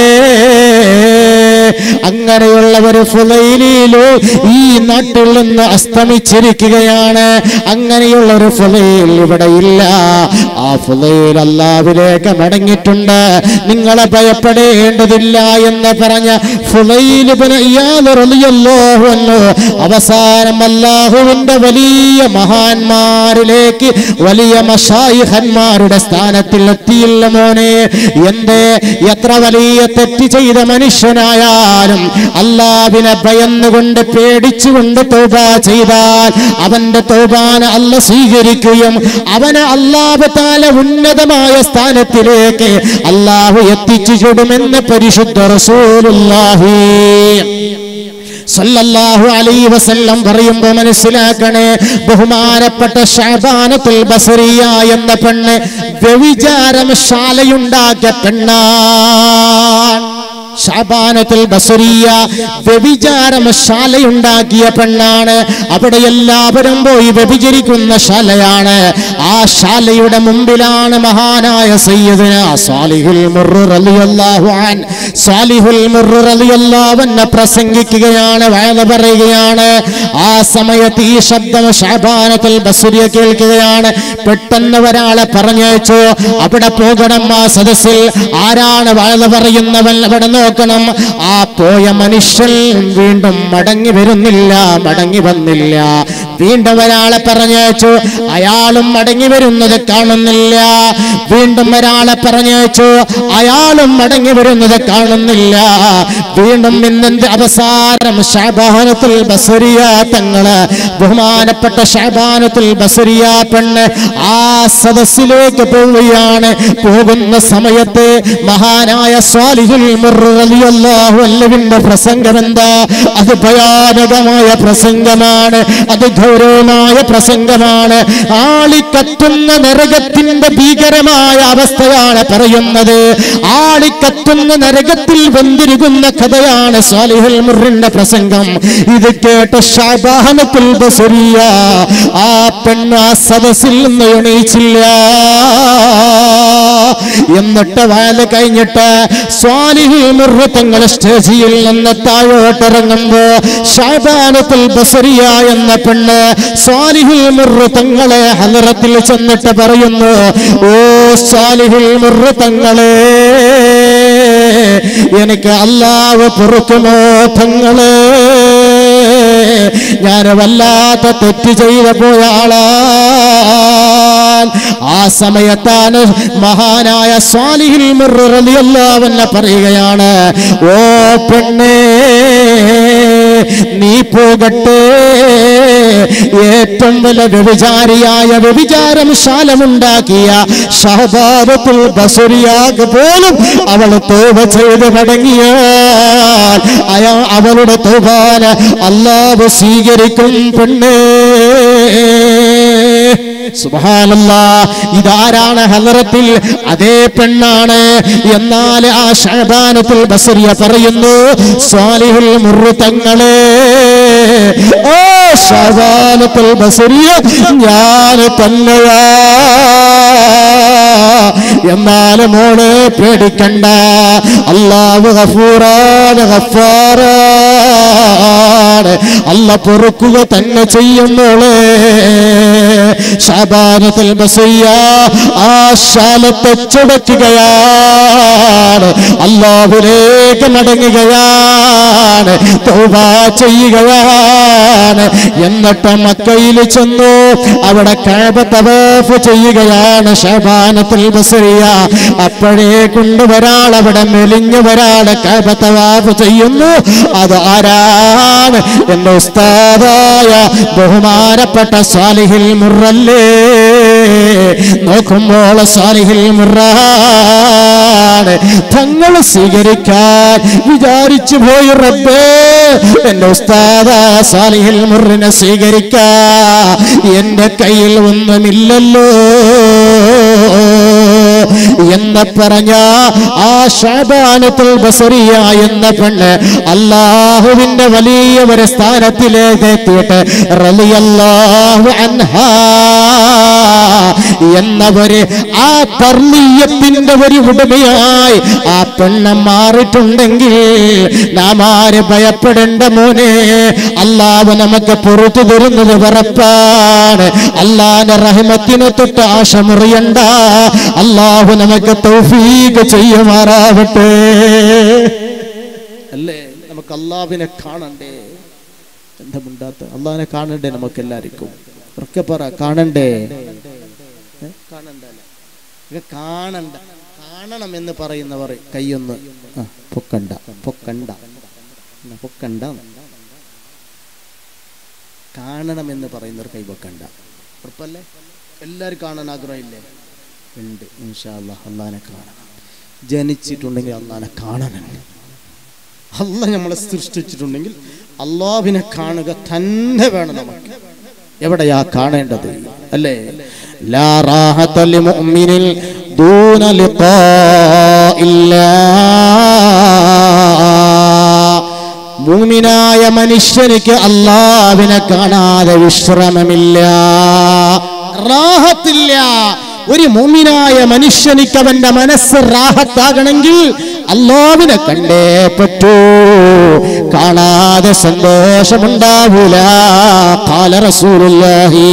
അങ്ങനെയുള്ള ഒരു ഫുലയിലോ ഈ നാട്ടിൽ നിന്ന് അസ്തമിച്ചിരിക്കുകയാണ് അങ്ങനെയുള്ള ഒരു ഫുലയിൽ ഇവിടെ ഇല്ല ആ ഫുലയിൽ അല്ലാവിലേക്ക് മടങ്ങിയിട്ടുണ്ട് നിങ്ങളെ ഭയപ്പെടേണ്ടതില്ല എന്ന് പറഞ്ഞ ഫുലയിലിബിന് അവസാനം അല്ലാഹുവിന്റെ വലിയ മഹാന്മാരിലേക്ക് വലിയ മഷായിഹന്മാരുടെ സ്ഥാനത്തിൽ എത്തിയില്ല മോനെ എന്തേ എത്ര വലിയ തെറ്റ് ചെയ്ത മനുഷ്യനായാലും അള്ളാവിനെ ഭയന്നുകൊണ്ട് പേടിച്ചുകൊണ്ട് തോബ ചെയ്താൽ അവന്റെ തോബാന അല്ല സ്വീകരിക്കുകയും അവനെ അള്ളാഹു താല ഉന്നതമായ സ്ഥാനത്തിലേക്ക് അള്ളാഹു എത്തിച്ചു ചുടുമെന്ന് പരിശുദ്ധ റസൂലുള്ളാഹി സല്ലല്ലാഹു അലൈഹി വസല്ലം പറയുമ്പോൾ മനസ്സിലാക്കണേ ബഹുമാനപ്പെട്ട ഷാബാനത്തുൽ ബസറിയ എന്ന പെണ്ണ് വ്യവിചാരം ശാലയുണ്ടാക്കിയ പെണ്ണാണ് ഷാബാനത്തുൽ ബസറിയ വ്യഭിചാരം ശാലയുണ്ടാക്കിയ പെണ്ണാണ് അവിടെ എല്ലാവരും പോയി വ്യഭിചരിക്കുന്ന ശാലയാണ് ആ ശാലയുടെ മുമ്പിലാണ് മഹാനായ സയ്യിദിന സാലിഹുൽ മുർറ് റളിയല്ലാഹു അൻ സാലിഹുൽ മുർറ് റളിയല്ലാഹു അൻഹു പ്രസംഗിക്കുകയാണ് വയല പറയുകയാണ് ആ സമയത്ത് ഈ ശബ്ദം ഷാബാനത്തുൽ ബസറിയ കേൾക്കുകയാണ് പെട്ടെന്ന് ഒരാളെ പറഞ്ഞയച്ചു അവിടെ പോകണം ആ സദസ്സിൽ ആരാണ് വയല പറയുന്നവൻ അവിടെ നോക്കണം ആ പോയ മനുഷ്യൻ വീണ്ടും മടങ്ങി വരുന്നില്ല മടങ്ങി വന്നില്ല വീണ്ടും ഒരാളെ പറഞ്ഞയച്ചു അയാളും മടങ്ങി വരുന്നത് കാണുന്നില്ല വീണ്ടും ഒരാളെ പറഞ്ഞയച്ചു അയാളും മടങ്ങി വരുന്നത് കാണുന്നില്ല വീണ്ടും ഇന്നെന്ത് അവസാനം ഷാബാനത്തുൽ ബസറിയ തങ്ങള് ബഹുമാനപ്പെട്ട ഷാബാനത്തുൽ ബസറിയ പെണ്ണ് ആ സദസ്സിലേക്ക് പോവുകയാണ് പോകുന്ന സമയത്ത് മഹാനായ സ്വാലിഹുൽ അള്ളാഹുവിന്റെ പ്രസംഗം എന്താ അത് ഭയാനകമായ പ്രസംഗമാണ് അത് ഗൗരവമായ പ്രസംഗമാണ് ആളിക്കത്തുന്ന നരകത്തിന്റെ ഭീകരമായ അവസ്ഥയാണ് പറയുന്നത് ആളിക്കത്തുന്ന നരകത്തിൽ വന്നിരിക്കുന്ന കഥയാണ് സാലിഹുൽ മുറിന്റെ പ്രസംഗം ഇത് കേട്ട ഷാബാനത്തുൽ ബസറിയ ആ പെണ്ണ് ആ സദസ്സിൽ നിന്ന് എണീച്ചില്ല എന്നിട്ട് വയല് കഴിഞ്ഞിട്ട് സ്വാലിഹിൽ മുറുത്തങ്ങൾ സ്റ്റേജിയിൽ നിന്ന് താഴോട്ടിറങ്ങുമ്പോ ഷാബാനത്തുൽ ബസറിയ എന്ന പെണ്ണ് സ്വാലിഹിൽ മുറുത്തങ്ങളെ ഹലറത്തിൽ ചെന്നിട്ട് പറയുന്നു ഓ സ്വാലിഹിൽ മുറുത്തങ്ങളെ എനിക്ക് അല്ലാവ് പൊറുക്കുമോ തങ്ങളെ ഞാൻ വല്ലാത്ത തെറ്റ് ചെയ്തു പോയ ആളാ ആ സമയത്താണ് മഹാനായ സ്വാലിഹിൽ മുറിയല്ലാവെന്നെ പറയുകയാണ് ഓ പെണ്ണേ നീ പോകട്ടെ ഏറ്റവും വലിയ വ്യഭിചാരിയായ വ്യഭിചാരം ശാലമുണ്ടാക്കിയ ഷഹബാദത്തുൽ ബസുരിയാക്ക് പോലും അവൾ തോപ ചെയ്ത് മടങ്ങിയാൽ അയാ അവളുടെ തോപാന അല്ലാവ് സ്വീകരിക്കും പെണ്ണേ സുബ്ഹാനല്ലാ ഇതാരാണ് ഹലറത്തിൽ അതേ പെണ്ണാണ് എന്നാൽ ആ ഷഹബാനത്തിൽ ബസറിയ പറയുന്നു സ്വാലിഹുൽ മുറുത്തങ്ങളെ ഓ ഷഹബാനത്തിൽ ബസറിയ ഞാൻ തന്നെയാ എന്നാൽ മോള് പേടിക്കണ്ട അള്ളാഹു ഗഫൂറാണ് ഗഫാറാണ് അല്ല പൊറുക്കുക തന്നെ ചെയ്യും മോളെ ഷാബാനത്തിൽ ബസയ്യ ആ ശാലത്തെ ചുടക്കുകയാണ് അള്ളാഹുലേക്ക് മടങ്ങുകയാണ് തൗബ ചെയ്യുകയാണ് എന്നിട്ട് മക്കയിൽ ചെന്നു അവിടെ കാബ തവാഫ് ചെയ്യുകയാണ് ഷാബാനത്തിൽ ബസറിയ അപ്പോഴേ കൊണ്ടുവരാൾ അവിടെ മെലിഞ്ഞു വരാള് കാബ തവാഫ് ചെയ്യുന്നു അത് ആരാണ് എന്റെ ഉസ്താദായ ബഹുമാനപ്പെട്ട സാലിഹിൽ മുറല്ലേ നോക്കുമ്പോൾ സാലിഹിൽ മുറാണ് തങ്ങൾ സ്വീകരിക്കാൻ വിചാരിച്ചു പോയി റബ്ബേ എന്റെ ഉസ്താദ സാലിഹിൽ മുറിനെ സ്വീകരിക്കാ എന്റെ കയ്യിൽ ഒന്നുമില്ലല്ലോ എന്ന് പറഞ്ഞ ആ ഷാബാനത്തുൽ ബസറിയ എന്ന പെണ്ണ് അള്ളാഹുവിന്റെ വലിയ ഒരു സ്ഥാനത്തിലേക്ക് എത്തിയിട്ട് റളിയല്ലാഹു അൻഹാ എന്നവര് ആ തർലീയത്തിന്റെ ഒരു ഉടമയായി ആ പെണ്ണ് മാറിയിട്ടുണ്ടെങ്കിൽ നാം ആര് ഭയപ്പെടേണ്ട മോനെ അള്ളാഹ് നമുക്ക് പുറത്തു തരുന്നത് ഉറപ്പാണ് അള്ളാന്റെ റഹിമത്തിനെ തൊട്ട് ആശ മുറിയണ്ട അള്ളാഹു നമുക്ക് തൗഫീഖ് ചെയ്യുമാറാവട്ടെ അല്ലേ നമുക്ക് അള്ളാവിനെ കാണണ്ടേ എന്താ മിണ്ടാത്ത അള്ളാഹിനെ കാണണ്ടേ നമുക്ക് എല്ലാവർക്കും ഉറക്കെ പറ കാണണ്ടേ ഏ? കാണണ്ടേ ഇത് കാണണ്ട കാണണം എന്ന് പറയുന്നവർ കൈയൊന്ന് ആ, പൊക്കണ്ട പൊക്കണ്ട എന്നാ, പൊക്കണ്ട കാണണം എന്ന് പറയുന്നവർ കൈ പൊക്കണ്ട ഉറപ്പല്ലേ എല്ലാവരും കാണാൻ ആഗ്രഹമില്ലേ ഉണ്ട് ഇൻഷാ അല്ലാഹ് അള്ളാഹിനെ കാണണം ജനിച്ചിട്ടുണ്ടെങ്കിൽ അള്ളാഹിനെ കാണണം അല്ല നമ്മളെ സൃഷ്ടിച്ചിട്ടുണ്ടെങ്കിൽ അള്ളാഹിനെ കാണുക തന്നെ വേണം നമുക്ക് എവിടെയാ കാണേണ്ടത് അല്ലേ لا راحة لمؤمن دون لقاء الله മുമിനായ മനുഷ്യനിക്ക് അള്ളാവിനെ കാണാതെ വിശ്രമമില്ല റാഹത്തില്ല ഒരു മുമിനായ മനുഷ്യനിക്ക് അവന്റെ മനസ്സ് റാഹത്താകണമെങ്കിൽ അള്ളാവിനെ കണ്ടേ പറ്റൂ കാണാതെ സന്തോഷമുണ്ടാവൂല കാല റസൂലുള്ളാഹി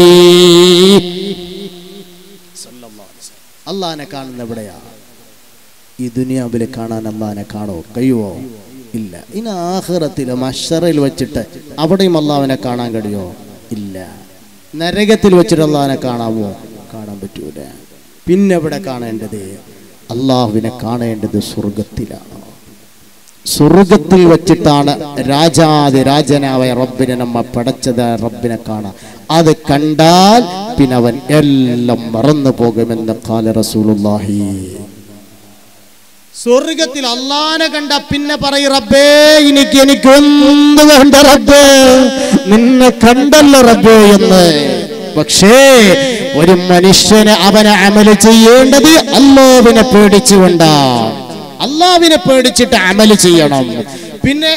അള്ളാഹിനെ കാണുന്ന എവിടെയാ ഈ ദുനിയാവിൽ കാണാൻ അള്ളാഹിനെ കാണോ കഴിയുവോ ഇല്ല ഇനി ആഹ്റത്തിൽ മഷറയിൽ വെച്ചിട്ട് അവിടെയും അള്ളാഹിനെ കാണാൻ കഴിയോ ഇല്ല നരകത്തിൽ വെച്ചിട്ട് അള്ളാഹിനെ കാണാമോ കാണാൻ പറ്റൂല പിന്നെ എവിടെ കാണേണ്ടത് അള്ളാഹുവിനെ കാണേണ്ടത് സ്വർഗത്തിലാണ് സ്വർഗത്തിൽ വെച്ചിട്ടാണ് രാജാതി രാജനായ റബ്ബിനെ നമ്മ പടച്ചത് റബ്ബിനെ കാണാം അത് കണ്ടാൽ പിന്നെ അവൻ എല്ലാം മറന്നു പോകുമെന്ന് കാല റസൂലുള്ളാഹി സ്വർഗത്തിൽ അള്ളാനെ കണ്ട പിന്നെ പറയും റബ്ബേ എനിക്ക് എനിക്ക് എന്ത് വേണ്ട റബ്ബേ നിന്നെ കണ്ടല്ലോ റബ്ബേ എന്ന് പക്ഷേ ഒരു മനുഷ്യന് അവനെ അമല് ചെയ്യേണ്ടത് അള്ളാവിനെ പേടിച്ചുകൊണ്ടാണ് അള്ളാവിനെ പേടിച്ചിട്ട് അമല് ചെയ്യണം പിന്നെ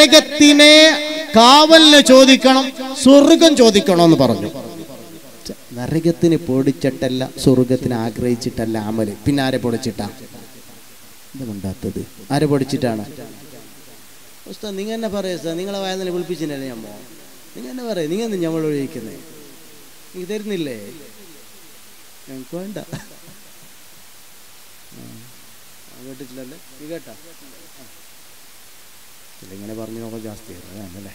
നരകത്തിനെ കാവലിന് ചോദിക്കണം സ്വർഗം ചോദിക്കണം എന്ന് പറഞ്ഞു നരകത്തിന് പേടിച്ചിട്ടല്ല സ്വർഗത്തിന് ആഗ്രഹിച്ചിട്ടല്ല അമല് പിന്നെ ആരെ പൊടിച്ചിട്ടാ എന്തുകൊണ്ടാത്തത് ആരെ പൊടിച്ചിട്ടാണ് ഉസ്താദ് നിങ്ങൾ തന്നെ പറയാ ഉസ്താദ് നിങ്ങളെ വയതിനെ വിളിപ്പിച്ചിട്ടല്ലേ ഞമ്മോ നിങ്ങൾ തന്നെ പറയാം നിങ്ങൾ എന്ത് ഞമ്മൾ ഒഴിക്കുന്നത് നീ തരുന്നില്ലേ ഞങ്ങൾക്ക് വേണ്ട കേട്ടിട്ടില്ലല്ലേ നീ കേട്ടാ ഇങ്ങനെ പറഞ്ഞു നോക്കാൻ ജാസ്തി അല്ലേ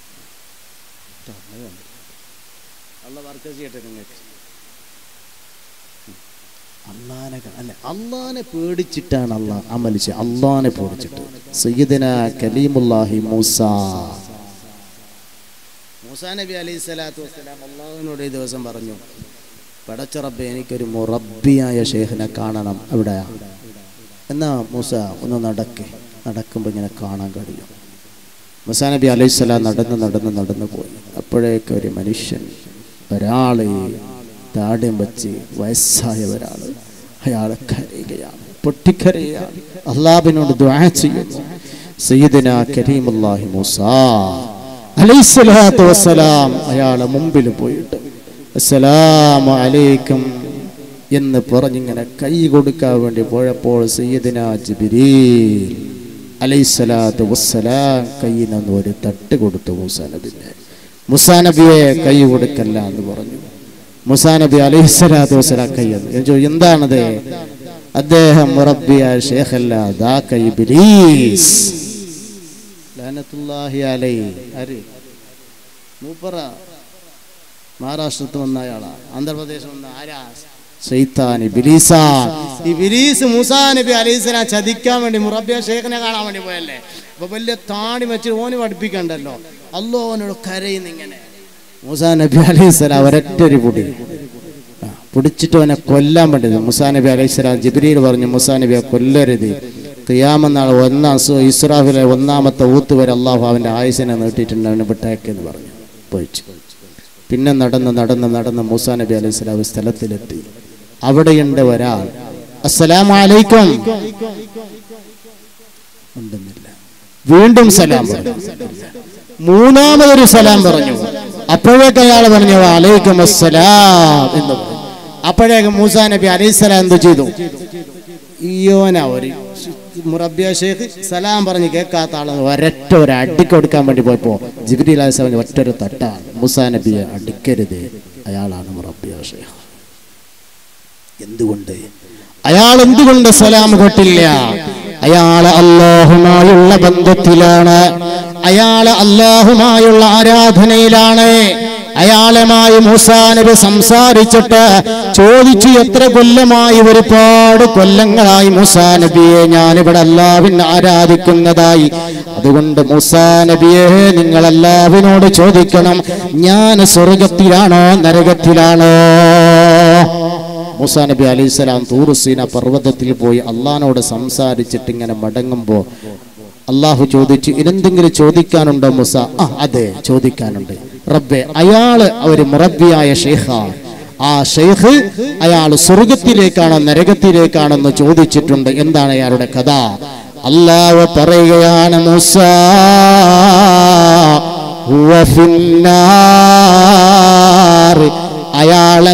അള്ള വർക്ക് ചെയ്യട്ടെ നിങ്ങൾക്ക് അള്ളാനെ ക- അല്ല അള്ളാനെ പേടിച്ചിട്ടാണ് അള്ളാഹ് അമലിച്ച് അള്ളാനെ പേടിച്ചിട്ട് സയ്യിദന കലീമുല്ലാഹി മൂസ മൂസാ നബി അലൈഹി സ്വലാത്തു വസ്സലാം അള്ളാഹുവിനോട് ഈ ദിവസം പറഞ്ഞു പടച്ച റബ്ബെ എനിക്കൊരു മുറബിയായ ഷേഖിനെ കാണണം അവിടെ എന്നാ മൂസ ഒന്ന് നടക്ക് നടക്കുമ്പോൾ ഇങ്ങനെ കാണാൻ കഴിയും മുസാ നബി അലൈഹി സ്വലാം നടന്ന് നടന്ന് നടന്നു പോയി അപ്പോഴേക്ക് ഒരു മനുഷ്യൻ ഒരാള് താടിയം വെച്ച് വയസ്സായ ഒരാൾ അയാൾ കരയുകയാണ് പൊട്ടിക്കരയുകയാണ് അള്ളാബിനോട് ദ്വാ ചെയ്യുന്നു സയ്യിദന കരീമുല്ലാഹി മൂസ അലൈഹിസ്സലാത്തു വസ്സലാം അയാളെ മുമ്പിൽ പോയിട്ട് അസ്സലാമു അലൈക്കും എന്ന് പറഞ്ഞിങ്ങനെ കൈ കൊടുക്കാൻ വേണ്ടി പോയപ്പോൾ സയ്യിദന ജിബ്രീൽ അലൈഹിസ്സലാത്തു വസ്സലാം കയ്യിൽ നിന്ന് ഒരു തട്ട് കൊടുത്തു മൂസാ നബിനെ മുസാ നബിയെ കൈ കൊടുക്കല്ല എന്ന് പറഞ്ഞു മുസാ നബി അലൈഹിസ്സലാത്തു വസ്സലാം കൈ എന്ന് ഞാൻ ചോദിച്ചു, എന്താണത് അദ്ദേഹം മുറബിയ ഷേഖല്ല ദാക ഇബ്ലീസ് ലാനത്തുല്ലാഹി അലൈ ആര് മൂപ്പറ മഹാരാഷ്ട്രത്ത് വന്ന അയാളാ ആന്ധ്രാപ്രദേശ് വന്ന ആരാ ശൈത്താൻ ഇബിലീസ ഇബിലീസ് മൂസാ നബി അലൈഹിസ്സലാം ചതിക്കാൻ വേണ്ടി മുറബിയ ഷേഖിനെ കാണാൻ വേണ്ടി പോയല്ലേ അപ്പൊ വലിയ താടി വെച്ച് ഓന് പഠിപ്പിക്കണ്ടല്ലോ അല്ലോ അവനോട് കരയുന്ന ഇങ്ങനെ മൂസാ നബി അലൈഹിസ്സലാം ഒരൊറ്റൊരു പൊടി ആ, പിടിച്ചിട്ട് അവനെ കൊല്ലാൻ വേണ്ടത് മുസാ നബി അലൈഹിസ്സലാം ജിബ്രീൽ പറഞ്ഞു മുസാ നബിയെ കൊല്ലരുത് ഖിയാമെന്നാൾ ഒന്നാം സു- ഇസ്രാഫിലെ ഒന്നാമത്തെ ഊത്ത് വരെ അള്ളാഹു അവൻ്റെ ആയുസിനെ നീട്ടിയിട്ടുണ്ട് അവനെ വിട്ടേക്കെന്ന് പറഞ്ഞു പോയിച്ചു പിന്നെ നടന്ന് നടന്ന് നടന്ന് മൂസാ നബി അലൈഹി സ്വലാം ഒരു സ്ഥലത്തിലെത്തി അവിടെയുണ്ട് ഒരാൾ അസ്സലാമു അലൈക്കും ഉണ്ടെന്നില്ല വീണ്ടും സലാം പറഞ്ഞു മൂന്നാമതൊരു സലാം പറഞ്ഞു അപ്പോഴേക്ക് അയാൾ പറഞ്ഞു അലൈക്കും അസ്സലാം എന്ന് പറഞ്ഞു അപ്പോഴേക്ക് മൂസാ നബി അലൈഹി സ്വലാം എന്ത് ചെയ്തു ഇയോന ഒരു മുറബിയ ഷേഖ് സലാം പറഞ്ഞ് കേൾക്കാത്ത ആള് ഒരൊറ്റ ഒരു അടിക്ക് കൊടുക്കാൻ വേണ്ടി പോയപ്പോ ജിബിരി അലൈഹി സ്വലാം ഒറ്റൊരു തട്ടാണ് മൂസാ നബിയെ അടിക്കരുത് അയാളാണ് മുറബിയ ഷേഖ് എന്തുകൊണ്ട് അയാൾ എന്തുകൊണ്ട് സലാം കേട്ടില്ല അയാൾ അള്ളാഹുമായുള്ള ബന്ധത്തിലാണ് അയാൾ അള്ളാഹുമായുള്ള ആരാധനയിലാണ് അയാളുമായി മൂസാ നബി സംസാരിച്ചിട്ട് ചോദിച്ചു എത്ര കൊല്ലമായി ഒരുപാട് കൊല്ലങ്ങളായി മൂസാ നബിയെ ഞാനിവിടെ അല്ലാവിനെ ആരാധിക്കുന്നതായി അതുകൊണ്ട് മൂസാ നബിയെ നിങ്ങൾ അല്ലാവിനോട് ചോദിക്കണം ഞാൻ സ്വർഗത്തിലാണോ നരകത്തിലാണോ മൂസാ നബി അലൈഹി സ്വലാം തൂറുസീന പർവ്വതത്തിൽ പോയി അള്ളഹാനോട് സംസാരിച്ചിട്ട് ഇങ്ങനെ മടങ്ങുമ്പോൾ അള്ളാഹു ചോദിച്ചു ഇതെന്തെങ്കിലും ചോദിക്കാനുണ്ടോ മുസ ആ അതെ ചോദിക്കാനുണ്ട് റബ്ബെ അയാള് ഒരു മുറബിയായ ഷെയ്ഖാണ് ആ ഷെയ്ഖ് അയാൾ സ്വർഗത്തിലേക്കാണോ നരകത്തിലേക്കാണെന്ന് ചോദിച്ചിട്ടുണ്ട് എന്താണ് അയാളുടെ കഥ അള്ളാഹു പറയുകയാണ് മൂസ ഹുവ ഫിന്നാർ. അയാളെ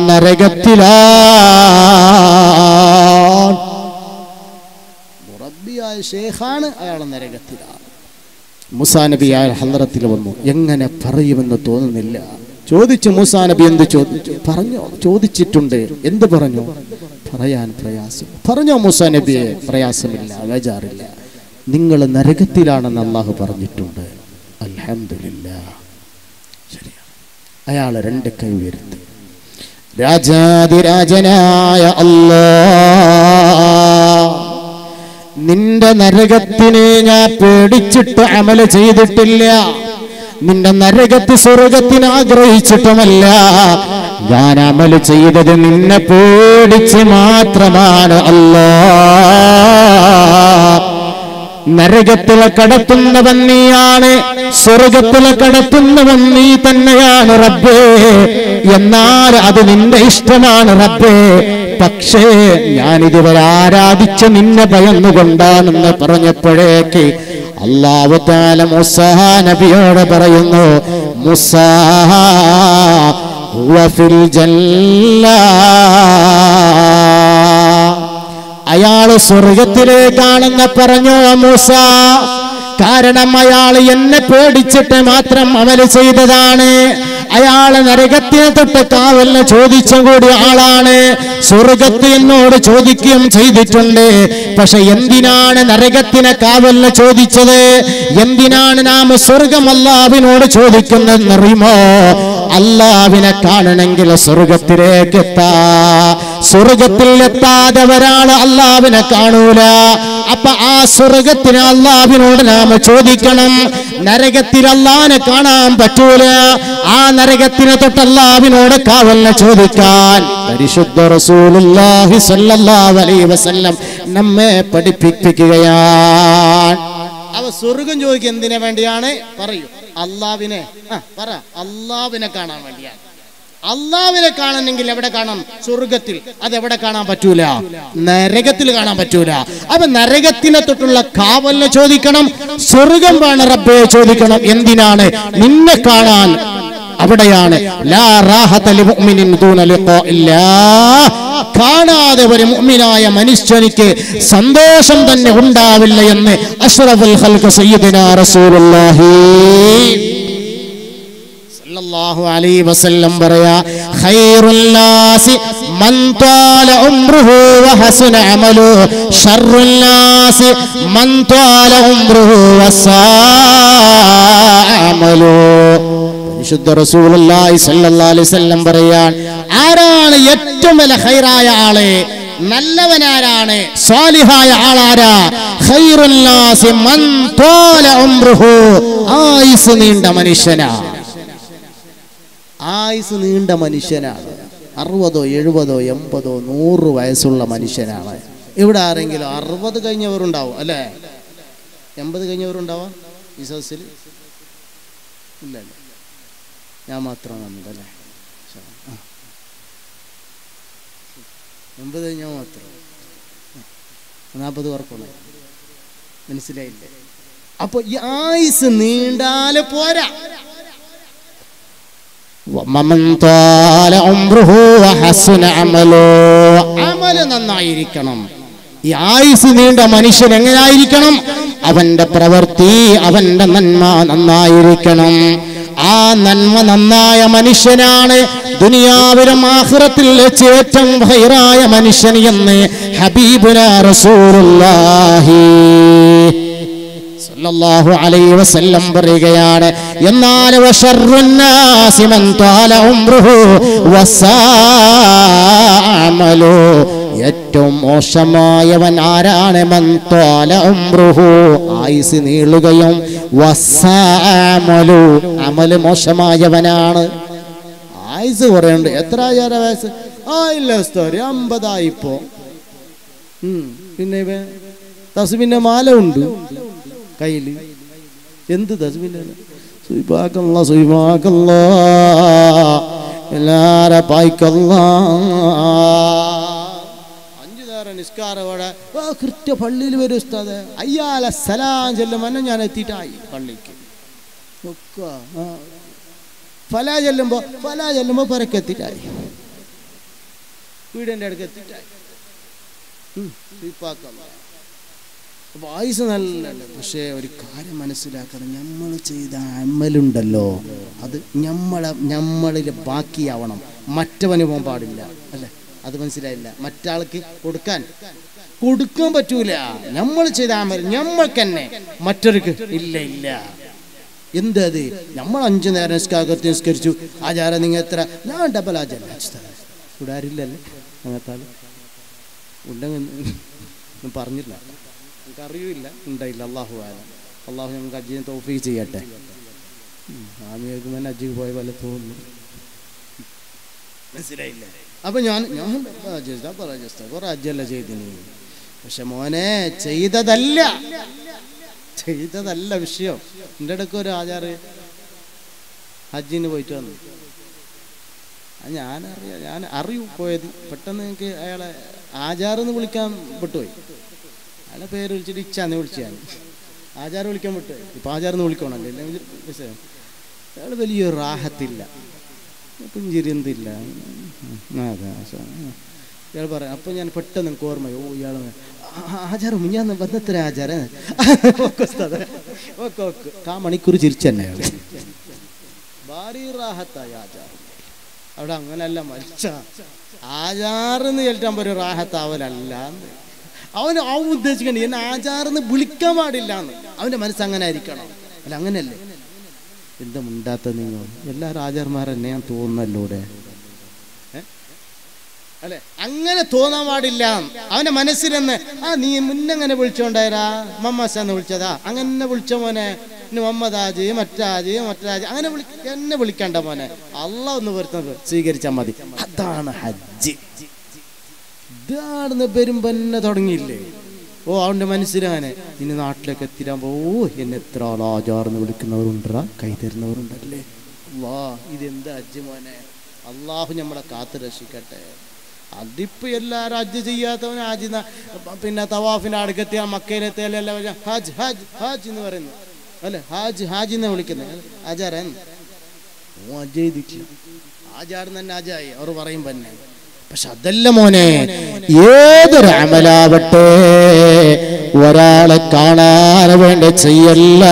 നരകത്തിലാണ് മുറബിയായ ഷേഖാണ് അയാളെ നരകത്തിലാണ് മുസാ നബി അയാൾ ഹലറത്തിൽ വന്നു എങ്ങനെ പറയുമെന്ന് തോന്നുന്നില്ല ചോദിച്ചു മൂസാ നബി എന്ത് ചോദിച്ചു പറഞ്ഞോ ചോദിച്ചിട്ടുണ്ട് എന്ത് പറഞ്ഞു പറയാൻ പ്രയാസം പറഞ്ഞോ മൂസാ നബിയെ പ്രയാസമില്ല വേജാറില്ല നിങ്ങൾ നരകത്തിലാണെന്ന് അള്ളാഹു പറഞ്ഞിട്ടുണ്ട് അൽഹംദുലില്ല ശരിയാണ് അയാൾ രണ്ട് കൈ ഉയർത്തി രാജാതിരാജനായ അല്ലാ നിന്റെ നരകത്തിനെ ഞാൻ പേടിച്ചിട്ട് അമല ചെയ്തിട്ടില്ല നിന്റെ നരകത്ത് സ്വർഗത്തിന് ആഗ്രഹിച്ചിട്ടുമല്ല ഞാൻ അമല് ചെയ്തത് നിന്നെ പേടിച്ച് മാത്രമാണ് അല്ലാ നരകത്തിലെ കടത്തുന്നവൻ നീയാണ് സ്വർഗത്തിലെ കടത്തുന്നവൻ നീ തന്നെയാണ് റബ്ബേ എന്നാൽ അത് നിന്റെ ഇഷ്ടമാണ് റബ്ബേ പക്ഷേ ഞാൻ ഇതുവരെ ആരാധിച്ച നിന്നെ ഭയന്നുകൊണ്ടാണെന്ന് പറഞ്ഞപ്പോഴേക്ക് അള്ളാഹു താല മുസാ നബിയോട് പറയുന്നു മുസാ വഫിൽ ജന്ന അയാള് സ്വർഗത്തിലേക്കാണെന്ന് പറഞ്ഞു മൂസ കാരണം അയാൾ എന്നെ പേടിച്ചിട്ട് മാത്രം അമല് ചെയ്തതാണ് അയാൾ നരകത്തിന് തൊട്ട് കാവലിന് ചോദിച്ച കൂടി ആളാണ് സ്വർഗത്ത് എന്നോട് ചോദിക്കുകയും ചെയ്തിട്ടുണ്ട് പക്ഷെ എന്തിനാണ് നരകത്തിന് കാവലിന് ചോദിച്ചത് എന്തിനാണ് നാം സ്വർഗം അല്ലാവിനോട് ചോദിക്കുന്നതെന്നറിയുമോ അല്ലാവിനെ കാണണമെങ്കിൽ സ്വർഗത്തിലേക്ക് എത്താ സ്വർഗത്തിൽ എത്താതെ ഒരാൾ അല്ലാവിനെ കാണൂല അപ്പൊ ആ സ്വർഗത്തിന് അള്ളാവിനോട് നാം ചോദിക്കണം നരകത്തിൽ അള്ളാനെ കാണാൻ പറ്റൂല ആ നരകത്തിനെ തൊട്ട് അള്ളാവിനോട് കാവലിനെ ചോദിക്കാൻ പരിശുദ്ധ റസൂലുള്ളാഹി സ്വല്ലല്ലാഹു അലൈഹി വസല്ലം നമ്മെ പഠിപ്പിക്കുകയാണ് അവ സ്വർഗം ചോദിക്കുക എന്തിനു വേണ്ടിയാണ് പറയൂ അള്ളാവിനെ ആ പറ അള്ളാവിനെ കാണാൻ വേണ്ടിയാണ് അള്ളാവിനെ കാണണമെങ്കിൽ എവിടെ കാണാം സ്വർഗത്തിൽ അത് എവിടെ കാണാൻ പറ്റൂല നരകത്തിൽ കാണാൻ പറ്റൂല അപ്പൊ നരകത്തിനെ തൊട്ടുള്ള കാവലിനെ ചോദിക്കണം സ്വർഗം വേണം റബ്ബെ ചോദിക്കണം എന്തിനാണ് നിന്നെ കാണാൻ അവിടെയാണ് ലാ റാഹത ലിമുഅ്മിനിൻ ദൂന ലിഖാഇല്ലാ. കാണാതെ ഒരു മുഅ്മിനായ മനുഷ്യനിക്ക് സന്തോഷം തന്നെ ഉണ്ടാവില്ല എന്ന് അഷ്റഫുൽ ഖൽഖ് സയ്യിദുനാ റസൂലുള്ളാഹി സല്ലല്ലാഹു അലൈഹി വസല്ലം പറയാ ഖൈറുൽ നാസി മൻ ത്വാല ഉംറുഹു വഹസുന അമലു ശർറുൽ നാസി മൻ ത്വാല ഉംറുഹു വസാ അമലു പരിശുദ്ധ റസൂലുള്ളാഹി സ്വല്ലല്ലാഹു അലൈഹി വസല്ലം പറയാൻ ആരാണ് ഏറ്റവും വലിയ ഖൈറായ ആള് നല്ലവനാരാണ് സ്വാലിഹായ ആളാരാ ഖൈറുൽ നാസി മൻ ത്വാല ഉംറുഹു ആയുസ് നീണ്ട മനുഷ്യനാ ആയുസ് നീണ്ട മനുഷ്യനാണ് അറുപതോ എഴുപതോ എൺപതോ നൂറ് വയസ്സുള്ള മനുഷ്യനാണ് ഇവിടെ ആരെങ്കിലും അറുപത് കഴിഞ്ഞവരുണ്ടാവും അല്ലേ എൺപത് കഴിഞ്ഞവരുണ്ടാവാം ഈ സദസ്സിൽ ഇല്ല ഇല്ല. ഞാൻ മാത്രമാണ് അല്ലേ ആ. എൺപത് കഴിഞ്ഞാൽ മാത്രം നാൽപ്പത് പേർക്കുള്ള മനസ്സിലായില്ലേ അപ്പൊ ഈ ആയുസ് നീണ്ടാല് പോരാ വമൻ ത്വാല ഉംറുഹു വഹസുന അമലു അമല് നന്നായിരിക്കണം ഈ ആയുസ് നീണ്ട മനുഷ്യൻ എങ്ങനായിരിക്കണം അവന്റെ പ്രവൃത്തി അവന്റെ നന്മ നന്നായിരിക്കണം ആ നന്മ നന്നായ മനുഷ്യനാണ് ദുനിയാവിലും ആഖിറത്തിൽ വെച്ച് ഏറ്റവും ഹൈറായ മനുഷ്യൻ എന്ന് ഹബീബുന റസൂലുള്ളാഹി സല്ലല്ലാഹു അലൈഹി വസല്ലം പറയുകയാണ് എന്നാൽ വശർറുന്നാസി മൻ ത്വാല ഉംറുഹു വസാഅമലു ഏറ്റവും മോശമായവൻ ആരാണ് മൻ ത്വാല ഉംറുഹു ആയുസ് നീളുകയും വസാഅമലു അമല് മോശമായവനാണ് ആയുസ് കുറയുണ്ട് എത്ര ആചാര വയസ്സ് ആ ഇല്ല ഉസ്താദ് അമ്പതായിപ്പോ ഉം. പിന്നെ ഇവ തസ്മിന്റെ മാല ഉണ്ട് കയ്യില് എന്ത് തസ്മിന്റെ സുയിപ്പാക്കല്ല സുയിപ്പാക്കല്ല എല്ലാരെ പായിക്കല്ല അഞ്ചു നേരം നിസ്കാരവിടെ കൃത്യ പള്ളിയിൽ വരും ഉസ്താദ് അയ്യാല സലാം ചെല്ലുമ്പോൾ ഞാൻ എത്തിയിട്ടായി പള്ളിക്ക് ഒക്കെ, ആ. ഫലാ ചെല്ലുമ്പോ ഫലാ ചെല്ലുമ്പോ പരക്കെത്തിയിട്ടായി വീടിന്റെ അടുക്ക് എത്തിയിട്ടായി അപ്പൊ ആയുസ് നല്ലല്ലേ പക്ഷേ ഒരു കാര്യം മനസ്സിലാക്കണം നമ്മൾ ചെയ്ത അമലുണ്ടല്ലോ അത് ഞമ്മളെ ഞമ്മളിൽ ബാക്കിയാവണം മറ്റവന് പോകാൻ പാടില്ല അല്ലേ അത് മനസ്സിലായില്ല മറ്റാൾക്ക് കൊടുക്കാൻ കൊടുക്കാൻ പറ്റൂല നമ്മൾ ചെയ്ത അമൽ ഞമ്മൾക്ക് തന്നെ മറ്റൊരുക്ക് ഇല്ല ഇല്ല എന്തത് നമ്മൾ അഞ്ചു നേരം നിസ്കാരത്തിൽ നിസ്കരിച്ചു ആചാരം നിങ്ങൾ എത്ര ഞാൻ ഡബൽ ആചാരം ഇവിടെ ആരില്ലല്ലേ അങ്ങനത്തെ ആള് ഉണ്ടെങ്കിൽ ഒന്നും പറഞ്ഞില്ല നമുക്ക് അറിയില്ല ഉണ്ടായില്ല അള്ളാഹു ആലം അള്ളാഹു നമുക്ക് അജ്ജിനെ തോഫീ ചെയ്യട്ടെ ആമി കേൾക്കുമ്പോൾ അജ്ജിക്ക് പോയ പോലെ തോന്നുന്നു മനസ്സിലായില്ല അപ്പൊ ഞാൻ ഞാൻ കുറെ അജ്ജല്ല ചെയ്തിനി പക്ഷെ മോനെ ചെയ്തതല്ല ചെയ്തതല്ല വിഷയം എൻ്റെ ഇടയ്ക്ക് ഒരു ആചാറ് ഹജ്ജിന് പോയിട്ട് വന്നു അത് ഞാനറിയാം ഞാൻ അറിയൂ പോയത് പെട്ടെന്ന് എനിക്ക് അയാളെ ആചാരെന്ന് വിളിക്കാൻ വിട്ടുപോയി അയാളെ പേര് വിളിച്ചിട്ട് ഇച്ചാന്ന് വിളിച്ചു ഞാൻ ആചാരം വിളിക്കാൻ വിട്ടുപോയി ഇപ്പം ആചാരെന്ന് വിളിക്കണമല്ലോ ഇല്ലെങ്കിൽ വിഷയം അയാൾ വലിയൊരു റാഹത്തില്ല പുഞ്ചിരി എന്തില്ല ഉം, അതെ ആശ. ഇയാൾ പറയാം അപ്പം ഞാൻ പെട്ടെന്ന് എനിക്ക് ഓർമ്മ ഓ ഇയാൾ ആചാരം ഞാൻ വന്നത്ര ആചാരം ഓക്കെ ഉസ്താദേ. ഓക്കെ ഓക്കെ കാ മണിക്കൂർ ചിരിച്ചു തന്നെ അയാൾ ഭാരി റാഹത്തായ ആചാരം അവിടെ അങ്ങനല്ല മരിച്ച ആചാറെന്ന് കേട്ടാൻ ഒരു റാഹത്താവലല്ല അവന് അവൻ ഉദ്ദേശിക്കണ്ട എന്നെ ആചാറെന്ന് വിളിക്കാൻ പാടില്ല എന്ന് അവന്റെ മനസ്സ് അങ്ങനെ ആയിരിക്കണം അല്ല അങ്ങനെയല്ലേ എന്താ മുണ്ടാത്ത നിങ്ങൾ എല്ലാവരും ആചാർമാരെന്നെ ഞാൻ തോന്നുന്നല്ലോടെ അല്ലെ അങ്ങനെ തോന്നാൻ പാടില്ല അവന്റെ മനസ്സിലെന്ന് ആ നീ മുന്നങ്ങനെ വിളിച്ചോണ്ടായരാ മമ്മസാന്ന് വിളിച്ചതാ അങ്ങനെ വിളിച്ച മോനെ ഇനി മമ്മദാജ് മറ്റാജ് മറ്റാജ് അങ്ങനെ വിളി എന്നെ വിളിക്കണ്ട മോനെ അല്ല ഒന്ന് വരുത്തുന്നത് സ്വീകരിച്ചാൽ മതി അതാണ് ഹജ്ജ് ഇതാണെന്ന് വരുമ്പോ തന്നെ തുടങ്ങിയില്ലേ ഓ അവന്റെ മനസ്സിലങ്ങനെ ഇനി നാട്ടിലേക്ക് എത്തിരാകുമ്പോ ഓ എന്നെ എത്ര ആൾ ആചാർന്ന് വിളിക്കുന്നവരുണ്ടാ കൈ തരുന്നവരുണ്ടല്ലേ വാ ഇതെന്താ ഹജ്ജ് മോനെ അള്ളാഹു നമ്മളെ കാത്തു രക്ഷിക്കട്ടെ അതിപ്പോ എല്ലാരും ഹജ്ജ് ചെയ്യാത്തവൻ ഹാജി ന- പിന്നെ തവാഫിന്റെ അടുക്കെത്തിയ മക്കയിലെത്തിയാലെല്ലാം ഹജ് ഹജ് ഹജ് എന്ന് പറയുന്നു അല്ലെ ഹാജ് ഹാജി എന്ന് വിളിക്കുന്നത് ആചാരൻ ഓ ഹജ്ജ് ചെയ്തിട്ടില്ല ആചാരം തന്നെ ആജായി അവർ പറയും തന്നെ പക്ഷെ അതല്ല മോനെ ഏതൊരു അമലാവട്ടെ ഒരാളെ കാണാൻ വേണ്ടി ചെയ്യല്ല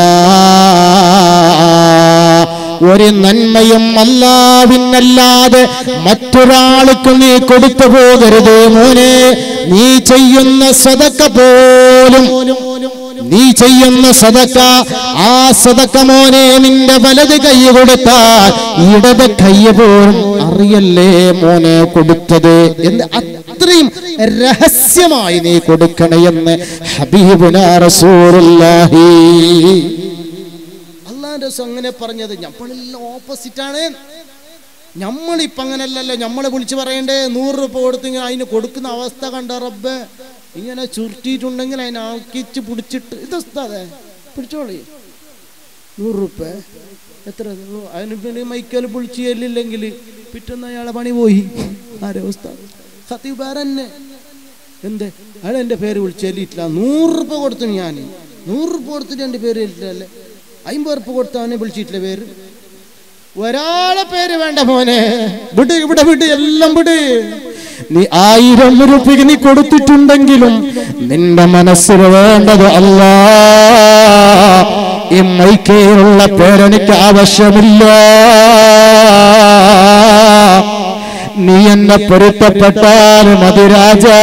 ഒരു നന്മയും അല്ലാവിനല്ലാതെ മറ്റൊരാൾക്ക് നീ കൊടുത്തു പോകരുത് മോനെ നീ ചെയ്യുന്ന സദക്ക പോലും നീ ചെയ്യുന്ന സദക്ക ആ സദക്ക മോനെ നിന്റെ വലത് കൈ കൊടുത്താൽ ഇടത് കൈ പോലും അറിയല്ലേ മോനെ കൊടുത്തത് എന്ന് അത്രയും രഹസ്യമായി നീ കൊടുക്കണേ എന്ന് ഹബീബുന റസൂലുള്ളാഹി അള്ളാന്റെ രസം അങ്ങനെ പറഞ്ഞത് നമ്മളെല്ലാം ഓപ്പോസിറ്റ് ആണ് നമ്മളിപ്പോ അങ്ങനല്ലല്ലോ നമ്മളെ വിളിച്ച് പറയണ്ടേ നൂറ് രൂപ കൊടുത്തെങ്കിൽ അതിന് കൊടുക്കുന്ന അവസ്ഥ കണ്ട റബ്ബ് ഇങ്ങനെ ചുരുട്ടിയിട്ടുണ്ടെങ്കിൽ അതിനെ ആക്കിച്ച് പിടിച്ചിട്ട് ഇത് ഉസ്താദേ പിടിച്ചോളി നൂറ് രൂപ എത്ര നൂ- അതിന് പിന്നെ മൈക്കൽ വിളിച്ച് ചെല്ലില്ലെങ്കിൽ പിറ്റേന്ന് അയാളെ പണി പോയി ആരെ ഉസ്താദ് ഖത്തീബ് വേറെന്നെ എന്ത് അയാൾ എൻ്റെ പേര് വിളിച്ച് ചെല്ലിയിട്ടില്ല നൂറ് രൂപ കൊടുത്തു ഞാൻ നൂറ് രൂപ കൊടുത്തിട്ട് എൻ്റെ പേര് ചെല്ലിട്ടില്ലല്ലേ അമ്പത് രൂപ കൊടുത്ത അവനെ വിളിച്ചിട്ടില്ല പേര് ഒരാളെ പേര് വേണ്ട മോനെ വിട് ഇവിടെ വിട് എല്ലാം വിട് നീ ആയിരം രൂപയ്ക്ക് നീ കൊടുത്തിട്ടുണ്ടെങ്കിലും നിന്റെ മനസ്സിൽ വേണ്ടത് അല്ലാ ഈ മൈക്കയിലുള്ള പേരെനിക്ക് ആവശ്യമില്ല നീ എന്നെ പൊരുത്തപ്പെട്ടാൽ മതി രാജാ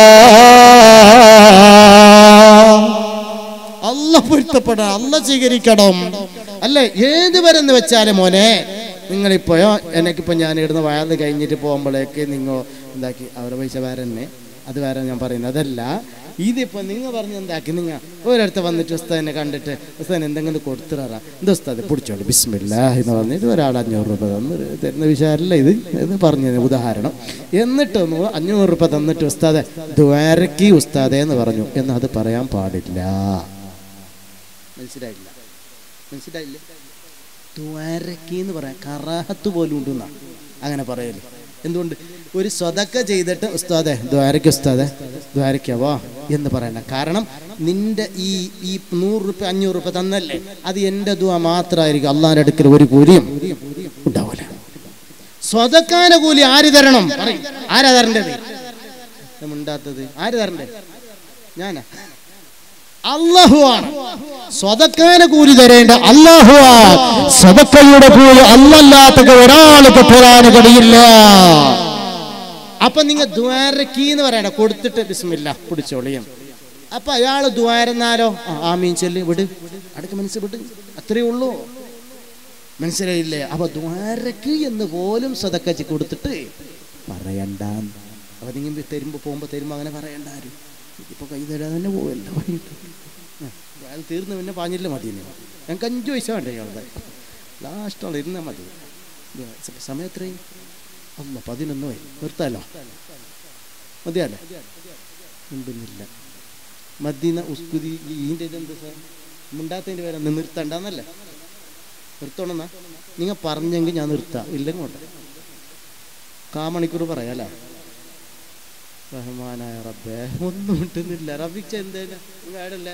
അല്ല പൊരുത്തപ്പെടണം അല്ല സ്വീകരിക്കണം അല്ലേ ഏത് വരെന്ന് വെച്ചാലും മോനെ നിങ്ങളിപ്പോയോ എനിക്കിപ്പോ ഞാൻ ഇടുന്ന വയറ് കഴിഞ്ഞിട്ട് പോകുമ്പോഴേക്ക് നിങ്ങൾ എന്താക്കി അവരുടെ പൈസ വേറെ തന്നെ അത് വേറെ ഞാൻ പറയുന്നത് അതല്ല ഇതിപ്പോ നിങ്ങൾ പറഞ്ഞ് എന്താക്കി നിങ്ങൾ ഒരിടത്ത് വന്നിട്ട് ഉസ്താദിനെ കണ്ടിട്ട് ഉസ്താദിന് എന്തെങ്കിലും കൊടുത്തിറാ എന്താ ഉസ്താദ് പിടിച്ചോളൂ ബിസ്മില്ല എന്ന് പറഞ്ഞിട്ട് ഒരാൾ അഞ്ഞൂറ് രൂപ തന്ന് തരുന്ന വിഷയമല്ല ഇത് എന്ന് പറഞ്ഞു ഉദാഹരണം എന്നിട്ട് ഒന്ന് അഞ്ഞൂറ് രൂപ തന്നിട്ട് ഉസ്താദെ ദ്വാരക്കി ഉസ്താദെ എന്ന് പറഞ്ഞു എന്ന് അത് പറയാൻ പാടില്ല മനസ്സിലായില്ല മനസ്സിലായില്ല ദ്വാരക്കി എന്ന് പറയാം കറാഹത്ത് പോലും ഉണ്ടെന്നാ അങ്ങനെ പറയല് എന്തുകൊണ്ട് ഒരു സ്വതക്ക ചെയ്തിട്ട് ഉസ്താദെ ദ്വാരക്ക് ഉസ്താദെ ദ്വാരക്കവാ എന്ന് പറയണ്ട കാരണം നിന്റെ ഈ ഈ നൂറ് റുപ്യ അഞ്ഞൂറ് റുപ്യ തന്നല്ലേ അത് എൻ്റെ ദുവ മാത്രമായിരിക്കും അള്ളാഹിന്റെ അടുക്കൽ ഒരു കൂലിയും ഉണ്ടാവില്ല സ്വതക്കാന കൂലി ആര് തരണം പറയ്. ആരാ തരേണ്ടത് ഉണ്ടാത്തത് ആര് തരണ്ടേ ഞാനാ അള്ളാഹുവാണ് സ്വതക്കാന കൂലി തരേണ്ട അള്ളാഹുവാ സ്വതക്കയുടെ കൂലി അല്ലല്ലാത്ത ഒരാൾക്ക് തരാൻ കഴിയില്ല അപ്പൊ നിങ്ങൾ ദ്വാരക്കി എന്ന് പറയണ്ട കൊടുത്തിട്ട് ബിസ്മില്ല പിടിച്ചോളിയും അപ്പൊ അയാള് ദ്വാരന്നാലോ ആ, ആമീൻ ചെല്ല് വിട് അടുക്ക് മനസ്സ് വിട് അത്രേ ഉള്ളൂ മനസ്സിലായില്ലേ അപ്പൊ ദ്വാരക്ക് എന്ന് പോലും സ്വതക്കച്ച് കൊടുത്തിട്ട് പറയണ്ട അപ്പൊ നിങ്ങൾ തരുമ്പോ പോകുമ്പോ തരുമ്പോ അങ്ങനെ പറയണ്ട ആരും ഇപ്പൊ കൈ തരാതെ തന്നെ പോവല്ലോ അയാൾ തീർന്ന് പിന്നെ പാഞ്ഞില്ല മതി ഇനി. ഞങ്ങൾക്ക് അഞ്ചു പൈസ വേണ്ട ഇയാളുടെ ലാസ്റ്റുള്ള ഇരുന്നാൽ മതി സമയം എത്രയും അല്ല പതിനൊന്ന് പോയി നിർത്താലോ മതിയല്ലേ ഉണ്ടെന്നില്ല മദീന ഉസ്കുതി ഈൻ്റെ ഇതെന്ത് സാർ മുണ്ടാത്തതിൻ്റെ പേര് ഒന്ന് നിർത്തണ്ടെന്നല്ലേ നിർത്തണമെന്നാ നിങ്ങൾ പറഞ്ഞെങ്കിൽ ഞാൻ നിർത്താം ഇല്ലെങ്കിൽ കൊണ്ട് കാമണിക്കൂർ പറയാലേ റഹ്മാനായ റബ്ബേ ഒന്നും കിട്ടുന്നില്ല റബിച്ച എന്തേലും നിങ്ങൾ ആടല്ലേ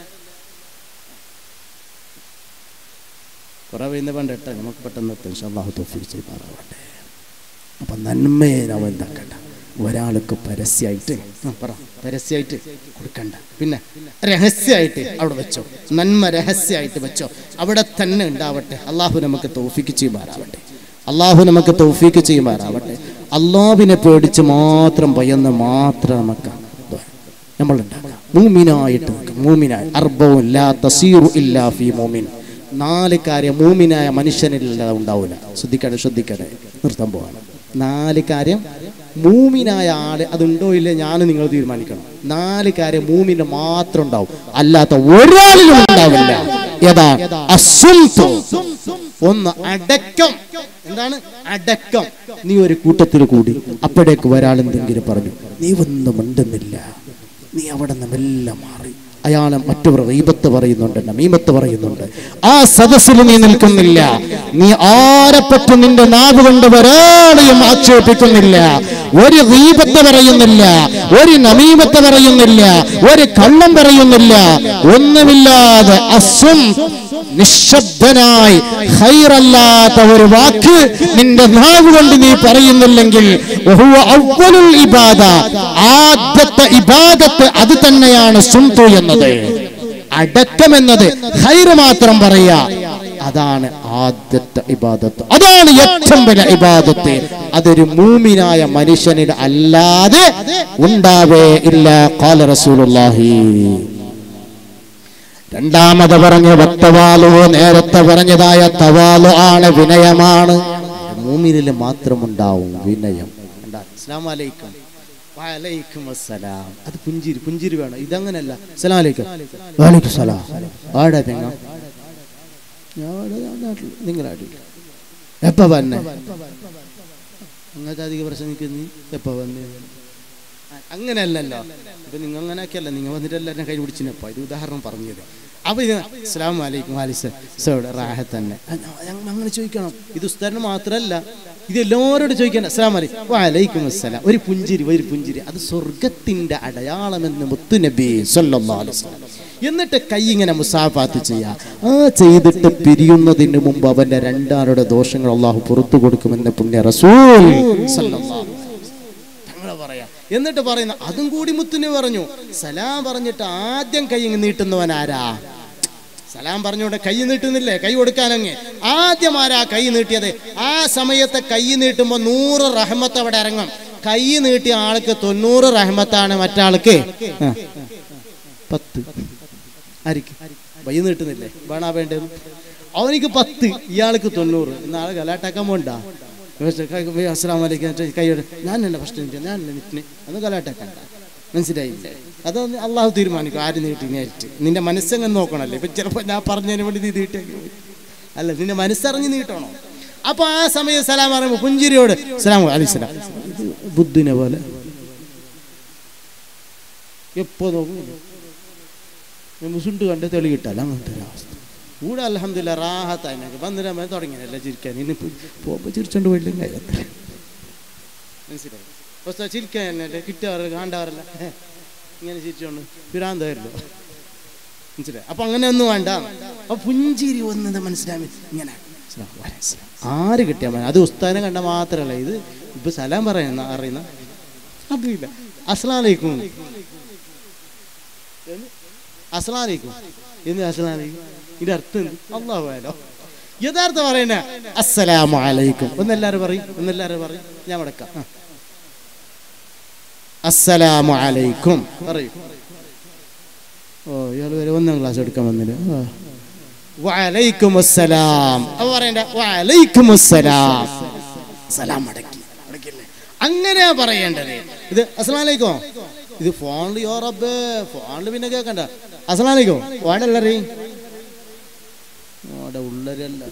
കുറെ വീണ്ടും വേണ്ട നമുക്ക് പെട്ടെന്ന് എത്തും അള്ളാഹു തോഫിക്ക് ചെയ്താറാവട്ടെ അപ്പം നന്മയെ നാം എന്താക്കണ്ട ഒരാൾക്ക് പരസ്യമായിട്ട് ആ, പറ പരസ്യമായിട്ട് കൊടുക്കണ്ട പിന്നെ രഹസ്യമായിട്ട് അവിടെ വെച്ചോ നന്മ രഹസ്യമായിട്ട് വെച്ചോ അവിടെ തന്നെ ഉണ്ടാവട്ടെ അള്ളാഹു നമുക്ക് തോഫിക്ക് ചെയ്യുമാറാവട്ടെ അള്ളാഹു നമുക്ക് തൗഫീക്ക് ചെയ്യുമാറാവട്ടെ അള്ളാഹുവിനെ പേടിച്ച് മാത്രം ഭയന്ന് മാത്രം നമുക്ക് നമ്മൾ ഉണ്ടാക്കാം മൂമിനായിട്ട് നിൽക്കാം മൂമിനായി അർബവും ലാ തസീറു ഇല്ലാ ഫീ മൂമിൻ നാല് കാര്യം മൂമിനായ മനുഷ്യനില്ലാതെ ഉണ്ടാവില്ല ശ്രദ്ധിക്കട്ടെ ശ്രദ്ധിക്കട്ടെ നിർത്താൻ പോവാണ് നാല് കാര്യം മൂമിനായ ആള് അതുണ്ടോ ഇല്ലേ ഞാൻ നിങ്ങൾ തീരുമാനിക്കണം നാല് കാര്യം മൂമിന് മാത്രം ഉണ്ടാവും അല്ലാത്ത ഒരാളിലും ഉണ്ടാവില്ല ഏതാ അസുൽത്തു ഒന്ന് അടക്കം എന്താണ് അടക്കം നീ ഒരു കൂട്ടത്തിൽ കൂടി അപ്പോഴേക്ക് ഒരാൾ എന്തെങ്കിലും പറഞ്ഞു നീ ഒന്നും മിണ്ടുന്നില്ല നീ അവിടെ നിന്ന് മെല്ലെ മാറി അയാളെ മറ്റവർ റീബത്ത് പറയുന്നുണ്ട് നമീമത്ത് പറയുന്നുണ്ട് ആ സദസ്സിൽ നീ നിൽക്കുന്നില്ല നീ ആരെപ്പറ്റും നിന്റെ നാവ് കൊണ്ട് ഒരാളെയും ആക്ഷേപിക്കുന്നില്ല ഒരു റീബത്ത് പറയുന്നില്ല ഒരു നമീമത്ത് പറയുന്നില്ല ഒരു കള്ളം പറയുന്നില്ല ഒന്നുമില്ലാതെ അസും നിശബ്ദനായി ഹൈറല്ലാത്ത ഒരു വാക്ക് നിന്റെ നാവ് കൊണ്ട് നീ പറയുന്നില്ലെങ്കിൽ വഹുവ അവ്വലുൽ ഇബാദ ആദ്യത്തെ ഇബാദത്ത് അത് തന്നെയാണ് സുംതു എന്നത് അടക്കം എന്നത് ഹൈറ് മാത്രം പറയാ അതാണ് ആദ്യത്തെ ഇബാദത്ത് അതാണ് ഏറ്റവും വലിയ ഇബാദത്ത് അതൊരു മൂമിനായ മനുഷ്യനിൽ അല്ലാതെ ഉണ്ടാവേ ഇല്ല കാല റസൂലുള്ളാഹി രണ്ടാമത് പറഞ്ഞ വത്തവാലോ നേരത്തെ പറഞ്ഞതായ തവാലു ആണ് വിനയമാണ് മൂമിനിൽ മാത്രമുണ്ടാവും വിനയം അസ്സാം വലൈക്കും വലൈക്കും അസ്സലാം അത് പുഞ്ചിരി പുഞ്ചിരി വേണം ഇതങ്ങനല്ല അസ്സലാം വലൈക്കും വലൈക്കും സലാം ആടാ തെങ്ങ നിങ്ങളാടി എപ്പ വന്നെ അങ്ങനത്തെ അധിക പ്രസംഗിക്കുന്നു എപ്പ വന്നേ അങ്ങനെയല്ലല്ലോ ഇപ്പൊ നിങ്ങൾ അങ്ങനെയൊക്കെയല്ല നിങ്ങൾ വന്നിട്ട് എല്ലാവരും കൈ പിടിച്ചിനപ്പോ ഇത് ഉദാഹരണം പറഞ്ഞത് അപ്പൊ ഇത് അസ്സാം വലൈക്കും വാലിസോട് റാഹത്ത് തന്നെ ആ, ഞ- അങ്ങനെ ചോദിക്കണം ഇത് ഉസ്താദിന് മാത്രമല്ല ഇത് എല്ലാവരോടും ചോദിക്കണം അസ്സാം വലൈക്കും വലൈക്കും അസ്സലാം ഒരു പുഞ്ചിരി ഒരു പുഞ്ചിരി അത് സ്വർഗത്തിന്റെ അടയാളമെന്ന് മുത്തുനബി സല്ലല്ലാഹു അലൈഹി വസല്ലം എന്നിട്ട് കൈ ഇങ്ങനെ മുസാഫാത്ത് ചെയ്യാ ആ ചെയ്തിട്ട് പിരിയുന്നതിന് മുമ്പ് അവന്റെ രണ്ടാളുടെ ദോഷങ്ങൾ അള്ളാഹു പുറത്തു കൊടുക്കുമെന്ന് പുണ്യ റസൂൽ സല്ലല്ലാഹു തങ്ങളെ പറയാ എന്നിട്ട് പറയുന്ന അതും കൂടി മുത്തുനെ പറഞ്ഞു സലാം പറഞ്ഞിട്ട് ആദ്യം കൈ ഇങ്ങ് നീട്ടുന്നവൻ ആരാ സലാം പറഞ്ഞുകൊണ്ട് കൈ നീട്ടുന്നില്ലേ കൈ കൊടുക്കാനങ്ങ് ആദ്യം ആരാ കൈ നീട്ടിയത് ആ സമയത്ത് കൈ നീട്ടുമ്പോൾ നൂറ് റഹ്മത്ത് അവിടെ ഇറങ്ങും കൈ നീട്ടിയ ആൾക്ക് തൊണ്ണൂറ് റഹ്മത്താണ് മറ്റാൾക്ക് ആ. പത്ത് ആർക്ക് കൈ നീട്ടുന്നില്ലേ വേണാ വേണ്ടത് അവനിക്ക് പത്ത് ഇയാൾക്ക് തൊണ്ണൂറ് നാളെ ഗലാട്ടാക്കാൻ പോണ്ട അസ്സാം വലൈക്കും കൈയോടെ ഞാൻ എന്നെ ഫസ്റ്റ് നീട്ടി ഞാൻ എന്നെ നിറ്റിന് അത് ഗലാട്ടാക്കണ്ട മനസ്സിലായില്ലേ അത് അള്ളാഹു തീരുമാനിക്കും ആര് നീട്ടി നേരിട്ട് നിന്റെ മനസ്സെങ്ങനെ നോക്കണല്ലേ ഇപ്പൊ ചിലപ്പോൾ ഞാൻ പറഞ്ഞതിന് വേണ്ടി നീ നീട്ടിയാക്കി പോയി. അല്ല നിന്റെ മനസ്സറിഞ്ഞ് നീട്ടണോ അപ്പൊ ആ സമയം സലാം പറയുമ്പോൾ പുഞ്ചിരിയോട് സലാം അലിസ്ലാം ഇത് ബുദ്ധിനെ പോലെ എപ്പോ നോക്കും മുസുണ്ട് കണ്ട് തെളി കിട്ടാല അങ്ങനത്തെ ഒരു അവസ്ഥ കൂടെ അലഹമില്ല റാഹത്തായി ഞങ്ങൾക്ക് പന്ത്രണ്ട് തുടങ്ങിയല്ലേ ചിരിക്കാൻ ഇനി പോകുമ്പോൾ ചിരിച്ചോണ്ട് പോയില്ലെങ്കിൽ കഴിയത്തില്ല മനസ്സിലായി പക്ഷേ ചിരിക്കാൻ തന്നെ കിട്ടാറില്ല കാണാറില്ല ഹേ, ഇങ്ങനെ ചിരിച്ചോണ്ട് പിരാന്തായിരുന്നു മനസ്സിലായി അപ്പൊ അങ്ങനെ ഒന്നും വേണ്ട അപ്പൊ പുഞ്ചിരി വന്നത് മനസ്സിലായി ഇങ്ങനെ അസ്സലാമു അലൈക്കും. ആര് കിട്ടിയാൽ മതി അത് ഉസ്താനെ കണ്ട മാത്രമല്ല ഇത് ഇപ്പൊ സലാം പറയുന്ന അറിയുന്ന അതില്ല അസ്ലാലേക്കും അസ്ലാലേക്കും എന്ത് അസ്ലാലേക്കും ഇതിന്റെ അർത്ഥം എന്ത്? അള്ളാഹു ആലോ യഥാർത്ഥം പറയണ അസ്സലാമു അലൈക്കും ഒന്നെല്ലാരും പറയും ഒന്നെല്ലാരും പറയും ഞാൻ മടക്കാം ആ. അസ്സലാമു അലൈക്കും പറയൂ ഓ ഇയാൾ വരെ ഒന്നാം ക്ലാസ് എടുക്കാൻ വന്നില്ല ആ. വഅലൈക്കും അസ്സലാം അപ്പൊ പറയണ്ട വഅലൈക്കും അസ്സലാം സലാം മടക്കി മടക്കില്ലേ അങ്ങനെയാ പറയേണ്ടത് ഇത് അസ്സലാമലൈക്കും ഇത് ഫോണിൽ യോ റബ്ബേ ഫോണിൽ പിന്നെ കേക്കണ്ട അസ്സലാമലൈക്കും വാടല്ലറി അവിടെ ഉള്ളരല്ല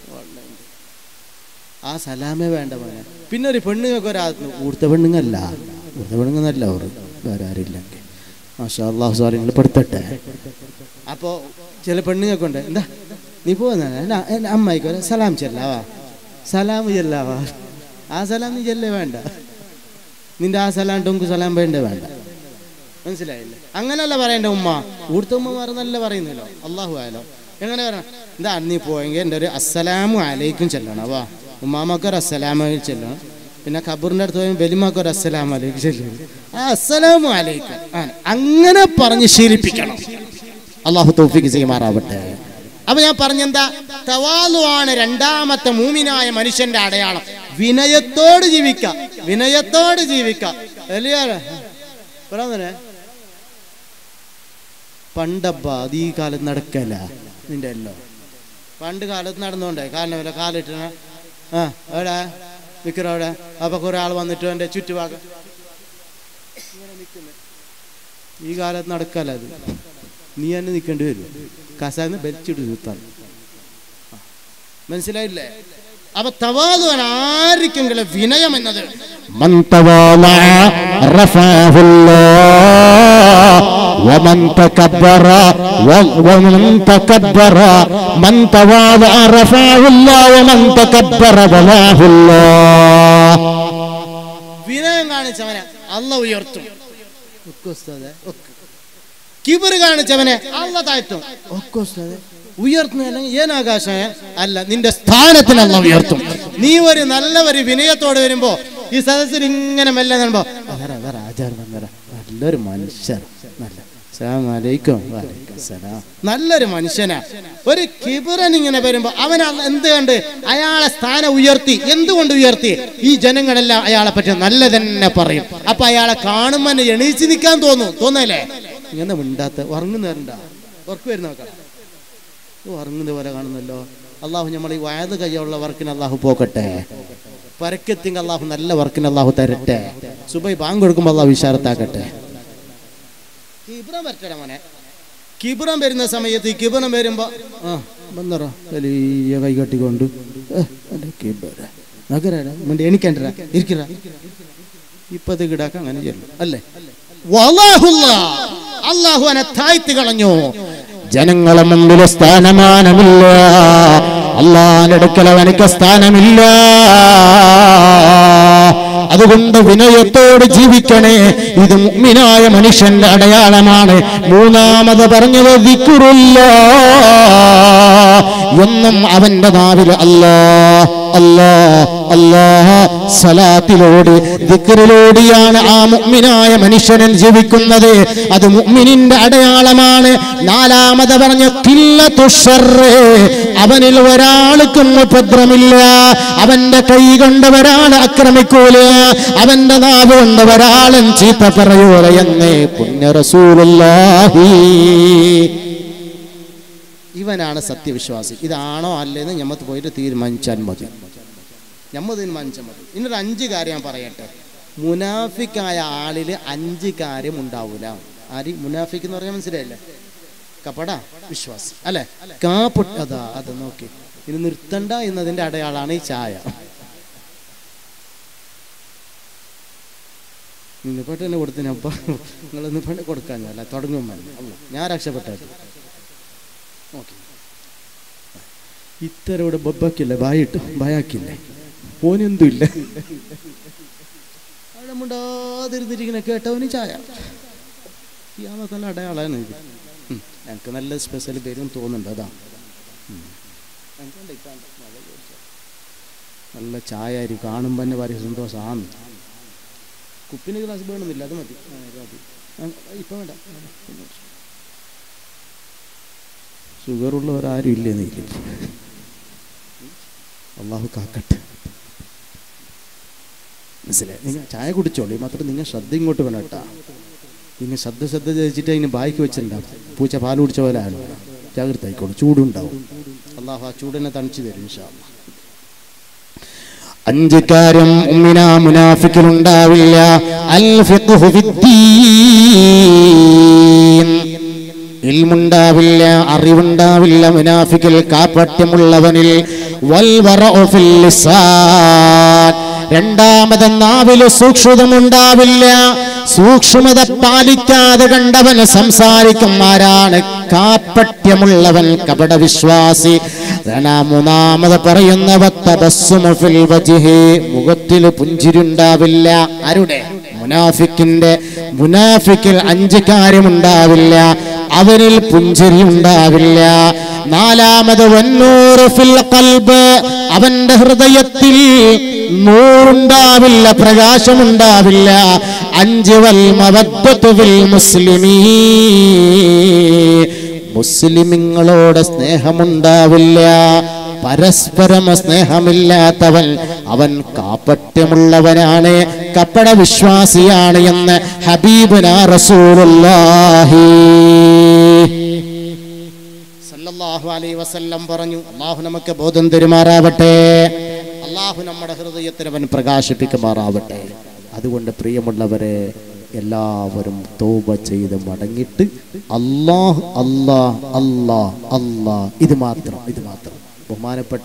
ആ സലാമേ വേണ്ട മോനെ പിന്നെ ഒരു പെണ്ണുങ്ങൾക്ക് ഒരാ ഊർത്ത പെണ്ണുങ്ങല്ല ഊർത്ത പെണ്ണുങ്ങന്നല്ല അവർ വേറെ ആരില്ലെങ്കിൽ മാഷാ അള്ളാഹു സാറി നിങ്ങൾ പെടുത്തട്ടെ അപ്പോൾ ചില പെണ്ണുങ്ങൾക്ക് ഉണ്ട് എന്താ നീ പോകുന്ന അമ്മായിക്കോ സലാം ചെല്ലാവാ സലാം ചെല്ലാവാ ആ സലാം നീ ചെല്ലേ വേണ്ട നിന്റെ ആ സലാം ടൊങ്കു സലാം വേണ്ടേ വേണ്ട മനസ്സിലായില്ലേ അങ്ങനല്ല പറയണ്ട ഉമ്മ ഊർത്ത ഉമ്മമാർ നല്ല പറയുന്നല്ലോ അള്ളാഹു ആയാലോ എങ്ങനെ പറയണം എന്താ നീ പോയെങ്കിൽ എൻ്റെ ഒരു അസ്സലാമു അലൈക്കും ചെല്ലണം വാ ഉമ്മാമക്ക് ഒരു അസ്സലാമു ചെല്ലണം പിന്നെ ഖബറിന്റെ അടുത്ത് പോയി ബലിമാക്ക് ഒരു അസ്സലാം അലൈക്കും ശരി ആ അസ്സലാമു അലൈക്കും ആ, അങ്ങനെ പറഞ്ഞ് ശീലിപ്പിക്കണം അള്ളാഹു തൗഫീഖ് ചെയ്യുമാറാവട്ടെ അപ്പൊ ഞാൻ പറഞ്ഞെന്താ തവാലുവാണ് രണ്ടാമത്തെ മൂമിനായ മനുഷ്യന്റെ അടയാളം വിനയത്തോട് ജീവിക്ക വിനയത്തോട് ജീവിക്ക വലിയ പറയാ പണ്ടപ്പ അത് ഈ കാലത്ത് നടക്കല നിന്റെ എല്ലോ പണ്ട് കാലത്ത് നടന്നുകൊണ്ടേ കാലിനെ വല്ല കാലിട്ട ആ എവിടെ നിൽക്കറ അവിടെ അപ്പൊ കുറെ ആൾ വന്നിട്ട് എൻ്റെ ചുറ്റുഭാഗം ഇങ്ങനെ നിൽക്കുന്നെ. ഈ കാലത്ത് നടക്കല അത് നീ തന്നെ നിൽക്കേണ്ടി വരും കസാന്ന് ബലിച്ചിട്ട് നിർത്താൻ മനസ്സിലായില്ലേ അപ്പൊ തവാതുവൻ ആർക്കെങ്കിലും വിനയം എന്നത് من تواضع رفعه الله ومن تكبر و- ومن تكبر من تواضع رفعه الله ومن تكبر ضلعه الله വിനയം കാണിച്ചവനെ അല്ല ഉയർത്തും ഒക്കെ ഉസ്താദേ, ഒക്കെ. കിബറ് കാണിച്ചവനെ അല്ല താഴ്ത്തും ഒക്കെ ഉസ്താദേ. ഉയർത്തുന്ന അല്ലെങ്കിൽ ഏനാകാശം അല്ല നിന്റെ സ്ഥാനത്തിന് അല്ല ഉയർത്തും നീ ഒരു നല്ല ഒരു വിനയത്തോടെ വരുമ്പോ ഈ സദസ്സിൽ ഇങ്ങനെ മെല്ലെ വരുമ്പോ അതാരാ, അതാരാ, ആചാരം വന്നതാ. നല്ലൊരു മനുഷ്യൻ നല്ല അസ്സലാമു അലൈക്കും. വഅലൈക്കും അസ്സലാം. നല്ലൊരു മനുഷ്യനാ ഒരു കിബിറൻ ഇങ്ങനെ വരുമ്പോ അവൻ അ- എന്ത് കണ്ട് അയാളെ സ്ഥാനം ഉയർത്തി എന്തുകൊണ്ട് ഉയർത്തി ഈ ജനങ്ങളെല്ലാം അയാളെ പറ്റി നല്ല തന്നെ പറയും അപ്പൊ അയാളെ കാണുമ്പോൾ എണീച്ച് നിൽക്കാൻ തോന്നും തോന്നല്ലേ ഇങ്ങനെ മിണ്ടാത്ത ഉറങ്ങുന്നവരുണ്ടാ ഉറക്കു വരുന്ന നോക്കണം ഉറങ്ങുന്ന പോലെ കാണുന്നല്ലോ അള്ളാഹു നമ്മൾ ഈ വയത് കയ്യുള്ള വർക്കിന് അള്ളാഹു പോക്കട്ടെ പരക്കെത്തിങ്ക അള്ളാഹു നല്ല വർക്കിന് അള്ളാഹു തരട്ടെ സുബൈ ബാങ്ക് കൊടുക്കുമ്പോൾ അള്ളാഹു വിശാരത്താക്കട്ടെ കിബ്രം വരട്ടെ മോനെ കിബ്രം വരുന്ന സമയത്ത് ഈ കിബ്രം വരുമ്പോ ആ വന്നറ വലിയ കൈ കെട്ടിക്കൊണ്ട് എണിക്കണ്ട ഇരിക്കറ ഇപ്പത് കിടാക്ക അങ്ങനെ ചെല്ലും അല്ലേ വല്ലാഹുല്ല. അള്ളാഹു അവനെ താഴ്ത്തി കളഞ്ഞു ജനങ്ങളെ മുമ്പിൽ സ്ഥാനമാനമില്ല അള്ളാഹിനടുക്കൽ അവനക്ക് സ്ഥാനമില്ല അതുകൊണ്ട് വിനയത്തോട് ജീവിക്കണേ ഇത് മുഗ്മിനായ മനുഷ്യന്റെ അടയാളമാണ് മൂന്നാമത് പറഞ്ഞത് ദിക്കുറില്ല എന്നും അവന്റെ നാവിൽ അല്ലാ അല്ലാ അല്ലാ സലാത്തിലൂടെ ദിക്റിലൂടെയാണ് ആ മുഅ്മിനായ മനുഷ്യനൻ ജീവിക്കുന്നത് അത് മുഅ്മിനിന്റെ അടയാളമാണ് നാലാമത് പറഞ്ഞ കില്ലത്തു ശർറ്. അവനിൽ ഒരാൾക്കും ഉപദ്രമില്ല അവന്റെ കൈ കൊണ്ട് ഒരാൾ ആക്രമിക്കൂല അവന്റെ നാവ് കൊണ്ട് ഒരാളും ചീത്ത പറയൂല എന്ന് പുണ്യ റസൂലുള്ളാഹി ഇവനാണ് സത്യവിശ്വാസി ഇതാണോ അല്ലേന്ന് ഞമ്മത്ത് പോയിട്ട് തീരുമാനിച്ചാൽ മതി ഞമ്മ തീരുമാനിച്ചാൽ മതി ഇന്നൊരു അഞ്ച് കാര്യം ഞാൻ പറയട്ടെ മുനാഫിക്കായ ആളിൽ അഞ്ച് കാര്യം ഉണ്ടാവൂല ആര് മുനാഫിക്ക് എന്ന് പറഞ്ഞാൽ മനസ്സിലായില്ലേ കപട വിശ്വാസി അല്ലെ കാപ്പൊട്ട അതാ അത് നോക്കി ഇത് നിർത്തണ്ട എന്നതിന്റെ അടയാളാണ് ഈ ചായ നിന്നിപ്പോട്ട് തന്നെ കൊടുത്തിന് അപ്പൊ നിങ്ങളൊന്ന് പണ്ട് കൊടുക്കാൻ അല്ല തുടങ്ങും ഞാൻ രക്ഷപ്പെട്ടത് ഓക്കെ ഇത്തരം ഇവിടെ ബബ്ബക്കില്ല ബായിട്ട് ബായാക്കില്ലേ ഓനെന്തുമില്ല അവിടെ മുണ്ടാതിരുന്നിരിക്കുന്ന കേട്ടവന് ചായ ഇയാളൊക്കെ നല്ല അടയാളാണ് ഇത് ഉം. ഞങ്ങൾക്ക് നല്ല സ്പെഷ്യൽ പേരും തോന്നുന്നുണ്ട് അതാ ഉം. ഞങ്ങക്കുണ്ട് ഇക്കാണ്ട്. മഴ ചോദിച്ചാ. നല്ല ചായ അരി കാണുമ്പോൾ തന്നെ വളരെ സന്തോഷമാണ് കുപ്പിന് ഗ്ലാസ് വേണമെന്നില്ല അത് മതി ആ, ഇത് മതി ആ, ഇപ്പം വേണ്ട ഷുഗറുള്ളവരാരും ഇല്ലേ നീല് അള്ളാഹു കാക്കട്ടെ മനസ്സിലായി നിങ്ങൾ ചായ കുടിച്ചോളി മാത്രം നിങ്ങൾ ശ്രദ്ധ ഇങ്ങോട്ട് വേണം കേട്ടാ നിങ്ങൾ ശ്രദ്ധ ശ്രദ്ധ ചോദിച്ചിട്ട് അതിന് ബായ്ക്ക് വെച്ചിട്ടുണ്ടാവും പൂച്ച പാൽ കുടിച്ച പോലെ ആണ് ജാഗ്രത ആയിക്കോളൂ ചൂടുണ്ടാവും അള്ളാഹു ആ ചൂടിനെ തണിച്ചു തരും ഇൻഷാ അല്ലാ. അഞ്ച് കാര്യം ഉമ്മിന മുനാഫിക്കിലുണ്ടാവില്ല അൽ ഫിഖ്ഹു ഫിദ്ദീൻ ഇൽമുണ്ടാവില്ല അറിവുണ്ടാവില്ല മുനാഫിക്കിൽ കാപ്പട്യമുള്ളവനിൽ വൽ വറഉ ഫിൽ ലിസാൻ രണ്ടാമത് നാവില് സൂക്ഷ്മതമുണ്ടാവില്ല സൂക്ഷ്മത പാലിക്കാതെ കണ്ടവന് സംസാരിക്കും ആരാണ് കാപ്പട്യമുള്ളവൻ കപട വിശ്വാസി അതാണ് മൂന്നാമത് പറയുന്നവ തബസ്സുമു ഫിൽ വജ്ഹി മുഖത്തിൽ പുഞ്ചിരുണ്ടാവില്ല ആരുടെ മുനാഫിക്കിന്റെ മുനാഫിക്കിൽ അഞ്ച് കാര്യമുണ്ടാവില്ല അവനിൽ പുഞ്ചിരി ഉണ്ടാവില്ല നാലാമത് വന്നൂറ് ഫിൽ ഖൽബ് അവന്റെ ഹൃദയത്തിൽ നൂറുണ്ടാവില്ല പ്രകാശമുണ്ടാവില്ല അഞ്ച് വൽ മവദ്ദത്തു ഫിൽ മുസ്ലിമീ മുസ്ലിമിങ്ങളോട് സ്നേഹമുണ്ടാവില്ല പരസ്പരം സ്നേഹമില്ലാത്തവൻ അവൻ കാപ്പറ്റ്യമുള്ളവനാണ് കപ്പട വിശ്വാസിയാണ് എന്ന് ഹബീബുന റസൂലുള്ളാഹി സല്ലല്ലാഹു അലൈഹി വസല്ലം പറഞ്ഞു അള്ളാഹു നമുക്ക് ബോധം തരുമാറാവട്ടെ അള്ളാഹു നമ്മുടെ ഹൃദയത്തിൽ അവൻ പ്രകാശിപ്പിക്കുമാറാവട്ടെ അതുകൊണ്ട് പ്രിയമുള്ളവരെ എല്ലാവരും തോപ ചെയ്ത് മടങ്ങിയിട്ട് അല്ലാഹ് അല്ലാഹ് അല്ലാഹ് അല്ലാഹ് ഇത് മാത്രം ഇത് മാത്രം ബഹുമാനപ്പെട്ട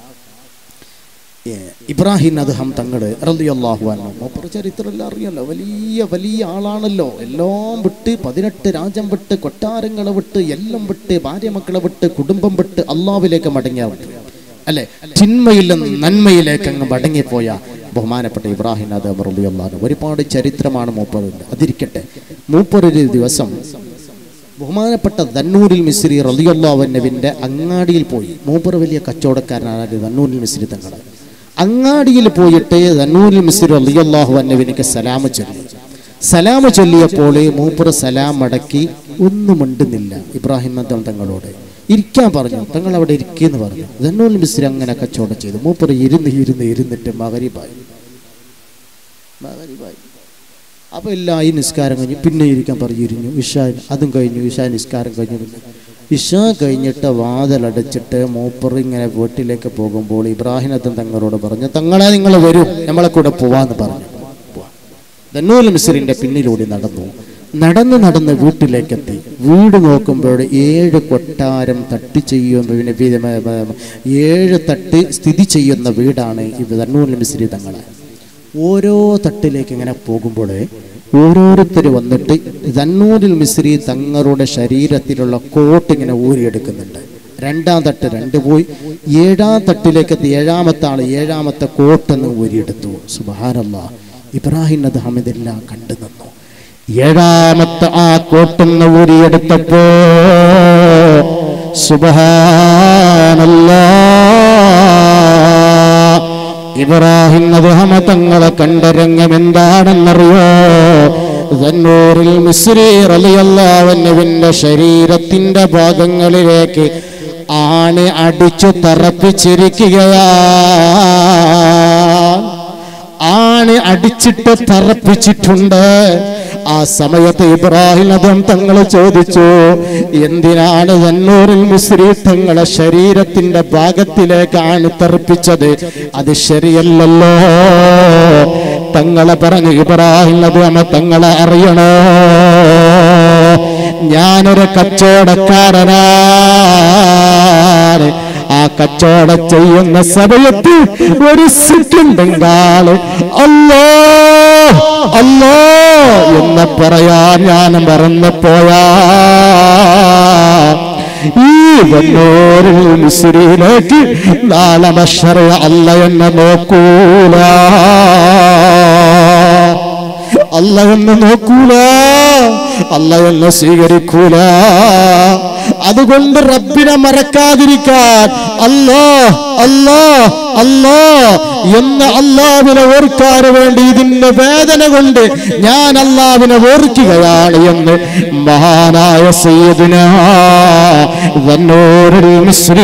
ഏ, ഇബ്രാഹിം അദ്ദേഹം തങ്ങള് റളിയല്ലാഹു അൻഹു മൂപ്പർ ചരിത്രമെല്ലാം അറിയല്ലോ വലിയ വലിയ ആളാണല്ലോ എല്ലാം വിട്ട് പതിനെട്ട് രാജ്യം വിട്ട് കൊട്ടാരങ്ങളെ വിട്ട് എല്ലാം വിട്ട് ഭാര്യ മക്കളെ വിട്ട് കുടുംബം വിട്ട് അള്ളാവിലേക്ക് മടങ്ങിയ അല്ലെ ചിന്മയിൽ നിന്ന് നന്മയിലേക്ക് അങ്ങ് മടങ്ങിപ്പോയ ബഹുമാനപ്പെട്ട ഇബ്രാഹിം അദ്ദേഹം റളിയല്ലാഹു അൻഹു ഒരുപാട് ചരിത്രമാണ് മൂപ്പറുണ്ട് അതിരിക്കട്ടെ മൂപ്പർ ഒരു ദിവസം ബഹുമാനപ്പെട്ട ദന്നൂരിൽ മിസ്രി റലിയുള്ളവന്നവിൻ്റെ അങ്ങാടിയിൽ പോയി മൂപ്പർ വലിയ കച്ചവടക്കാരനാണ് ദന്നൂരിൽ മിസ്രി തങ്ങൾ അങ്ങാടിയിൽ പോയിട്ട് ദന്നൂരിൽ മിസ്രി റലിയുള്ളാഹു അന്നവിനിക്ക് സലാമ ചൊല്ലി സലാമ ചൊല്ലിയപ്പോൾ മൂപ്പർ സലാം മടക്കി ഒന്നും മിണ്ടുന്നില്ല ഇബ്രാഹിം അദ്ദം തങ്ങളോട് ഇരിക്കാൻ പറഞ്ഞു തങ്ങൾ അവിടെ ഇരിക്കുമെന്ന് പറഞ്ഞു ദന്നൂരിൽ മിസ്രി അങ്ങനെ കച്ചവടം ചെയ്തു മൂപ്പർ ഇരുന്ന് ഇരുന്ന് ഇരുന്നിട്ട് മകരിബായി മകരിബായി അപ്പോൾ എല്ലാം ഈ നിസ്കാരം കഴിഞ്ഞ് പിന്നെ ഇരിക്കാൻ പറഞ്ഞു ഇരിഞ്ഞു ഇഷാ അതും കഴിഞ്ഞു ഇഷാ നിസ്കാരം കഴിഞ്ഞു പിന്നെ ഇഷ കഴിഞ്ഞിട്ട് വാതിലടച്ചിട്ട് മൂപ്പർ ഇങ്ങനെ വീട്ടിലേക്ക് പോകുമ്പോൾ ഇബ്രാഹിം അത്തൻ തങ്ങളോട് പറഞ്ഞു തങ്ങളെ നിങ്ങൾ വരൂ നമ്മളെ കൂടെ പോവാന്ന് പറഞ്ഞു ദന്നൂൽ മിസ്രിന്റെ പിന്നിലൂടെ നടന്നു നടന്ന് നടന്ന് വീട്ടിലേക്കെത്തി വീട് നോക്കുമ്പോൾ ഏഴ് കൊട്ടാരം തട്ടി ചെയ്യുന്ന പിന്നെ വി- മ- മ- ഏഴ് തട്ട് സ്ഥിതി ചെയ്യുന്ന വീടാണ് ഈ ദന്നൂൽ മിസ്രി തങ്ങളെ ഓരോ തട്ടിലേക്ക് ഇങ്ങനെ പോകുമ്പോൾ ഓരോരുത്തർ വന്നിട്ട് ദന്നൂരിൽ മിസ്രി തങ്ങളുടെ ശരീരത്തിലുള്ള കോട്ട് ഇങ്ങനെ ഊരിയെടുക്കുന്നുണ്ട് രണ്ടാം തട്ട് രണ്ട് പോയി ഏഴാം തട്ടിലേക്ക് എത്തി ഏഴാമത്തെ ആള് ഏഴാമത്തെ കോട്ടെന്ന് ഊരിയെടുത്തു സുബാനല്ല ഇബ്രാഹിം അത് ഹമിദെല്ലാം കണ്ടു നിന്നു ഏഴാമത്തെ ആ കോട്ടെന്ന് ഊരിയെടുത്തപ്പോ സുബഹാനല്ലാ ഇബ്രാഹിം അദ്ദേഹമ തങ്ങളെ കണ്ട രംഗം എന്താണെന്നറിയോ തന്നൂറിൽ മിസ്രി റലിയല്ലാവന്നുവിന്റെ ശരീരത്തിന്റെ ഭാഗങ്ങളിലേക്ക് ആണ് അടിച്ചു തറപ്പിച്ചിരിക്കുകയാ ആണ് അടിച്ചിട്ട് തറപ്പിച്ചിട്ടുണ്ട് ആ സമയത്ത് ഇബ്രാഹിം അതും തങ്ങൾ ചോദിച്ചു എന്തിനാണ് തന്നൂറിൽ മുസ്രി തങ്ങളെ ശരീരത്തിന്റെ ഭാഗത്തിലേക്കാണ് തെറിപ്പിച്ചത് അത് ശരിയല്ലല്ലോ തങ്ങളെ പറഞ്ഞു ഇബ്രാഹിം അതും തങ്ങളെ അറിയണോ ഞാനൊരു കച്ചവടക്കാരനാണ് ആ കച്ചവടം ചെയ്യുന്ന സമയത്ത് ഒരു സെക്കൻഡ് എങ്കാള് അല്ലോ അല്ലോ എന്ന് പറയാൻ ഞാൻ മറന്നു പോയാ ഈ വന്നോരിൽ മിസ്രിയിലേക്ക് നാളെ മഷറ അല്ല എന്നെ നോക്കൂല അല്ല എന്ന് നോക്കൂല അല്ല എന്ന് സ്വീകരിക്കൂല അതുകൊണ്ട് റബ്ബിനെ മറക്കാതിരിക്കാൻ അല്ലാ അല്ലാ അല്ലാ എന്ന് അള്ളാവിനെ ഓർക്കാൻ വേണ്ടി ഇതിന്റെ വേദന കൊണ്ട് ഞാൻ അള്ളാവിനെ ഓർക്കുകയാണ് എന്ന് മഹാനായ സയ്യിദുന വന്നൂരിൽ മിസ്രി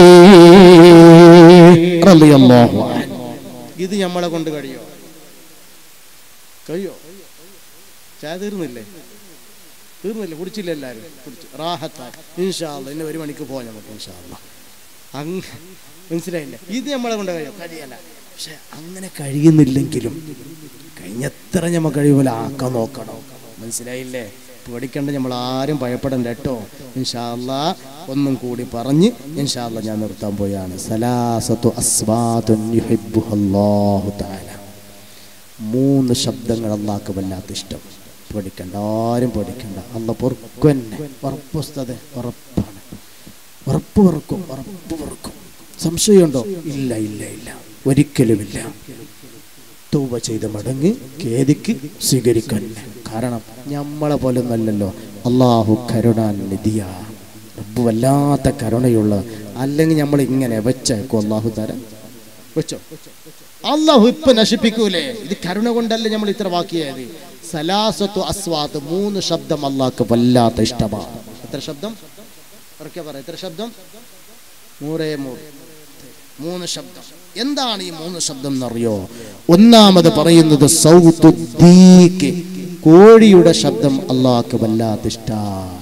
റളിയല്ലാഹു അൻഹു. ഇത് നമ്മളെ കൊണ്ട് കഴിയോ കഴിയോ ചായ തീർന്നില്ലേ തീർന്നില്ലേ കുടിച്ചില്ല എല്ലാവരും കുടിച്ചു റാഹത്തായി ഇൻഷാല്ല ഇന്ന് ഒരു മണിക്ക് പോകാം നമുക്ക് ഇൻഷാല്ല അങ്ങ് മനസ്സിലായില്ലേ ഇത് നമ്മളെ കൊണ്ട് കഴിയും കഴിയല്ല പക്ഷെ അങ്ങനെ കഴിയുന്നില്ലെങ്കിലും കഴിഞ്ഞത്ര നമ്മൾ കഴിയുമ്പോൾ ആക്കാൻ നോക്കണം മനസ്സിലായില്ലേ പേടിക്കണ്ട നമ്മൾ ആരും ഭയപ്പെടണ്ട കേട്ടോ ഇൻഷാല്ല ഒന്നും കൂടി പറഞ്ഞ് ഇൻഷാല്ല ഞാൻ നിർത്താൻ പോയാണ് സലാസത്തു അസ്വാതുൻ യുഹിബ്ബുഹല്ലാഹു തആല മൂന്ന് ശബ്ദങ്ങൾ അള്ളാഹ്ക്ക് വല്ലാത്ത ഇഷ്ടം പേടിക്കണ്ട ആരും പേടിക്കണ്ട അല്ല പൊറുക്കന്നെ ഉറപ്പുസ്തത ഉറപ്പാണ് ഉറപ്പ് പൊറുക്കും ഉറപ്പ് പൊറുക്കും സംശയമുണ്ടോ ഇല്ല ഇല്ല ഇല്ല ഒരിക്കലുമില്ല തൂവ ചെയ്ത് മടങ്ങി കേതിക്ക് സ്വീകരിക്കാൻ കാരണം നമ്മളെ പോലെ ഒന്നല്ലല്ലോ അള്ളാഹു കരുണാനിധിയ റബ്ബ് വല്ലാത്ത കരുണയുള്ള അല്ലെങ്കിൽ നമ്മൾ ഇങ്ങനെ വെച്ചേക്കും അള്ളാഹു തരാൻ വെച്ചോ അള്ളാഹു ഇപ്പൊ നശിപ്പിക്കൂലേ ഇത് കരുണ കൊണ്ടല്ലേ നമ്മൾ ഇത്ര വാക്കിയത് സലാസത്തു അസ്വാദ് മൂന്ന് ശബ്ദം അള്ളാഹ്ക്ക് വല്ലാത്ത ഇഷ്ടമാണ് എത്ര ശബ്ദം ഉറക്കെ പറ എത്ര ശബ്ദം മൂറേ മൂറ് മൂന്ന് ശബ്ദം എന്താണ് ഈ മൂന്ന് ശബ്ദം എന്നറിയോ ഒന്നാമത് പറയുന്നത് സൗത്തു ദീക്ക് കോഴിയുടെ ശബ്ദം അള്ളാഹ്ക്ക് വല്ലാത്ത ഇഷ്ടമാണ്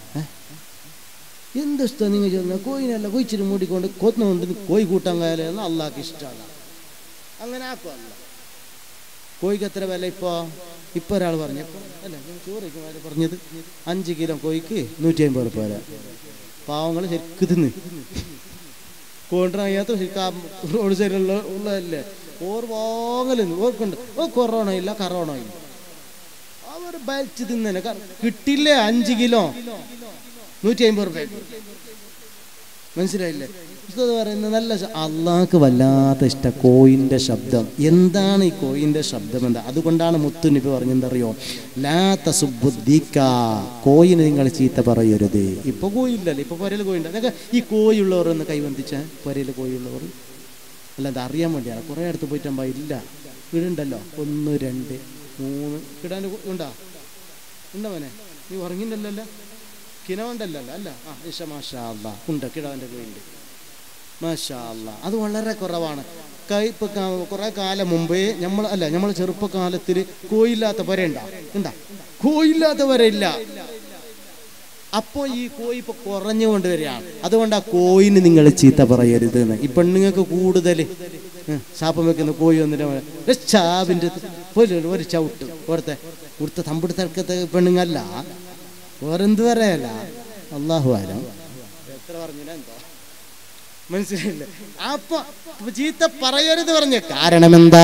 എന്ത് ഇഷ്ടം നിങ്ങൾ ചെന്ന കോയിനല്ല കൊയിച്ചിട്ട് മൂടിക്കൊണ്ട് കൊന്നുകൊണ്ട് കോയി കൂട്ടാൻ കാലെന്ന് അള്ളാഹ്ക്ക് ഇഷ്ടമാണ് അങ്ങനെ ആക്കുമല്ല കോഴിക്ക് എത്ര വില ഇപ്പോ ഇപ്പൊ ഒരാൾ പറഞ്ഞപ്പോ അല്ല ഞാൻ ചോറിക്ക് വില പറഞ്ഞത് അഞ്ച് കിലോ കോഴിക്ക് നൂറ്റി അമ്പത് റുപ്യ വില പാവങ്ങൾ ശരിക്ക് തിന്ന് കൊണ്ടുവരാത്ത ശരിക്കും റോഡ് സൈഡിലുള്ള ഉള്ളതല്ലേ ഓർ വാങ്ങലുണ്ട് ഓർക്കുണ്ട് ഓ കൊറോണ ഇല്ല കറോണ ഇല്ല അവർ ബലിച്ച് തിന്നെ കിട്ടില്ലേ അഞ്ച് കിലോ നൂറ്റി അമ്പത് റുപ്യ മനസ്സിലായില്ലേ ഉസ്താദ് പറയുന്നത് നല്ല ശ- അള്ളാഹ്ക്ക് വല്ലാത്ത ഇഷ്ട കോയിന്റെ ശബ്ദം എന്താണ് ഈ കോയിന്റെ ശബ്ദം എന്താ അതുകൊണ്ടാണ് മുത്തുനിപ്പി പറഞ്ഞെന്തറിയോ ലാത്ത സുബുദ്ധിക്ക കോയിന് നിങ്ങൾ ചീത്ത പറയരുത് ഇപ്പൊ കോയില്ലല്ലോ ഇപ്പൊ പുരയിൽ കോയിണ്ട് അതൊക്കെ ഈ കോയുള്ളവർ ഒന്ന് കൈവന്തിച്ച പുരയിൽ കോയുള്ളവർ അല്ല അത് അറിയാൻ വേണ്ടിയാണ് കുറേ അടുത്ത് പോയിട്ടാകുമ്പോ ഇല്ല വീടുണ്ടല്ലോ ഒന്ന് രണ്ട് മൂന്ന് കിടാൻ ഉണ്ടോ ഉണ്ടോ മോനെ നീ ഉറങ്ങിണ്ടല്ലോ കിനവണ്ടല്ലോ അല്ല ആ ഇഷ മാഷാ അല്ലാ ഉണ്ട് കിടാവിൻ്റെ വീണ്ട് മാഷാ അല്ലാ അത് വളരെ കുറവാണ് കൈ ഇപ്പൊ കുറെ കാലം മുമ്പേ നമ്മൾ അല്ല നമ്മൾ ചെറുപ്പകാലത്തിൽ കോയില്ലാത്ത വര ഉണ്ടാ ഉണ്ടാ കോയില്ലാത്ത വര ഇല്ല അപ്പോൾ ഈ കോയി ഇപ്പൊ കുറഞ്ഞുകൊണ്ട് വരികയാണ് അതുകൊണ്ട് ആ കോയിന് നിങ്ങൾ ചീത്ത പറയരുത് എന്ന് ഈ പെണ്ണുങ്ങൾക്ക് കൂടുതൽ ശാപം വെക്കുന്ന കോയി വന്നിട്ട് ചാവിൻ്റെ ഒരു ചവിട്ട് ഓർത്തെ ഇവിടുത്തെ തമ്പിടുത്തക്കത്തെ പെണ്ണുങ്ങല്ല വേറെന്ത് പറയല്ല അള്ളാഹു ആലം എത്ര പറഞ്ഞില്ല എന്തോ മനസ്സിലായില്ലേ അപ്പൊ ചീത്ത പറയരുത് പറഞ്ഞ കാരണം എന്താ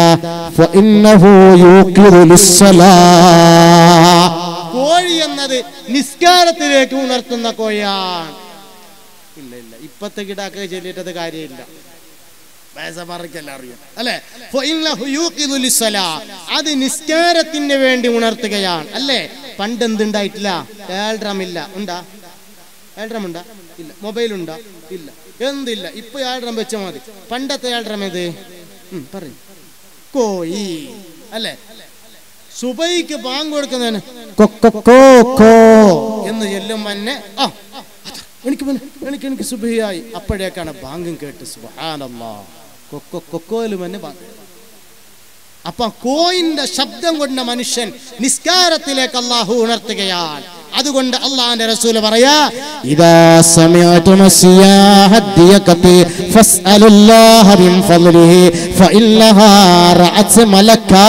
കോഴി എന്നത് നിസ്കാരത്തിലേക്ക് ഉണർത്തുന്ന കോയാണ് ഇല്ല ഇല്ല ഇപ്പത്തെ കിടാക്ക ചൊല്ലിട്ടത് കാര്യമില്ല വയസ്സമാർക്കെല്ലാം അറിയാം അല്ലെ ഫഇന്നഹു യൂഖിദു ലിസ്സലാ. അത് നിസ്കാരത്തിന് വേണ്ടി ഉണർത്തുകയാണ് അല്ലേ പണ്ട് എന്തുണ്ടായിട്ടില്ല ഏൾഡ്രം ഇല്ല ഉണ്ടാ ഏൾഡ്രം ഉണ്ടാ ഇല്ല മൊബൈൽ ഉണ്ടാ ഇല്ല എന്തില്ല ഇപ്പൊ ഏൾഡ്രം വെച്ചാൽ മതി പണ്ടത്തെ ഏൾഡ്രം ഏത് ഉം, പറയ് കോയി അല്ലേ സുബൈക്ക് പാങ്ക് കൊടുക്കുന്നതിന് കൊ, കൊ, കോ, കോ എന്ന് ചെല്ലും മന്നെ ആ അതാ, എനിക്ക് മനെ, എനിക്ക് എനിക്ക് സുബഹിയായി അപ്പോഴേക്കാണ് ബാങ്കും കേട്ട് സുബഹാനല്ലാ കൊക്കോ കൊക്കോയിലും തന്നെ ബാങ്ക് അപ്പൊ കോയിന്റെ ശബ്ദം കൊണ്ട മനുഷ്യൻ നിസ്കാരത്തിലേക്ക് അള്ളാഹു ഉണർത്തുകയാണ് അതുകൊണ്ട് അള്ളാഹിന്റെ റസൂല് പറയാ إذا سمعتم السياح الديكة فاسألوا الله من فضله فإنها رأت ملكا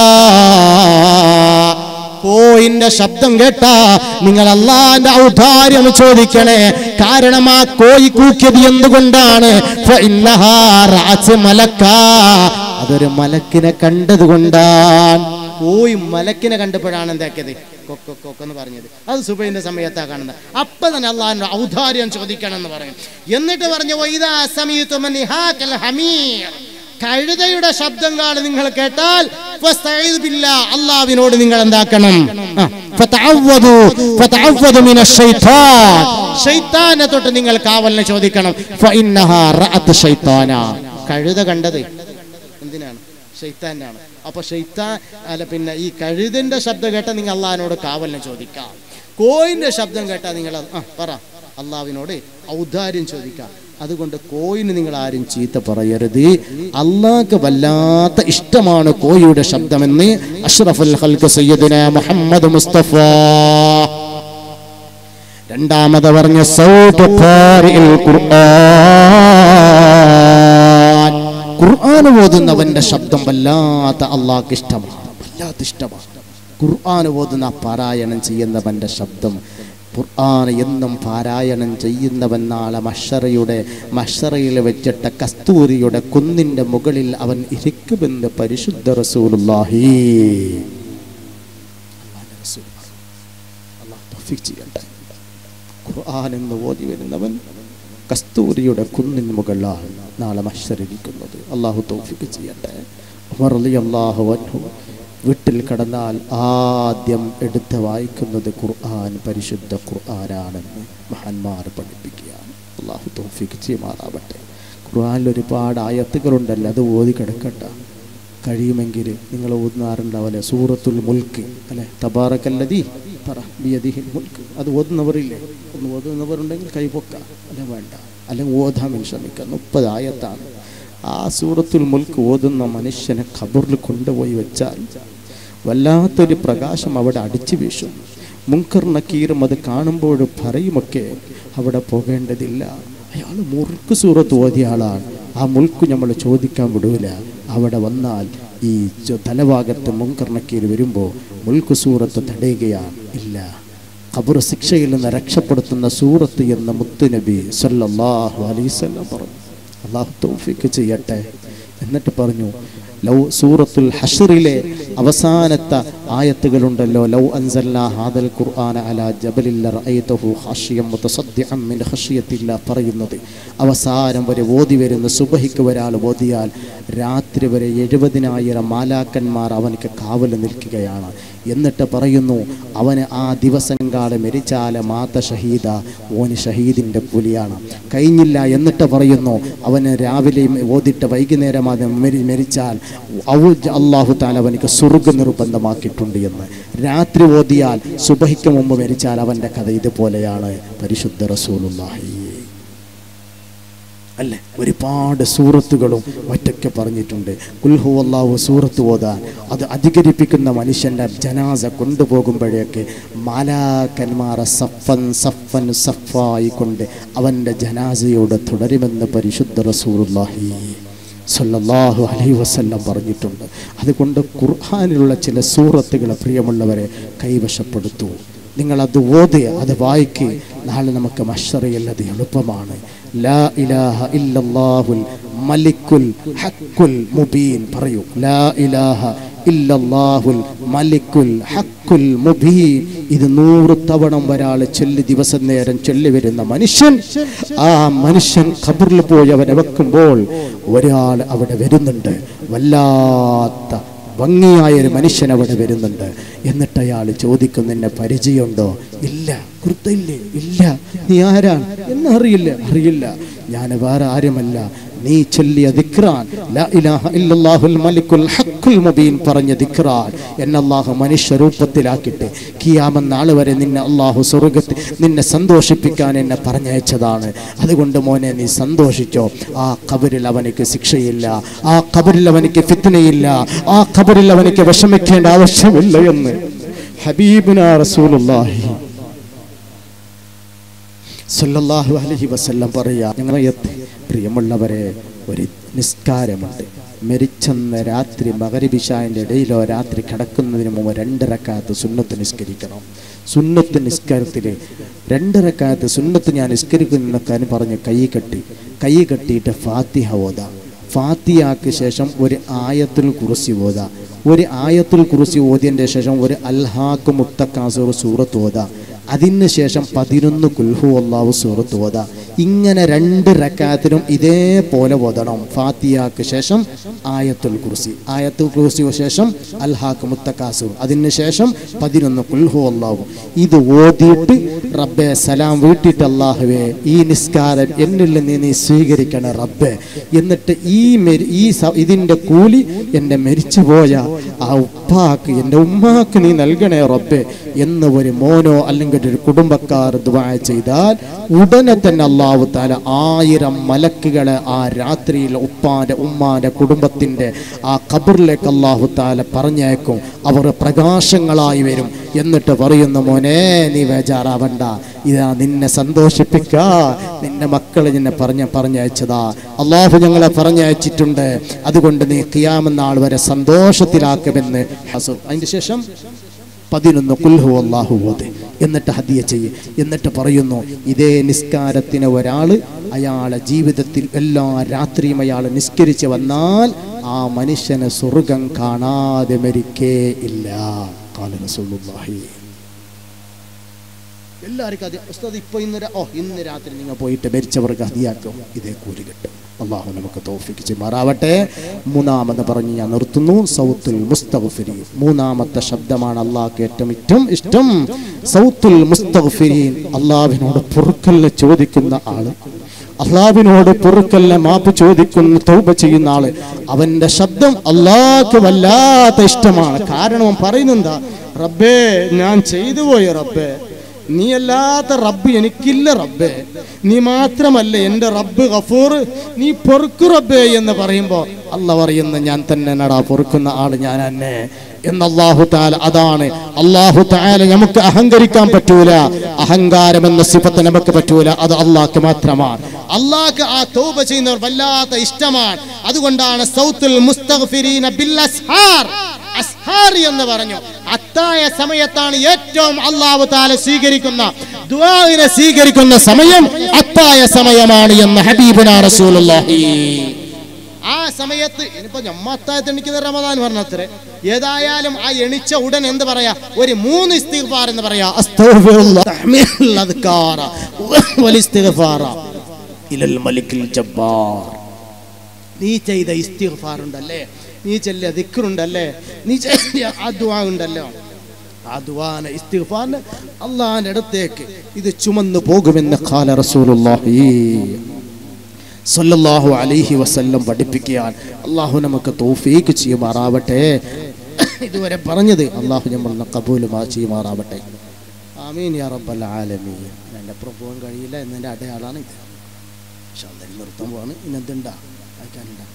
കോയിന്റെ ശബ്ദം കേട്ടാ നിങ്ങൾ അള്ളാന്റെ ഔദാര്യം ചോദിക്കണേ കാരണം ആ കോയി കൂക്കിയത് എന്തുകൊണ്ടാണ് ഫഇന്നഹാ റഅത്ത് മലക്കാ. അതൊരു മലക്കിനെ കണ്ടത് കൊണ്ടാണ് കോയി മലക്കിനെ കണ്ടപ്പോഴാണ് എന്താക്കിയത് കൊക്ക കൊക്കെന്ന് പറഞ്ഞത് അത് സുബൈന്റെ സമയത്താ കാണുന്നത് അപ്പൊ തന്നെ അള്ളാഹിന്റെ ഔദാര്യം ചോദിക്കണം എന്ന് പറയും എന്നിട്ട് പറഞ്ഞു "വഇദാ സമീഅതും നിഹാകൽ ഹമീർ കഴുതയുടെ ശബ്ദം കാണും നിങ്ങൾ കേട്ടാൽ ഫസ്തഈദ് ബില്ലാ, അള്ളാഹ്വിനോട് നിങ്ങൾ എന്താക്കണം ആ, ഫതഅവ്വദു, ഫതഅവ്വദു മിനശ് ശൈത്താൻ. ശൈത്താനെ തൊട്ട് നിങ്ങൾ കാവലിനെ ചോദിക്കണം ഫഇന്നഹാ റഅത്ത് ശൈത്താന കഴുത കണ്ടത് എന്തിനാണ് ഷെയ്ത്താനാണ് അപ്പൊ ഷെയ്ത്താൻ അല്ല പിന്നെ ഈ കഴുതിന്റെ ശബ്ദം കേട്ടാൽ നിങ്ങൾ അള്ളാഹിനോട് കാവലിനെ ചോദിക്കാം കോയിന്റെ ശബ്ദം കേട്ടാൽ നിങ്ങൾ ആ പറ അള്ളാഹ്വിനോട് ഔദാര്യം ചോദിക്കാം അതുകൊണ്ട് കോയിന് നിങ്ങൾ ആരും ചീത്ത പറയരുത് അള്ളാഹ്ക്ക് വല്ലാത്ത ഇഷ്ടമാണ് കോയിയുടെ ശബ്ദമെന്ന് അഷ്റഫുൽ ഖൽക്ക് സയ്യിദുന മുഹമ്മദ് മുസ്തഫ രണ്ടാമത് പറഞ്ഞ സൗത്ത് ഖാരിഇൽ ഖുർആൻ ഖുർആൻ ഓതുന്നവന്റെ ശബ്ദം വല്ലാത്ത അള്ളാഹ്ക്ക് ഇഷ്ടമാണ് വല്ലാത്ത ഇഷ്ടമാണ് ഖുർആൻ ഓതുന്ന പാരായണം ചെയ്യുന്നവന്റെ ശബ്ദം ഖുർആൻ എന്നും പാരായണം ചെയ്യുന്നവൻ നാളെ മഷറയുടെ മഷറയിൽ വെച്ചിട്ട കസ്തൂരിയുടെ കുന്നിന്റെ മുകളിൽ അവൻ ഇരിക്കുമെന്ന് പരിശുദ്ധ റസൂലുള്ളാഹി അല്ലാഹുവിന്റെ റസൂൽ പറഞ്ഞു. അല്ലാഹ് തൗഫീഖ് ചെയ്യട്ടെ ഖുർആൻ എന്ന് ഓതി വരുന്നവൻ കസ്തൂരിയുടെ കുന്നിന് മുകളിലാണ് നാളെ മത്സരിക്കുന്നത് അള്ളാഹു തൗഫിക്ക് ചെയ്യട്ടെ ഉമർ റളിയല്ലാഹു അൻഹു വീട്ടിൽ കടന്നാൽ ആദ്യം എടുത്ത് വായിക്കുന്നത് ഖുർആൻ പരിശുദ്ധ ഖുർആനാണെന്ന് മഹാന്മാർ പഠിപ്പിക്കുകയാണ് അള്ളാഹു തൗഫിക്ക് ചെയ്യുമാറാവട്ടെ ഖുർആനിൽ ഒരുപാട് ആയത്തുകളുണ്ടല്ലോ അത് ഓതി കിടക്കട്ടെ കഴിയുമെങ്കിൽ നിങ്ങൾ ഓതുന്നാറുണ്ടാവല്ലേ സൂറത്തുൽ മുൽക്ക് അല്ലെ തബാറക്കല്ലതി പറ ബിയദിഹിൽ മുൽക്ക് അത് ഓതുന്നവരില്ലേ ഒന്ന് ഓതുന്നവരുണ്ടെങ്കിൽ കൈപൊക്ക അല്ല വേണ്ട അല്ലെങ്കിൽ ഓതാൻ വേണ്ടി ശ്രമിക്കുക മുപ്പത് ആയത്താണ് ആ സൂറത്തുൽ മുൽക്ക് ഓതുന്ന മനുഷ്യനെ ഖബറിൽ കൊണ്ടുപോയി വെച്ചാൽ വല്ലാത്തൊരു പ്രകാശം അവിടെ അടിച്ചു വീശും മുങ്കർ നക്കീറും അത് കാണുമ്പോൾ പറയുമൊക്കെ അവിടെ പോകേണ്ടതില്ല അയാൾ മുറുക്ക് സൂറത്ത് ഓതിയ ആളാണ് ആ മുൽക്ക് നമ്മൾ ചോദിക്കാൻ വിടൂല അവിടെ വന്നാൽ ഈ ചൊ- തലഭാഗത്ത് മുങ്കർ നക്കീർ വരുമ്പോൾ മുൽക്ക് സൂറത്ത് തടയുകയാണ് ഇല്ല ഖബർ ശിക്ഷയിൽ നിന്ന് രക്ഷപ്പെടുത്തുന്ന സൂറത്ത് എന്ന മുത്തുനബി സല്ലല്ലാഹു അലൈഹി വസല്ലം പറഞ്ഞു അള്ളാഹു തൗഫീക്ക് ചെയ്യട്ടെ എന്നിട്ട് പറഞ്ഞു ലൗ സൂറത്തുൽ ഹഷറിലെ അവസാനത്തെ ആയത്തുകളുണ്ടല്ലോ ലൗ അൻസൽനാ ഹാദൽ ഖുർആന അലാ ജബലില്ല റഅയ്തഹു ഖാശിയം മുതസദ്ദിഅൻ മിൻ ഖശിയത്തില്ല പറയുന്നത് അവസാനം വരെ ഓതി വരുന്ന സുബഹിക്ക് ഒരാൾ ഓതിയാൽ രാത്രി വരെ എഴുപതിനായിരം മാലാക്കന്മാർ അവനക്ക് കാവൽ നിൽക്കുകയാണ് എന്നിട്ട് പറയുന്നു അവന് ആ ദിവസം കാലം മരിച്ചാല മാത്ത ഷഹീദ ഓന് ഷഹീദിൻ്റെ പുലിയാണ് കഴിഞ്ഞില്ല എന്നിട്ട് പറയുന്നു അവന് രാവിലെ ഓതിട്ട് വൈകുന്നേരം അത് മരി മരിച്ചാൽ ഔ അള്ളാഹു താല അവനിക്ക് സ്വർഗ നിർബന്ധമാക്കിയിട്ടുണ്ട് എന്ന് രാത്രി ഓതിയാൽ സുബഹിക്ക് മുമ്പ് മരിച്ചാൽ അവൻ്റെ കഥ ഇതുപോലെയാണ് പരിശുദ്ധ റസൂലുള്ളാഹി അല്ലേ ഒരുപാട് സൂറത്തുകളും ഒറ്റയ്ക്ക് പറഞ്ഞിട്ടുണ്ട് കുൽഹു അള്ളാഹു സൂറത്ത് ഓതാൻ അത് അധികരിപ്പിക്കുന്ന മനുഷ്യൻ്റെ ജനാസ കൊണ്ടുപോകുമ്പോഴേക്ക് മാലാക്കന്മാരെ സഫൻ സഫൻ സഫായി കൊണ്ട് അവൻ്റെ ജനാസയോട് തുടരുമെന്ന് പരിശുദ്ധ റസൂലുള്ളാഹി സല്ലല്ലാഹു അലൈഹി വസല്ലം പറഞ്ഞിട്ടുണ്ട് അതുകൊണ്ട് ഖുർആനിലുള്ള ചില സൂറത്തുകളെ പ്രിയമുള്ളവരെ കൈവശപ്പെടുത്തൂ നിങ്ങൾ അത് ഓതുക അത് വായിക്ക് നാളെ നമുക്ക് മഷറയിൽ അത് എളുപ്പമാണ് ലാ ഇലാഹ ഇല്ലല്ലാഹുൽ മലിക്കുൽ ഹക്കുൽ മുബീൻ പറയൂ ലാ ഇലാഹ ഇല്ലല്ലാഹുൽ മലിക്കുൽ ഹക്കുൽ മുബീൻ ഇത് നൂറ് തവണ ഒരാൾ ചൊല്ലി ദിവസം നേരം ചൊല്ലി വരുന്ന മനുഷ്യൻ ആ മനുഷ്യൻ ഖബറിൽ പോയി അവനെ വെക്കുമ്പോൾ ഒരാൾ അവിടെ വരുന്നുണ്ട് വല്ലാത്ത ഭംഗിയായ ഒരു മനുഷ്യൻ അവിടെ വരുന്നുണ്ട് എന്നിട്ട് അയാൾ ചോദിക്കും നിന്നെ പരിചയമുണ്ടോ ഇല്ല കൃത്തില്ലേ ഇല്ല നീ ആരാണ് എന്നറിയില്ല അറിയില്ല ഞാൻ വേറെ ആരുമല്ല നീ ചൊല്ലിയ ദിക്റാൻ ലാ ഇലാഹ ഇല്ലല്ലാഹുൽ മലിക്കുൽ ഹക്കുൽ മുബീൻ പറഞ്ഞ ദിക്റാൻ എന്നെ അള്ളാഹു മനുഷ്യ രൂപത്തിലാക്കിയിട്ട് കിയാമൻ നാൾ വരെ നിന്നെ അള്ളാഹു സ്വർഗത്തിൽ നിന്നെ സന്തോഷിപ്പിക്കാൻ എന്നെ പറഞ്ഞയച്ചതാണ് അതുകൊണ്ട് മോനെ നീ സന്തോഷിച്ചോ ആ കബറിൽ അവനിക്ക് ശിക്ഷയില്ല ആ കബറിൽ അവനിക്ക് ഫിത്നയില്ല ആ കബറിൽ അവനിക്ക് വിഷമിക്കേണ്ട ആവശ്യമില്ല എന്ന് ഹബീബുന റസൂലുള്ളാഹി സല്ലല്ലാഹു അലൈഹി വസല്ലം പറയാ ഞങ്ങളെ പ്രിയമുള്ളവരെ ഒരു നിസ്കാരമുണ്ട് മരിച്ചെന്ന രാത്രി മകരിബിഷാൻ്റെ ഇടയിലോ രാത്രി കിടക്കുന്നതിന് മുമ്പ് രണ്ടരക്കാലത്ത് സുന്നത്ത് നിസ്കരിക്കണം സുന്നത്ത് നിസ്കാരത്തിൽ രണ്ടരക്കാലത്ത് സുന്നത്ത് ഞാൻ നിസ്കരിക്കുന്നൊക്കെ പറഞ്ഞ് കൈ കെട്ടി കൈ കെട്ടിയിട്ട് ഫാത്തിഹ ഓതാം ഫാത്തിയാക്ക് ശേഷം ഒരു ആയത്തുൽ കുറിസി ഓതാം ഒരു ആയത്തുൽ കുറിസി ഓതിയതിൻ്റെ ശേഷം ഒരു അൽഹാക്ക് മുത്തക്കാസൂർ സൂറത്ത് ഓതാം അതിന് ശേഷം പതിനൊന്ന് കുൽഹു അള്ളാഹു സൂറത്ത് ഓത ഇങ്ങനെ രണ്ട് റക്കാത്തിനും ഇതേപോലെ ഓതണം ഫാത്തിയാക്ക് ശേഷം ആയത്തുൽ കുർസി ആയത്തുൽ കുർസിക്ക് ശേഷം അൽഹാക്ക് മുത്തക്കാസൂർ അതിന് ശേഷം പതിനൊന്ന് കുൽഹു അള്ളാഹു ഇത് ഓതിയിട്ട് റബ്ബെ സലാം വീട്ടിട്ട് അള്ളാഹുവേ ഈ നിസ്കാരം എന്നിൽ നിന്ന് നീ സ്വീകരിക്കണം റബ്ബെ എന്നിട്ട് ഈ മെരി ഈ സ- ഇതിൻ്റെ കൂലി എൻ്റെ മരിച്ചുപോയ ആ ഉപ്പാക്ക് എൻ്റെ ഉമ്മാക്ക് നീ നൽകണേ റബ്ബെ എന്ന് ഒരു മോനോ അല്ലെങ്കിൽ ഒരു കുടുംബക്കാർ ദുആ ചെയ്താൽ ഉടനെ തന്നെ അള്ളാഹു താല ആയിരം മലക്കുകളെ ആ രാത്രിയിൽ ഉപ്പാന്റെ ഉമ്മാന്റെ കുടുംബത്തിന്റെ ആ ഖബറിലേക്ക് അള്ളാഹു താല പറഞ്ഞയക്കും അവർ പ്രകാശങ്ങളായി വരും എന്നിട്ട് പറയുന്നു മോനെ നീ ബേജാറാവണ്ട ഇതാ നിന്നെ സന്തോഷിപ്പിക്കാ നിന്റെ മക്കളെ നിന്നെ പറഞ്ഞ പറഞ്ഞയച്ചതാ അള്ളാഹു ഞങ്ങളെ പറഞ്ഞയച്ചിട്ടുണ്ട് അതുകൊണ്ട് നീ കിയാമെന്നാൾ വരെ സന്തോഷത്തിലാക്കുമെന്ന് ഹസു അതിന് ശേഷം പതിനൊന്ന് കുൽഹു അള്ളാഹു ഓതി എന്നിട്ട് ഹദിയ ചെയ്യും എന്നിട്ട് പറയുന്നു ഇതേ നിസ്കാരത്തിന് ഒരാൾ അയാളെ ജീവിതത്തിൽ എല്ലാ രാത്രിയും അയാൾ നിസ്കരിച്ച് വന്നാൽ ആ മനുഷ്യന് സ്വർഗം കാണാതെ മരിക്കേ ഇല്ല കാല റസൂലുള്ളാഹി എല്ലാവർക്കും അത് ഉസ്താദ് ഇപ്പൊ ഇന്ന് രാ- ഓ ഇന്ന് രാത്രി നിങ്ങൾ പോയിട്ട് മരിച്ചവർക്ക് ഹദിയാക്കും ഇതേ കൂലി കിട്ടും അള്ളാഹു നമുക്ക് തോഫിക്ക് ചെയ്യുമാറാവട്ടെ മൂന്നാമെന്ന് പറഞ്ഞ് ഞാൻ നിർത്തുന്നു സൗത്തുൽ മുസ്തഗ്ഫിരീൻ മൂന്നാമത്തെ ശബ്ദമാണ് അള്ളാഹ്ക്ക് ഏറ്റവും ഏറ്റവും ഇഷ്ടം സൗത്തുൽ മുസ്തഗ്ഫിരീൻ അള്ളാഹുവിനോട് പൊറുക്കലിനെ ചോദിക്കുന്ന ആള് അള്ളാവിനോട് പൊറുക്കല്ല മാപ്പ് ചോദിക്കുന്ന തൗബ ചെയ്യുന്ന ആള് അവന്റെ ശബ്ദം അള്ളാഹ്ക്ക് വല്ലാത്ത ഇഷ്ടമാണ് കാരണം അവൻ പറയുന്നെന്താ റബ്ബേ ഞാൻ ചെയ്തു പോയ റബ്ബേ നീ അല്ലാത്ത റബ്ബ് എനിക്കില്ല റബ്ബേ നീ മാത്രമല്ല എൻ്റെ റബ്ബ് ഗഫൂർ നീ പൊറുക്കു റബ്ബേ എന്ന് പറയുമ്പോൾ അല്ല പറയുന്ന ഞാൻ തന്നെ നടാ പൊറുക്കുന്ന ആള് ഞാൻ തന്നെ എന്ന് അള്ളാഹു താല അതാണ് അള്ളാഹു താല നമുക്ക് അഹങ്കരിക്കാൻ പറ്റൂല അഹങ്കാരം എന്ന സിഫത്ത് നമുക്ക് പറ്റൂല അത് അള്ളാഹ്ക്ക് മാത്രമാണ് അള്ളാഹ്ക്ക് ആ തൗബ ചെയ്യുന്നവർ വല്ലാത്ത ഇഷ്ടമാണ് അതുകൊണ്ടാണ് സൗത്തുൽ മുസ്തഗ്ഫിരീന ബിൽ അസ്ഹാർ അസ്ഹാറി എന്ന് പറഞ്ഞു അത്തായ സമയത്താണ് ഏറ്റവും അള്ളാഹു താല സ്വീകരിക്കുന്ന ദുആഇനെ സ്വീകരിക്കുന്ന സമയം അത്തായ സമയമാണ് എന്ന് ഹബീബുന റസൂലുള്ളാഹി ആ സമയത്ത് ഇനിയിപ്പോ ഞമ്മ അത്തായത്ത് എണിക്കുന്ന റമദാൻ പറഞ്ഞത്രേ ഏതായാലും ആ എണിച്ച ഉടൻ എന്ത് പറയാ ഒരു മൂന്ന് ഇസ്തിഗ്ഫാർ എന്ന് പറയാ അസ്തഗ്ഫിറുല്ലാഹ് തഹ്മീൽ അദ്കാറ വൽ ഇസ്തിഗ്ഫാറ ഇലൽ മലിക്കിൽ ജബ്ബാർ നീ ചെയ്ത ഇസ്തിഗ്ഫാർ ഉണ്ടല്ലേ നീ ചെല്ലിയ ദിക്റുണ്ടല്ലേ നീ ചെല്ലിയ ആ ദുആ ഉണ്ടല്ലോ ആ ദുആനെ ഇസ്തിഗ്ഫാറിന് അള്ളാഹിന്റെ അടുത്തേക്ക് ഇത് ചുമന്നു പോകുമെന്ന് ഖാല റസൂലുള്ളാഹി സല്ലല്ലാഹു അലൈഹി വസല്ലം പഠിപ്പിക്കാൻ അള്ളാഹു നമുക്ക് തൗഫീക്ക് ചെയ്യുമാറാവട്ടെ ഇതുവരെ പറഞ്ഞത് അള്ളാഹു നമ്മൾ കബൂലുമാ ചെയ്യുമാറാവട്ടെ ആമീൻ യാ റബ്ബൽ ആലമീൻ എൻ്റെ അപ്പുറം പോകാൻ കഴിയില്ല എന്നതിൻ്റെ അടയാളാണ് ഇത് പക്ഷെ അന്നേരം നിർത്താൻ പോവാണ് ഇന്നെന്തുണ്ടാ വായിക്കാനുണ്ടാ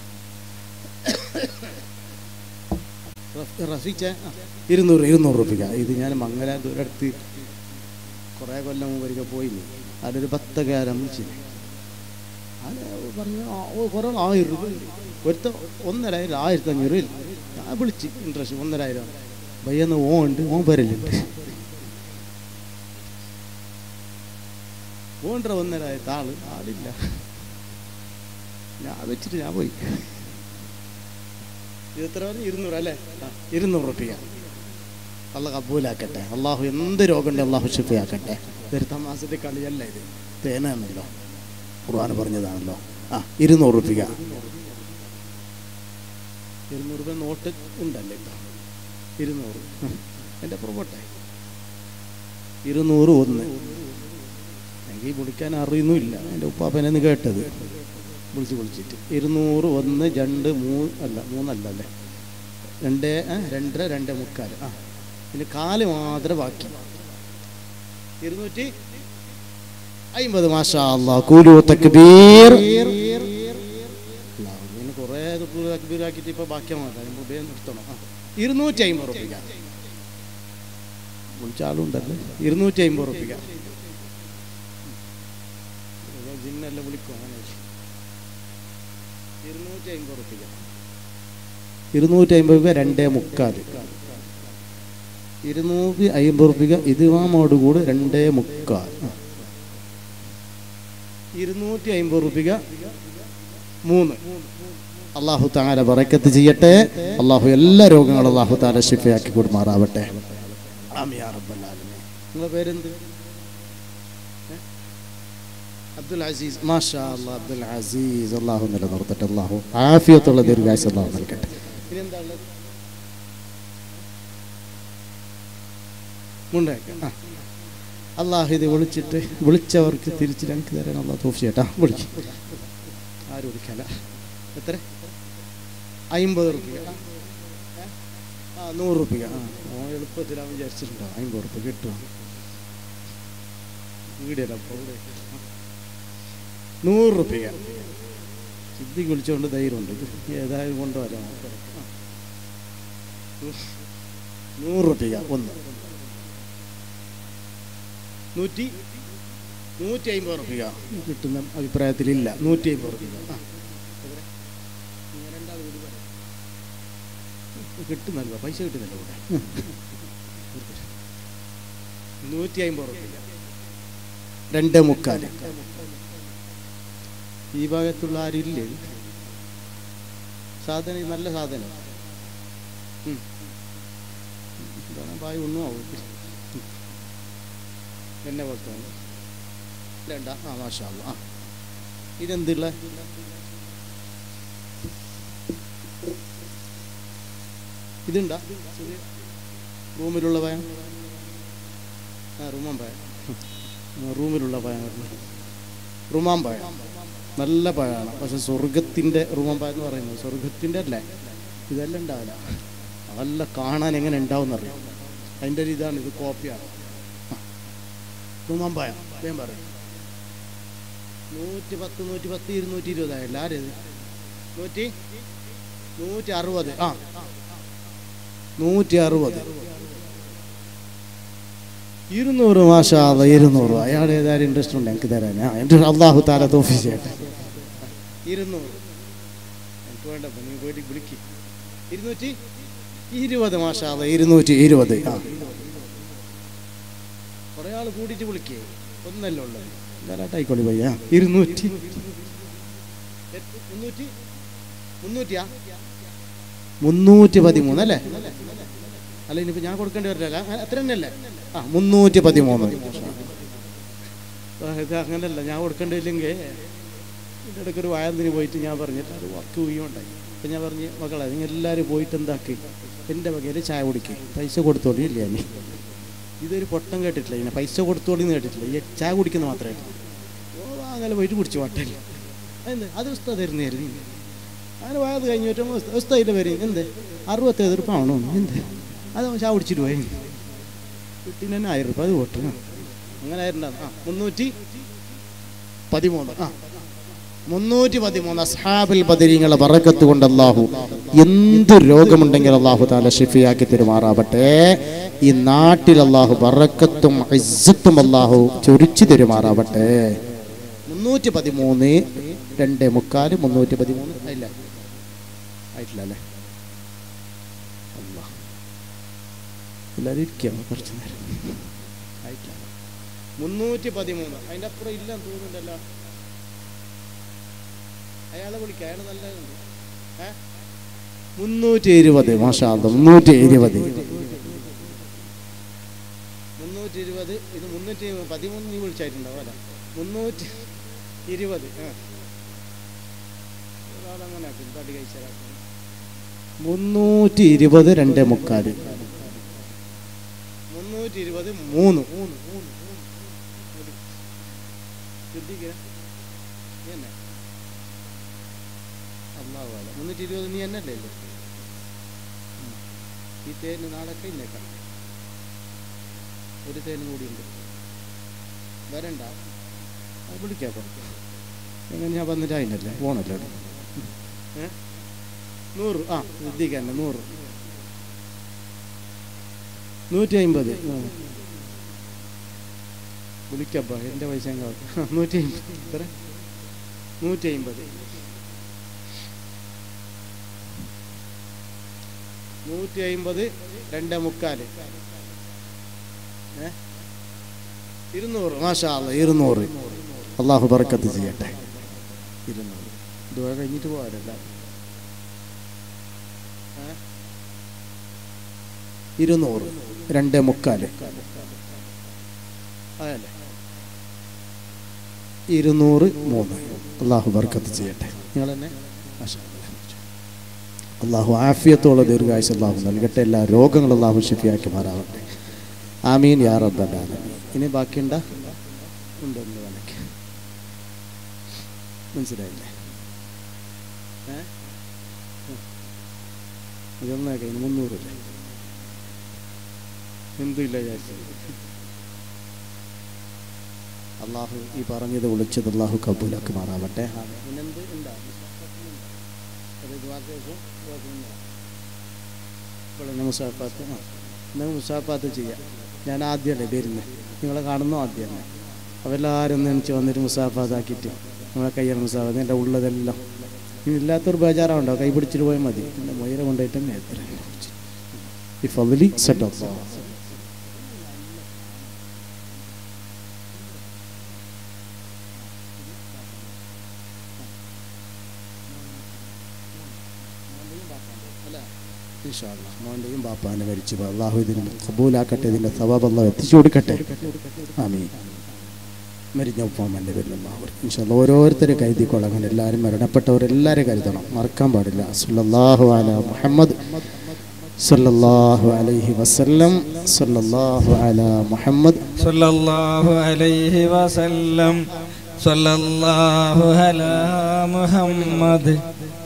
റഫീച്ച ഇരുന്നൂറ് ഇരുന്നൂറ് റുപ്യ ഇത് ഞാൻ മംഗലാപുരം അടുത്ത് കുറേ കൊല്ലം മുമ്പൊരിക്കൽ പോയില്ലേ അതിലൊരു പത്തകാരം വിളിച്ചു അത് പറഞ്ഞു ആ, ഓ കുറേ ആയിരം രൂപ ഒരുത്ത ഒന്നരായിരം ആയിരത്തി അഞ്ഞൂറ് ഇല്ല ഞാൻ വിളിച്ച് ഇൻട്രസ്റ്റ് ഒന്നരായിരം ഭയ്യെന്ന് ഓ ഉണ്ട് ഓൻ വരലുണ്ട് ഓണ്ട ഒന്നരായിരത്തി ആള് ആളില്ല ഞാൻ വെച്ചിട്ട് ഞാൻ പോയി ഇത് എത്ര പറഞ്ഞു ഇരുന്നൂറ് അല്ലേ ആ, ഇരുന്നൂറ് റുപ്യ അള്ള കബൂലാക്കട്ടെ അള്ളാഹു എന്ത് രോഗമുണ്ട് അള്ളാഹു ഷിഫയാക്കട്ടെ ഇതൊരു തമാസത്തെ കളിയല്ല ഇത് തേനാണല്ലോ ഖുർആൻ പറഞ്ഞതാണല്ലോ ആ ഇരുന്നൂറ് റുപ്യ ഇരുന്നൂറ് രൂപ നോട്ട് ഉണ്ടല്ലേ ഇപ്പം ഇരുന്നൂറ് എൻ്റെ പുറകോട്ടെ ഇരുന്നൂറ് ഒന്ന് എനിക്ക് വിളിക്കാൻ അറിയുന്നുമില്ല എൻ്റെ ഉപ്പാപ്പനെന്ന് കേട്ടത് വിളിച്ച് വിളിച്ചിട്ട് ഇരുന്നൂറ് ഒന്ന് രണ്ട് മൂന്ന് അല്ല മൂന്നല്ല അല്ലേ രണ്ട് ആ, രണ്ടര രണ്ട് മുക്കാൽ ആ പിന്നെ കാല് മാത്രം ബാക്കി ഇരുന്നൂറ്റി അയിമ്പത് മാഷാ അല്ലാ കൂലു തക്ബീർ അല്ലാഹ്, ഇങ്ങനെ കുറേ കൂലു തക്ബീർ ആക്കിയിട്ട് ഇപ്പോൾ ബാക്കിയാ മാറ്റാം ഉപയോഗം നിർത്തണം ആ ഇരുന്നൂറ്റി അമ്പത് റുപ്യ വിളിച്ച ആളുണ്ടല്ലേ ഇരുന്നൂറ്റി അമ്പത് റുപ്യ ജിന്നെല്ലാം വിളിക്കും അങ്ങനെ ഇരുന്നൂറ്റി അമ്പത് റുപ്യ ഇരുന്നൂറ്റി അമ്പത് രൂപ രണ്ടേ മുക്കാൽ ഇരുന്നൂറ്റി അമ്പത് റുപ്യ ഇതുമാമോട് കൂടെ രണ്ടേ മുക്കാൽ ഇരുന്നൂറ്റി അമ്പത് റുപ്യ മൂന്ന് അള്ളാഹു താല ബറക്കത്ത് ചെയ്യട്ടെ അള്ളാഹു എല്ലാ രോഗങ്ങളും അള്ളാഹു താല ഷിഫയാക്കി കൊടുമാറാവട്ടെ ആമീൻ യാ റബ്ബൽ ആലമീൻ. നിങ്ങളെ പേരെന്ത് ഏ? അബ്ദുൽ അസീസ് മാഷാ അല്ലാ അബ്ദുൽ അസീസ് അള്ളാഹു നിലനിർത്തട്ടെ അള്ളാഹു ആഫിയത്തുള്ള ദീർഘാശ അള്ളാഹു നൽകട്ടെ ഇനിയെന്താ ഉള്ളത് മുണ്ടേക്ക് ആ അള്ളാഹു ഇത് വിളിച്ചിട്ട് വിളിച്ചവർക്ക് തിരിച്ച് ഞങ്ങൾക്ക് തരാൻ അള്ളാഹ് തോഫ് ചെയ്യട്ടാ വിളിക്കും ആരും വിളിക്കല എത്ര അമ്പത് റുപ്യ ആ നൂറ് റുപ്യ ആ ഓ എളുപ്പത്തിലാവും വിചാരിച്ചിട്ടുണ്ടോ അമ്പത് റുപ്യ കിട്ടും വീടിയല്ല അപ്പോൾ ഇവിടെ. നൂറ് റുപ്യ സിദ്ധിക്ക് വിളിച്ചുകൊണ്ട് ധൈര്യമുണ്ട് ഇത് ഏതായാലും കൊണ്ടുവരാം ആ. നൂറ് റുപ്യ ഒന്ന് നൂറ്റി നൂറ്റി അമ്പത് റുപ്യ കിട്ടുന്ന അഭിപ്രായത്തിലില്ല നൂറ്റി അമ്പത് റുപ്യ ആ എത്ര? നിങ്ങൾ രണ്ടാൾ കൂടി പറ. കിട്ടുന്നല്ലോ പൈസ കിട്ടുന്നല്ലോ ഇവിടെ നൂറ്റി അമ്പത് റുപ്യ രണ്ട് മുക്കാൽ ഈ ഭാഗത്തുള്ള ആരില്ലേ സാധനം നല്ല സാധനം ഉം. എന്താണ് പായ ഒന്നും ആവും എന്നെ പോലത്തെ രണ്ട ആ മാഷാ അല്ലാ. ആ ഇതെന്തുള്ള ഇതുണ്ടാ ചെറിയ റൂമിലുള്ള പയം ആ റൂമാൻ പയം ആ, റൂമിലുള്ള പയം റൂമാൻ പയം നല്ല പഴമാണ് പക്ഷെ സ്വർഗത്തിൻ്റെ റുമമ്പഴം എന്ന് പറയുന്നത് സ്വർഗത്തിൻ്റെ അല്ലേ ഇതെല്ലാം ഉണ്ടാവില്ല അതല്ല കാണാൻ എങ്ങനെ ഉണ്ടാവും എന്നറിയാം അതിൻ്റെ ഒരു ഇതാണ് ഇത് കോപ്പിയാണ് റുമമ്പഴം ഞാൻ പറയും നൂറ്റി പത്ത് നൂറ്റി പത്ത് ഇരുന്നൂറ്റി ഇരുപതായല്ല ആരേത് നൂറ്റി നൂറ്റി അറുപത് ആ നൂറ്റി അറുപത് ഇരുന്നൂറ് മാഷാ ഇരുന്നൂറ് അയാൾ ഏതായാലും ഇൻട്രസ്റ്റ് ഉണ്ട് എനിക്ക് തരാൻ ആ എൻ്റെ അള്ളാഹു താല തോഫി ചെയ്യട്ടെ ഇരുന്നൂറ് എനിക്ക് വേണ്ട ഇപ്പൊ നീ പോയിട്ട് വിളിക്ക് ഇരുന്നൂറ്റി ഇരുപത് മാഷാ ഇരുന്നൂറ്റി ഇരുപത് ആ കുറേ ആൾ കൂടിയിട്ട് വിളിക്കേ ഒന്നല്ല ഉള്ളത് ധാരാട്ടായിക്കോളി പയ്യ ഇരുന്നൂറ്റി എത്ര? മുന്നൂറ്റി മുന്നൂറ്റിയാ മുന്നൂറ്റി പതിമൂന്ന് അല്ലേ അല്ല ഇനിയിപ്പോ ഞാൻ കൊടുക്കേണ്ടി വരില്ല അത്ര തന്നെയല്ലേ ആ മുന്നൂറ്റി പതിമൂന്ന് ആ, ഇത് അങ്ങനല്ല ഞാൻ കൊടുക്കേണ്ടി ഇല്ലെങ്കിൽ ഇതിൻ്റെ ഇടയ്ക്ക് ഒരു വയറിന് പോയിട്ട് ഞാൻ പറഞ്ഞിട്ട് അത് വർക്ക് ചെയ്യുണ്ടായി അപ്പം ഞാൻ പറഞ്ഞ് മക്കളെ നിങ്ങൾ എല്ലാവരും പോയിട്ട് എന്താക്കി എൻ്റെ വകയിൽ ചായ കുടിക്കുക പൈസ കൊടുത്തോളി ഇല്ല നീ ഇതൊരു പൊട്ടം കേട്ടിട്ടില്ല ഇങ്ങനെ പൈസ കൊടുത്തോളി എന്ന് കേട്ടിട്ടില്ല ഈ ചായ കുടിക്കുന്ന മാത്രമേ ഓ അങ്ങനെ പോയിട്ട് കുടിച്ചു വാട്ടില്ല എന്ത് അത് ഉസ്താദ് തരുന്നതായിരുന്നു അങ്ങനെ പോയത് കഴിഞ്ഞ് പറ്റുമ്പോൾ ഉസ്താദിൻ്റെ പേര് എന്ത് അറുപത്തേഴ് റുപ്യ ആണോ എന്ത് അത് ചായ കുടിച്ചിട്ട് പോയി കിട്ടിന് തന്നെ ആയിരം റുപ്യ അത് പോട്ട് അങ്ങനെ ആയിരുന്നു ആ മുന്നൂറ്റി പതിമൂന്ന് ആ മുന്നൂറ്റി പതിമൂന്ന് അസ്ഹാബിൽ ബദരീങ്ങളെ ബറക്കത്ത് കൊണ്ട് അള്ളാഹു എന്ത് രോഗമുണ്ടെങ്കിൽ അള്ളാഹു താല ഷിഫിയാക്കി തെരുമാറാവട്ടെ ഈ നാട്ടിൽ അള്ളാഹു ബറക്കത്തും ഇസ്സത്തും അള്ളാഹു ചൊരിച്ചു തെരുമാറാവട്ടെ മുന്നൂറ്റി പതിമൂന്ന് രണ്ട് മുക്കാല് മുന്നൂറ്റി പതിമൂന്ന് ഇല്ല ആയിട്ടില്ല അല്ലേ അല്ലാ. എല്ലാവരും ഇരിക്കാം കുറച്ച് നേരം ആയിട്ടില്ല മുന്നൂറ്റി പതിമൂന്ന് അതിൻ്റെ അപ്പുറം ഇല്ലെന്ന് തോന്നുന്നുണ്ടല്ലോ അയാളെ വിളിക്കാം അയാൾ നല്ലതുണ്ട് ഏ മുന്നൂറ്റി ഇരുപത് മാഷാ അല്ലാ, മുന്നൂറ്റി ഇരുപത് മുന്നൂറ്റി ഇരുപത് ഇത് മുന്നൂറ്റി പതിമൂന്ന് നീ വിളിച്ചായിട്ടുണ്ടാവും അല്ല മുന്നൂറ്റി ഇരുപത് ആ ഒരാളങ്ങനെ ആക്കും, തടി കഴിച്ചാൽ മുന്നൂറ്റി ഇരുപത് രണ്ട് മുക്കാല് മുന്നൂറ്റി ഇരുപത് മൂന്ന് മൂന്ന് മൂന്ന് ശ്രദ്ധിക്കുക നീ തന്നെ അള്ളാഹു അല്ല മുന്നൂറ്റി ഇരുപത് നീ എന്നല്ലേ ഇല്ലേ ഉം. ഈ തേന് നാളൊക്കെ ഇന്നേക്കാം ഒരു തേനും കൂടി ഉണ്ട് വരണ്ട അത് വിളിക്കാം എങ്ങനെ ഞാൻ വന്നിട്ട് അതിനല്ലേ പോണല്ലോ അവിടെ. ഏ നൂറ് ആ ശ്രദ്ധിക്കാൻ നൂറ് നൂറ്റി അമ്പത് വിളിക്കപ്പ എൻ്റെ പൈസ അങ്ങ് വെക്ക്. നൂറ്റി അമ്പത് എത്ര നൂറ്റി അമ്പത് നൂറ്റി അമ്പത് രണ്ട് മുക്കാല് ഏ ഇരുന്നൂറ് മാഷാ അല്ലാ, ഇരുന്നൂറ് അള്ളാഹു ബർക്കത്ത് ചെയ്യട്ടെ ഇരുന്നൂറ് ദുആ കഴിഞ്ഞിട്ട് പോകാനല്ല ഏ? ഇരുന്നൂറ് രണ്ട് മുക്കാല് അതല്ലേ ഇരുന്നൂറ് മൂന്ന് അള്ളാഹു ബർക്കത്ത് ചെയ്യട്ടെ നിങ്ങൾ തന്നെ മാഷാ അല്ലാ. അള്ളാഹു ആഫിയത്തോളം ദീർഘായുസ് അള്ളാഹു നൽകട്ടെ എല്ലാ രോഗങ്ങളും അള്ളാഹു ഷിഫിയാക്കി മാറാവട്ടെ ആമീൻ യാ റബ്ബല്ലാല ഇനി ബാക്കിയുണ്ട ഉണ്ടല്ലോ വേണമെങ്കിൽ മനസ്സിലായില്ലേ ഏ അതൊന്നേക്കെ ഇനി മുന്നൂറില്ലേ എന്തുമില്ല വിചാരിച്ചത് അള്ളാഹു ഈ പറഞ്ഞത് വിളിച്ചത് അള്ളാഹു കബൂലാക്കി മാറാവട്ടെ പിന്നെന്ത് ഉണ്ടാ ഇപ്പോഴെന്നെ മുസാഫാത്ത് ആ എന്നാൽ മുസാഫാത്ത് ചെയ്യാം ഞാൻ ആദ്യമല്ലേ വരുന്നത് നിങ്ങളെ കാണുന്നു ആദ്യം തന്നെ അപ്പോൾ എല്ലാവരും ഒന്ന് എനിക്ക് വന്നിട്ട് മുസാഫാത്താക്കിയിട്ട് നമ്മളെ കയ്യാണ് മുസാഫാത്ത് എൻ്റെ ഉള്ളതെല്ലാം ഇനി ഇല്ലാത്തൊരു ബേജാറാവുണ്ടോ കൈ പിടിച്ചിട്ട് പോയാൽ മതി എൻ്റെ മൊയര കൊണ്ടുപോയിട്ട് തന്നെ എത്ര ഈ ഫവലി സെറ്റ് ഓഫ് ഇൻഷാല്ലാ മോൻ്റെയും ബാപ്പാനെ മരിച്ചു പോയി. അള്ളാഹു ഇതിന് കബൂലാക്കട്ടെ ഇതിൻ്റെ സവാബ് അള്ളാഹു എത്തിച്ചു കൊടുക്കട്ടെ ആമീൻ മരിഞ്ഞ ഉപ്പാമ്മൻ്റെ പേരിൽ അള്ളാഹു ഇൻഷാല്ല ഓരോരുത്തരെ കരുതിക്കോളാം അങ്ങനെ എല്ലാവരും മരണപ്പെട്ടവരെല്ലാവരും കരുതണം മറക്കാൻ പാടില്ല സല്ലല്ലാഹു അല മുഹമ്മദ് സല്ലല്ലാഹു അലൈഹി വസല്ലം സല്ലല്ലാഹു അല മുഹമ്മദ് صلى الله عليه وسلم സല്ലല്ലാഹു അലാ മുഹമ്മദ്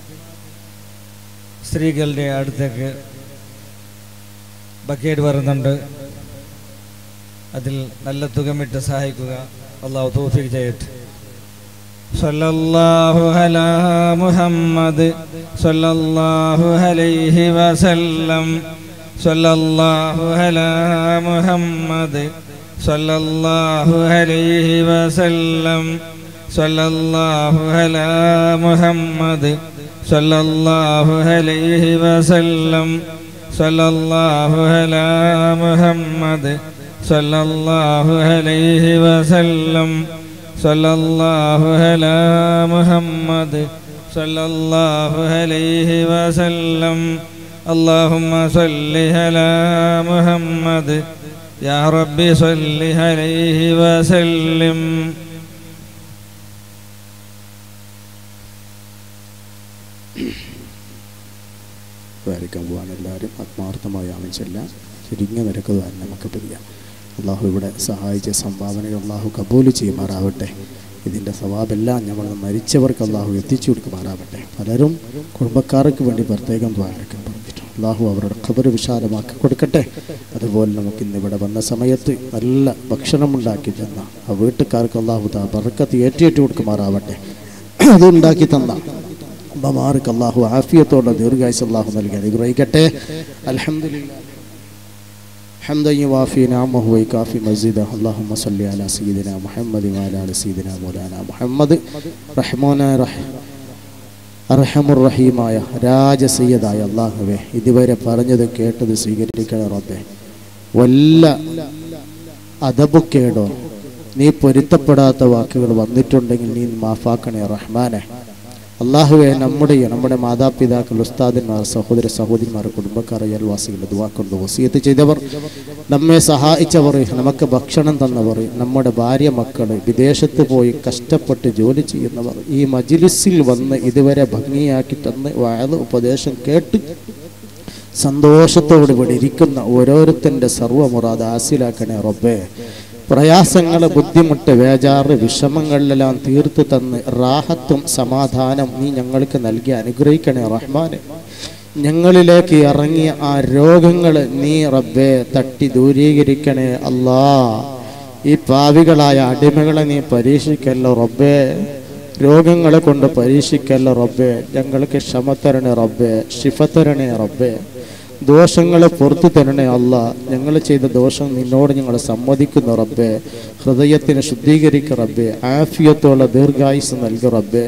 സ്ത്രീകളുടെ അടുത്തേക്ക് ബക്കേറ്റ് വരുന്നുണ്ട് അതിൽ നല്ല തുകമിട്ട് സഹായിക്കുക അള്ളാഹു തോഫിക്ക് ചെയ്യട്ടെ സല്ലല്ലാഹു അലാ മുഹമ്മദ് സല്ലല്ലാഹു അലൈഹി വസല്ലം സല്ലല്ലാഹു അലാ മുഹമ്മദ് സല്ലല്ലാഹു അലൈഹി വസല്ലം സല്ലല്ലാഹു അലാ മുഹമ്മദ് സല്ലല്ലാഹു അലൈഹി വസല്ലം സല്ലല്ലാഹു അലാ മുഹമ്മദ് സല്ലല്ലാഹു അലൈഹി വസല്ലം സല്ലല്ലാഹു അലാ മുഹമ്മദ് സല്ലല്ലാഹു അലൈഹി വസല്ലം اللهم صل على محمد يا رب صل عليه وسلم ദ്വാരിക്കാൻ പോവാൻ എല്ലാവരും ആത്മാർത്ഥമായി ആവശ്യമില്ല ചുരുങ്ങിയ നിരക്ക് ദ്വാരം നമുക്ക് പിരിയാം അള്ളാഹു ഇവിടെ സഹായിച്ച സംഭാവനകൾ അള്ളാഹു കബൂല് ചെയ്യുമാറാവട്ടെ ഇതിൻ്റെ സവാബെല്ലാം നമ്മൾ മരിച്ചവർക്ക് അള്ളാഹു എത്തിച്ചു കൊടുക്കുമാറാവട്ടെ പലരും കുടുംബക്കാർക്ക് വേണ്ടി പ്രത്യേകം ദ്വാരക്കാൻ പറഞ്ഞിട്ടുണ്ട് അള്ളാഹു അവരുടെ ഖബർ വിശാലമാക്കി കൊടുക്കട്ടെ അതുപോലെ നമുക്ക് ഇന്ന് ഇവിടെ വന്ന സമയത്ത് നല്ല ഭക്ഷണം ഉണ്ടാക്കി തന്ന ആ വീട്ടുകാർക്ക് അള്ളാഹു താ ബർക്കത്ത് ഏറ്റിയേറ്റ് കൊടുക്കുമാറാവട്ടെ അത് ഉണ്ടാക്കി തന്ന അമ്മമാർക്ക് അള്ളാഹു ആഫിയത്തോടെ ദീർഘായുസ് അള്ളാഹു നൽകി അനുഗ്രഹിക്കട്ടെ അൽഹംദുലില്ലാ حمدا يوافي نعمه ويكافي مزيده اللهم صل على سيدنا محمد وعلى ال سيدنا مولانا محمد റഹ്മാന അർഹമുറഹീമായ രാജസയ്യദായ അള്ളാഹുവെ ഇതുവരെ പറഞ്ഞത് കേട്ടത് സ്വീകരിക്കണേ റബ്ബെ വല്ല അതബുക്കേടോ നീ പൊരുത്തപ്പെടാത്ത വാക്കുകൾ വന്നിട്ടുണ്ടെങ്കിൽ നീ മാഫാക്കണേ റഹ്മാനെ അള്ളാഹുവെ നമ്മുടെ നമ്മുടെ മാതാപിതാക്കൾ ഉസ്താദന്മാർ സഹോദര സഹോദരിമാർ കുടുംബക്കാർ അയൽവാസികൾ ദുവാക്കൊണ്ട് വസീയത്ത് ചെയ്തവർ നമ്മെ സഹായിച്ചവർ നമുക്ക് ഭക്ഷണം തന്നവർ നമ്മുടെ ഭാര്യ മക്കൾ വിദേശത്ത് പോയി കഷ്ടപ്പെട്ട് ജോലി ചെയ്യുന്നവർ ഈ മജിലിസിൽ വന്ന് ഇതുവരെ ഭംഗിയാക്കി തന്ന് വയത് ഉപദേശം കേട്ട് സന്തോഷത്തോടെ ഇവിടെ ഇരിക്കുന്ന ഓരോരുത്തൻ്റെ സർവ്വമുറാദ് ആസിലാക്കണേ റബ്ബേ പ്രയാസങ്ങൾ ബുദ്ധിമുട്ട് വേജാറ് വിഷമങ്ങളിലെല്ലാം തീർത്തു തന്ന് റാഹത്തും സമാധാനം നീ ഞങ്ങൾക്ക് നൽകി അനുഗ്രഹിക്കണേ റഹ്മാനെ ഞങ്ങളിലേക്ക് ഇറങ്ങിയ ആ രോഗങ്ങൾ നീ റബ്ബേ തട്ടി ദൂരീകരിക്കണേ അല്ലാ ഈ പാവികളായ അടിമകളെ നീ പരീക്ഷിക്കല്ലോ റബ്ബേ രോഗങ്ങളെ കൊണ്ട് പരീക്ഷിക്കല്ലോ റബ്ബേ ഞങ്ങൾക്ക് ക്ഷമ തരണേ റബ്ബേ ശിഫ തരണേ റബ്ബേ ദോഷങ്ങളെ പുറത്തു തരണേ അല്ല ഞങ്ങൾ ചെയ്ത ദോഷം നിന്നോട് ഞങ്ങൾ സമ്മതിക്കുന്നു റബ്ബേ ഹൃദയത്തിന് ശുദ്ധീകരിക്ക റബ്ബേ ആഫിയത്തോളം ദീർഘായുസ് നൽകു റബ്ബേ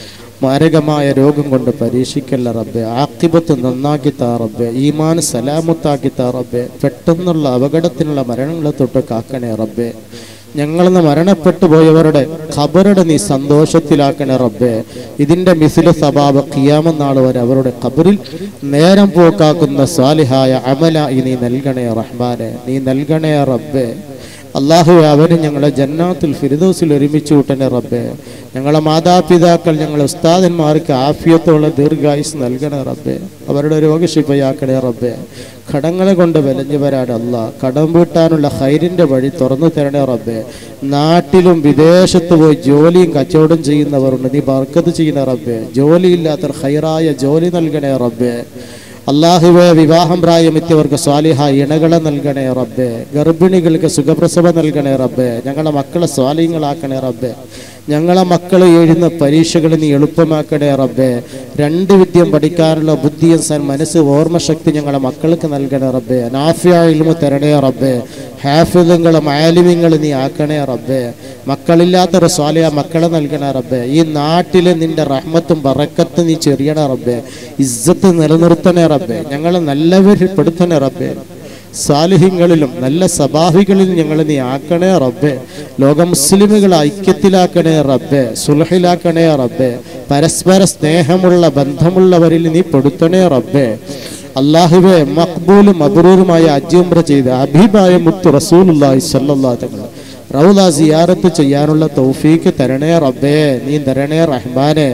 മാരകമായ രോഗം കൊണ്ട് പരീക്ഷിക്കല്ല റബ്ബെ ആക്കിബത്ത് നന്നാക്കി താ റബ്ബെ ഈമാൻ സലാമത്താക്കി താ റബ്ബെ പെട്ടെന്നുള്ള അപകടത്തിനുള്ള മരണങ്ങളെ തൊട്ട് കാക്കണേ റബ്ബെ ഞങ്ങളെന്ന് മരണപ്പെട്ടു പോയവരുടെ ഖബറുടെ നീ സന്തോഷത്തിലാക്കണേ റബ്ബെ ഇതിന്റെ മിസില സബാബ് ഖിയാമനാൾ വരെ അവരുടെ ഖബറിൽ നേരം പോക്കാക്കുന്ന സ്വാലിഹായ അമല നീ നൽകണേ റഹ്മാനെ നീ നൽകണേ റബ്ബെ അള്ളാഹു അവര് ഞങ്ങളെ ജന്നാത്തുൽ ഫിരിദോസിൽ ഒരുമിച്ച് കൂട്ടണേ റബ്ബെ ഞങ്ങളെ മാതാപിതാക്കൾ ഞങ്ങളെ ഉസ്താദന്മാർക്ക് ആഫിയത്തോളം ദീർഘായുസ് നൽകണേ റബ്ബെ അവരുടെ രോഗശിപ്പയാക്കണേ റബ്ബെ കടങ്ങളെ കൊണ്ട് വിലഞ്ഞവരാടല്ല കടം വീട്ടാനുള്ള ഹൈരിന്റെ വഴി തുറന്നു തരണേ റബ്ബെ നാട്ടിലും വിദേശത്ത് പോയി ജോലിയും കച്ചവടം ചെയ്യുന്നവരുണ്ട് നീ ബർക്കത്ത് ചെയ്യുന്ന റബ്ബെ ജോലിയില്ലാത്തവർ ഹൈറായ ജോലി നൽകണേ റബ്ബെ അള്ളാഹുവെ വിവാഹം പ്രായമെത്തിയവർക്ക് സ്വാലിഹ ഇണകളെ നൽകണേ റബ്ബെ ഗർഭിണികൾക്ക് സുഖപ്രസവം നൽകണേ റബ്ബെ ഞങ്ങളെ മക്കളെ സ്വാലിഹങ്ങളാക്കണേ റബ്ബെ ഞങ്ങളെ മക്കൾ എഴുതുന്ന പരീക്ഷകൾ നീ എളുപ്പമാക്കണേ റബ്ബെ രണ്ട് വിദ്യം പഠിക്കാനുള്ള ബുദ്ധിയും സൻ മനസ്സ് ഓർമ്മശക്തി ഞങ്ങളെ മക്കൾക്ക് നൽകണേ റബ്ബെ നാഫിയ ഇൽമ തരണേ റബ്ബെ ഹാഫിദുകളും ആലിമ്യങ്ങൾ നീ ആക്കണേ റബ്ബെ മക്കളില്ലാത്തൊരു സ്വാലിയ മക്കളെ നൽകണേ റബ്ബെ ഈ നാട്ടിലെ നിന്റെ റഹ്മത്തും ബറക്കത്തും നീ ചെറിയണേ റബ്ബെ ഇസ്സത്ത് നിലനിർത്തണേ റബ്ബെ ഞങ്ങളെ നല്ലവരിൽ പെടുത്തണേ റബ്ബെ സാലിഹ്യങ്ങളിലും നല്ല സഭാഹികളിലും ഞങ്ങൾ നീ ആക്കണേ റബ്ബെ ലോക മുസ്ലിമുകളെ ഐക്യത്തിലാക്കണേ റബ്ബെ സുലഹിലാക്കണേ റബ്ബെ പരസ്പര സ്നേഹമുള്ള ബന്ധമുള്ളവരിൽ നീ പെടുത്തണേ റബ്ബെ അള്ളാഹുവെ മക്ബൂലും മബ്രൂറുമായ അജ്യംബ്ര ചെയ്ത് അഭിപായ മുത്ത് റസൂലുള്ളാഹി സ്വല്ലല്ലാഹു തങ്ങൾ റൗല സിയാറത്ത് ചെയ്യാനുള്ള തൗഫീക്ക് തരണേ റബ്ബേ നീ തരണേ റഹ്മാനെ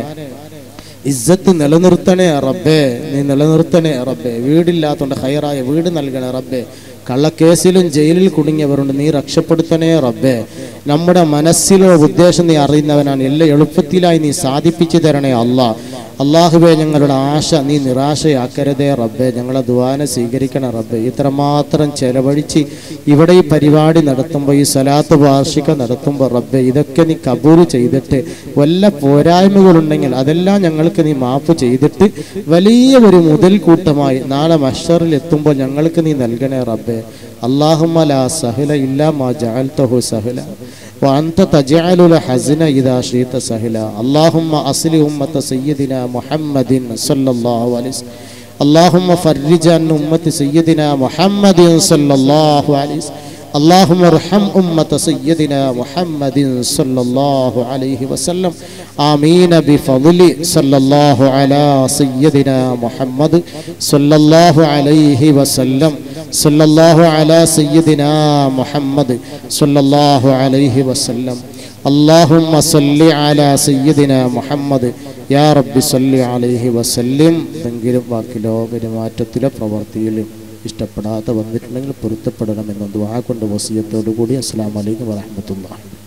ഇസ്സത്ത് നിലനിർത്തണേ റബ്ബേ നീ നിലനിർത്തണേ റബ്ബേ വീടില്ലാത്തതുകൊണ്ട് ഹൈറായ വീട് നൽകണേ റബ്ബേ കള്ളക്കേസിലും ജയിലിൽ കുടുങ്ങിയവരുണ്ട് നീ രക്ഷപ്പെടുത്തണേ റബ്ബേ നമ്മുടെ മനസ്സിലോ ഉദ്ദേശം നീ അറിയുന്നവനാണ് എല്ലാം എളുപ്പത്തിലായി നീ സാധിപ്പിച്ചു തരണേ അല്ലാ അള്ളാഹുബേ ഞങ്ങളുടെ ആശ നീ നിരാശയാക്കരുതേ റബ്ബേ ഞങ്ങളെ ദ്വാന സ്വീകരിക്കണം റബ്ബേ ഇത്രമാത്രം ചെലവഴിച്ച് ഇവിടെ ഈ പരിപാടി നടത്തുമ്പോൾ ഈ സലാത്ത് വാർഷികം നടത്തുമ്പോൾ റബ്ബേ ഇതൊക്കെ നീ കബൂൽ ചെയ്തിട്ട് വല്ല പോരായ്മകളുണ്ടെങ്കിൽ അതെല്ലാം ഞങ്ങൾക്ക് നീ മാപ്പ് ചെയ്തിട്ട് വലിയ ഒരു മുതൽക്കൂട്ടമായി നാളെ മഷറിൽ എത്തുമ്പോൾ ഞങ്ങൾക്ക് നീ നൽകണേ റബ്ബേ اللهم لا سهل إلا ما جعلته سهلا وأنت تجعل الحزن إذا شئت سهلا اللهم أصل أمة سيدنا محمد صلى الله عليه وسلم اللهم فرج عن أمة سيدنا محمد صلى الله عليه وسلم اللهم ارحم أمة سيدنا محمد صلى الله عليه وسلم آمين بفضل صلى الله على سيدنا محمد صلى الله عليه وسلم صلى الله على سيدنا محمد صلى الله عليه وسلم اللهم صل على سيدنا محمد യാ റബ്ബി സല്ലി അലൈഹി വസല്ലിം എന്തെങ്കിലും വാക്കിലോ പെരുമാറ്റത്തിലോ പ്രവൃത്തിയിലും ഇഷ്ടപ്പെടാതെ വന്നിട്ടുണ്ടെങ്കിൽ പൊരുത്തപ്പെടണമെന്ന് ദുആ കൊണ്ട് വസിയത്തോടു കൂടി അസ്സലാമു അലൈക്കും വറഹ്മത്തുള്ളാഹി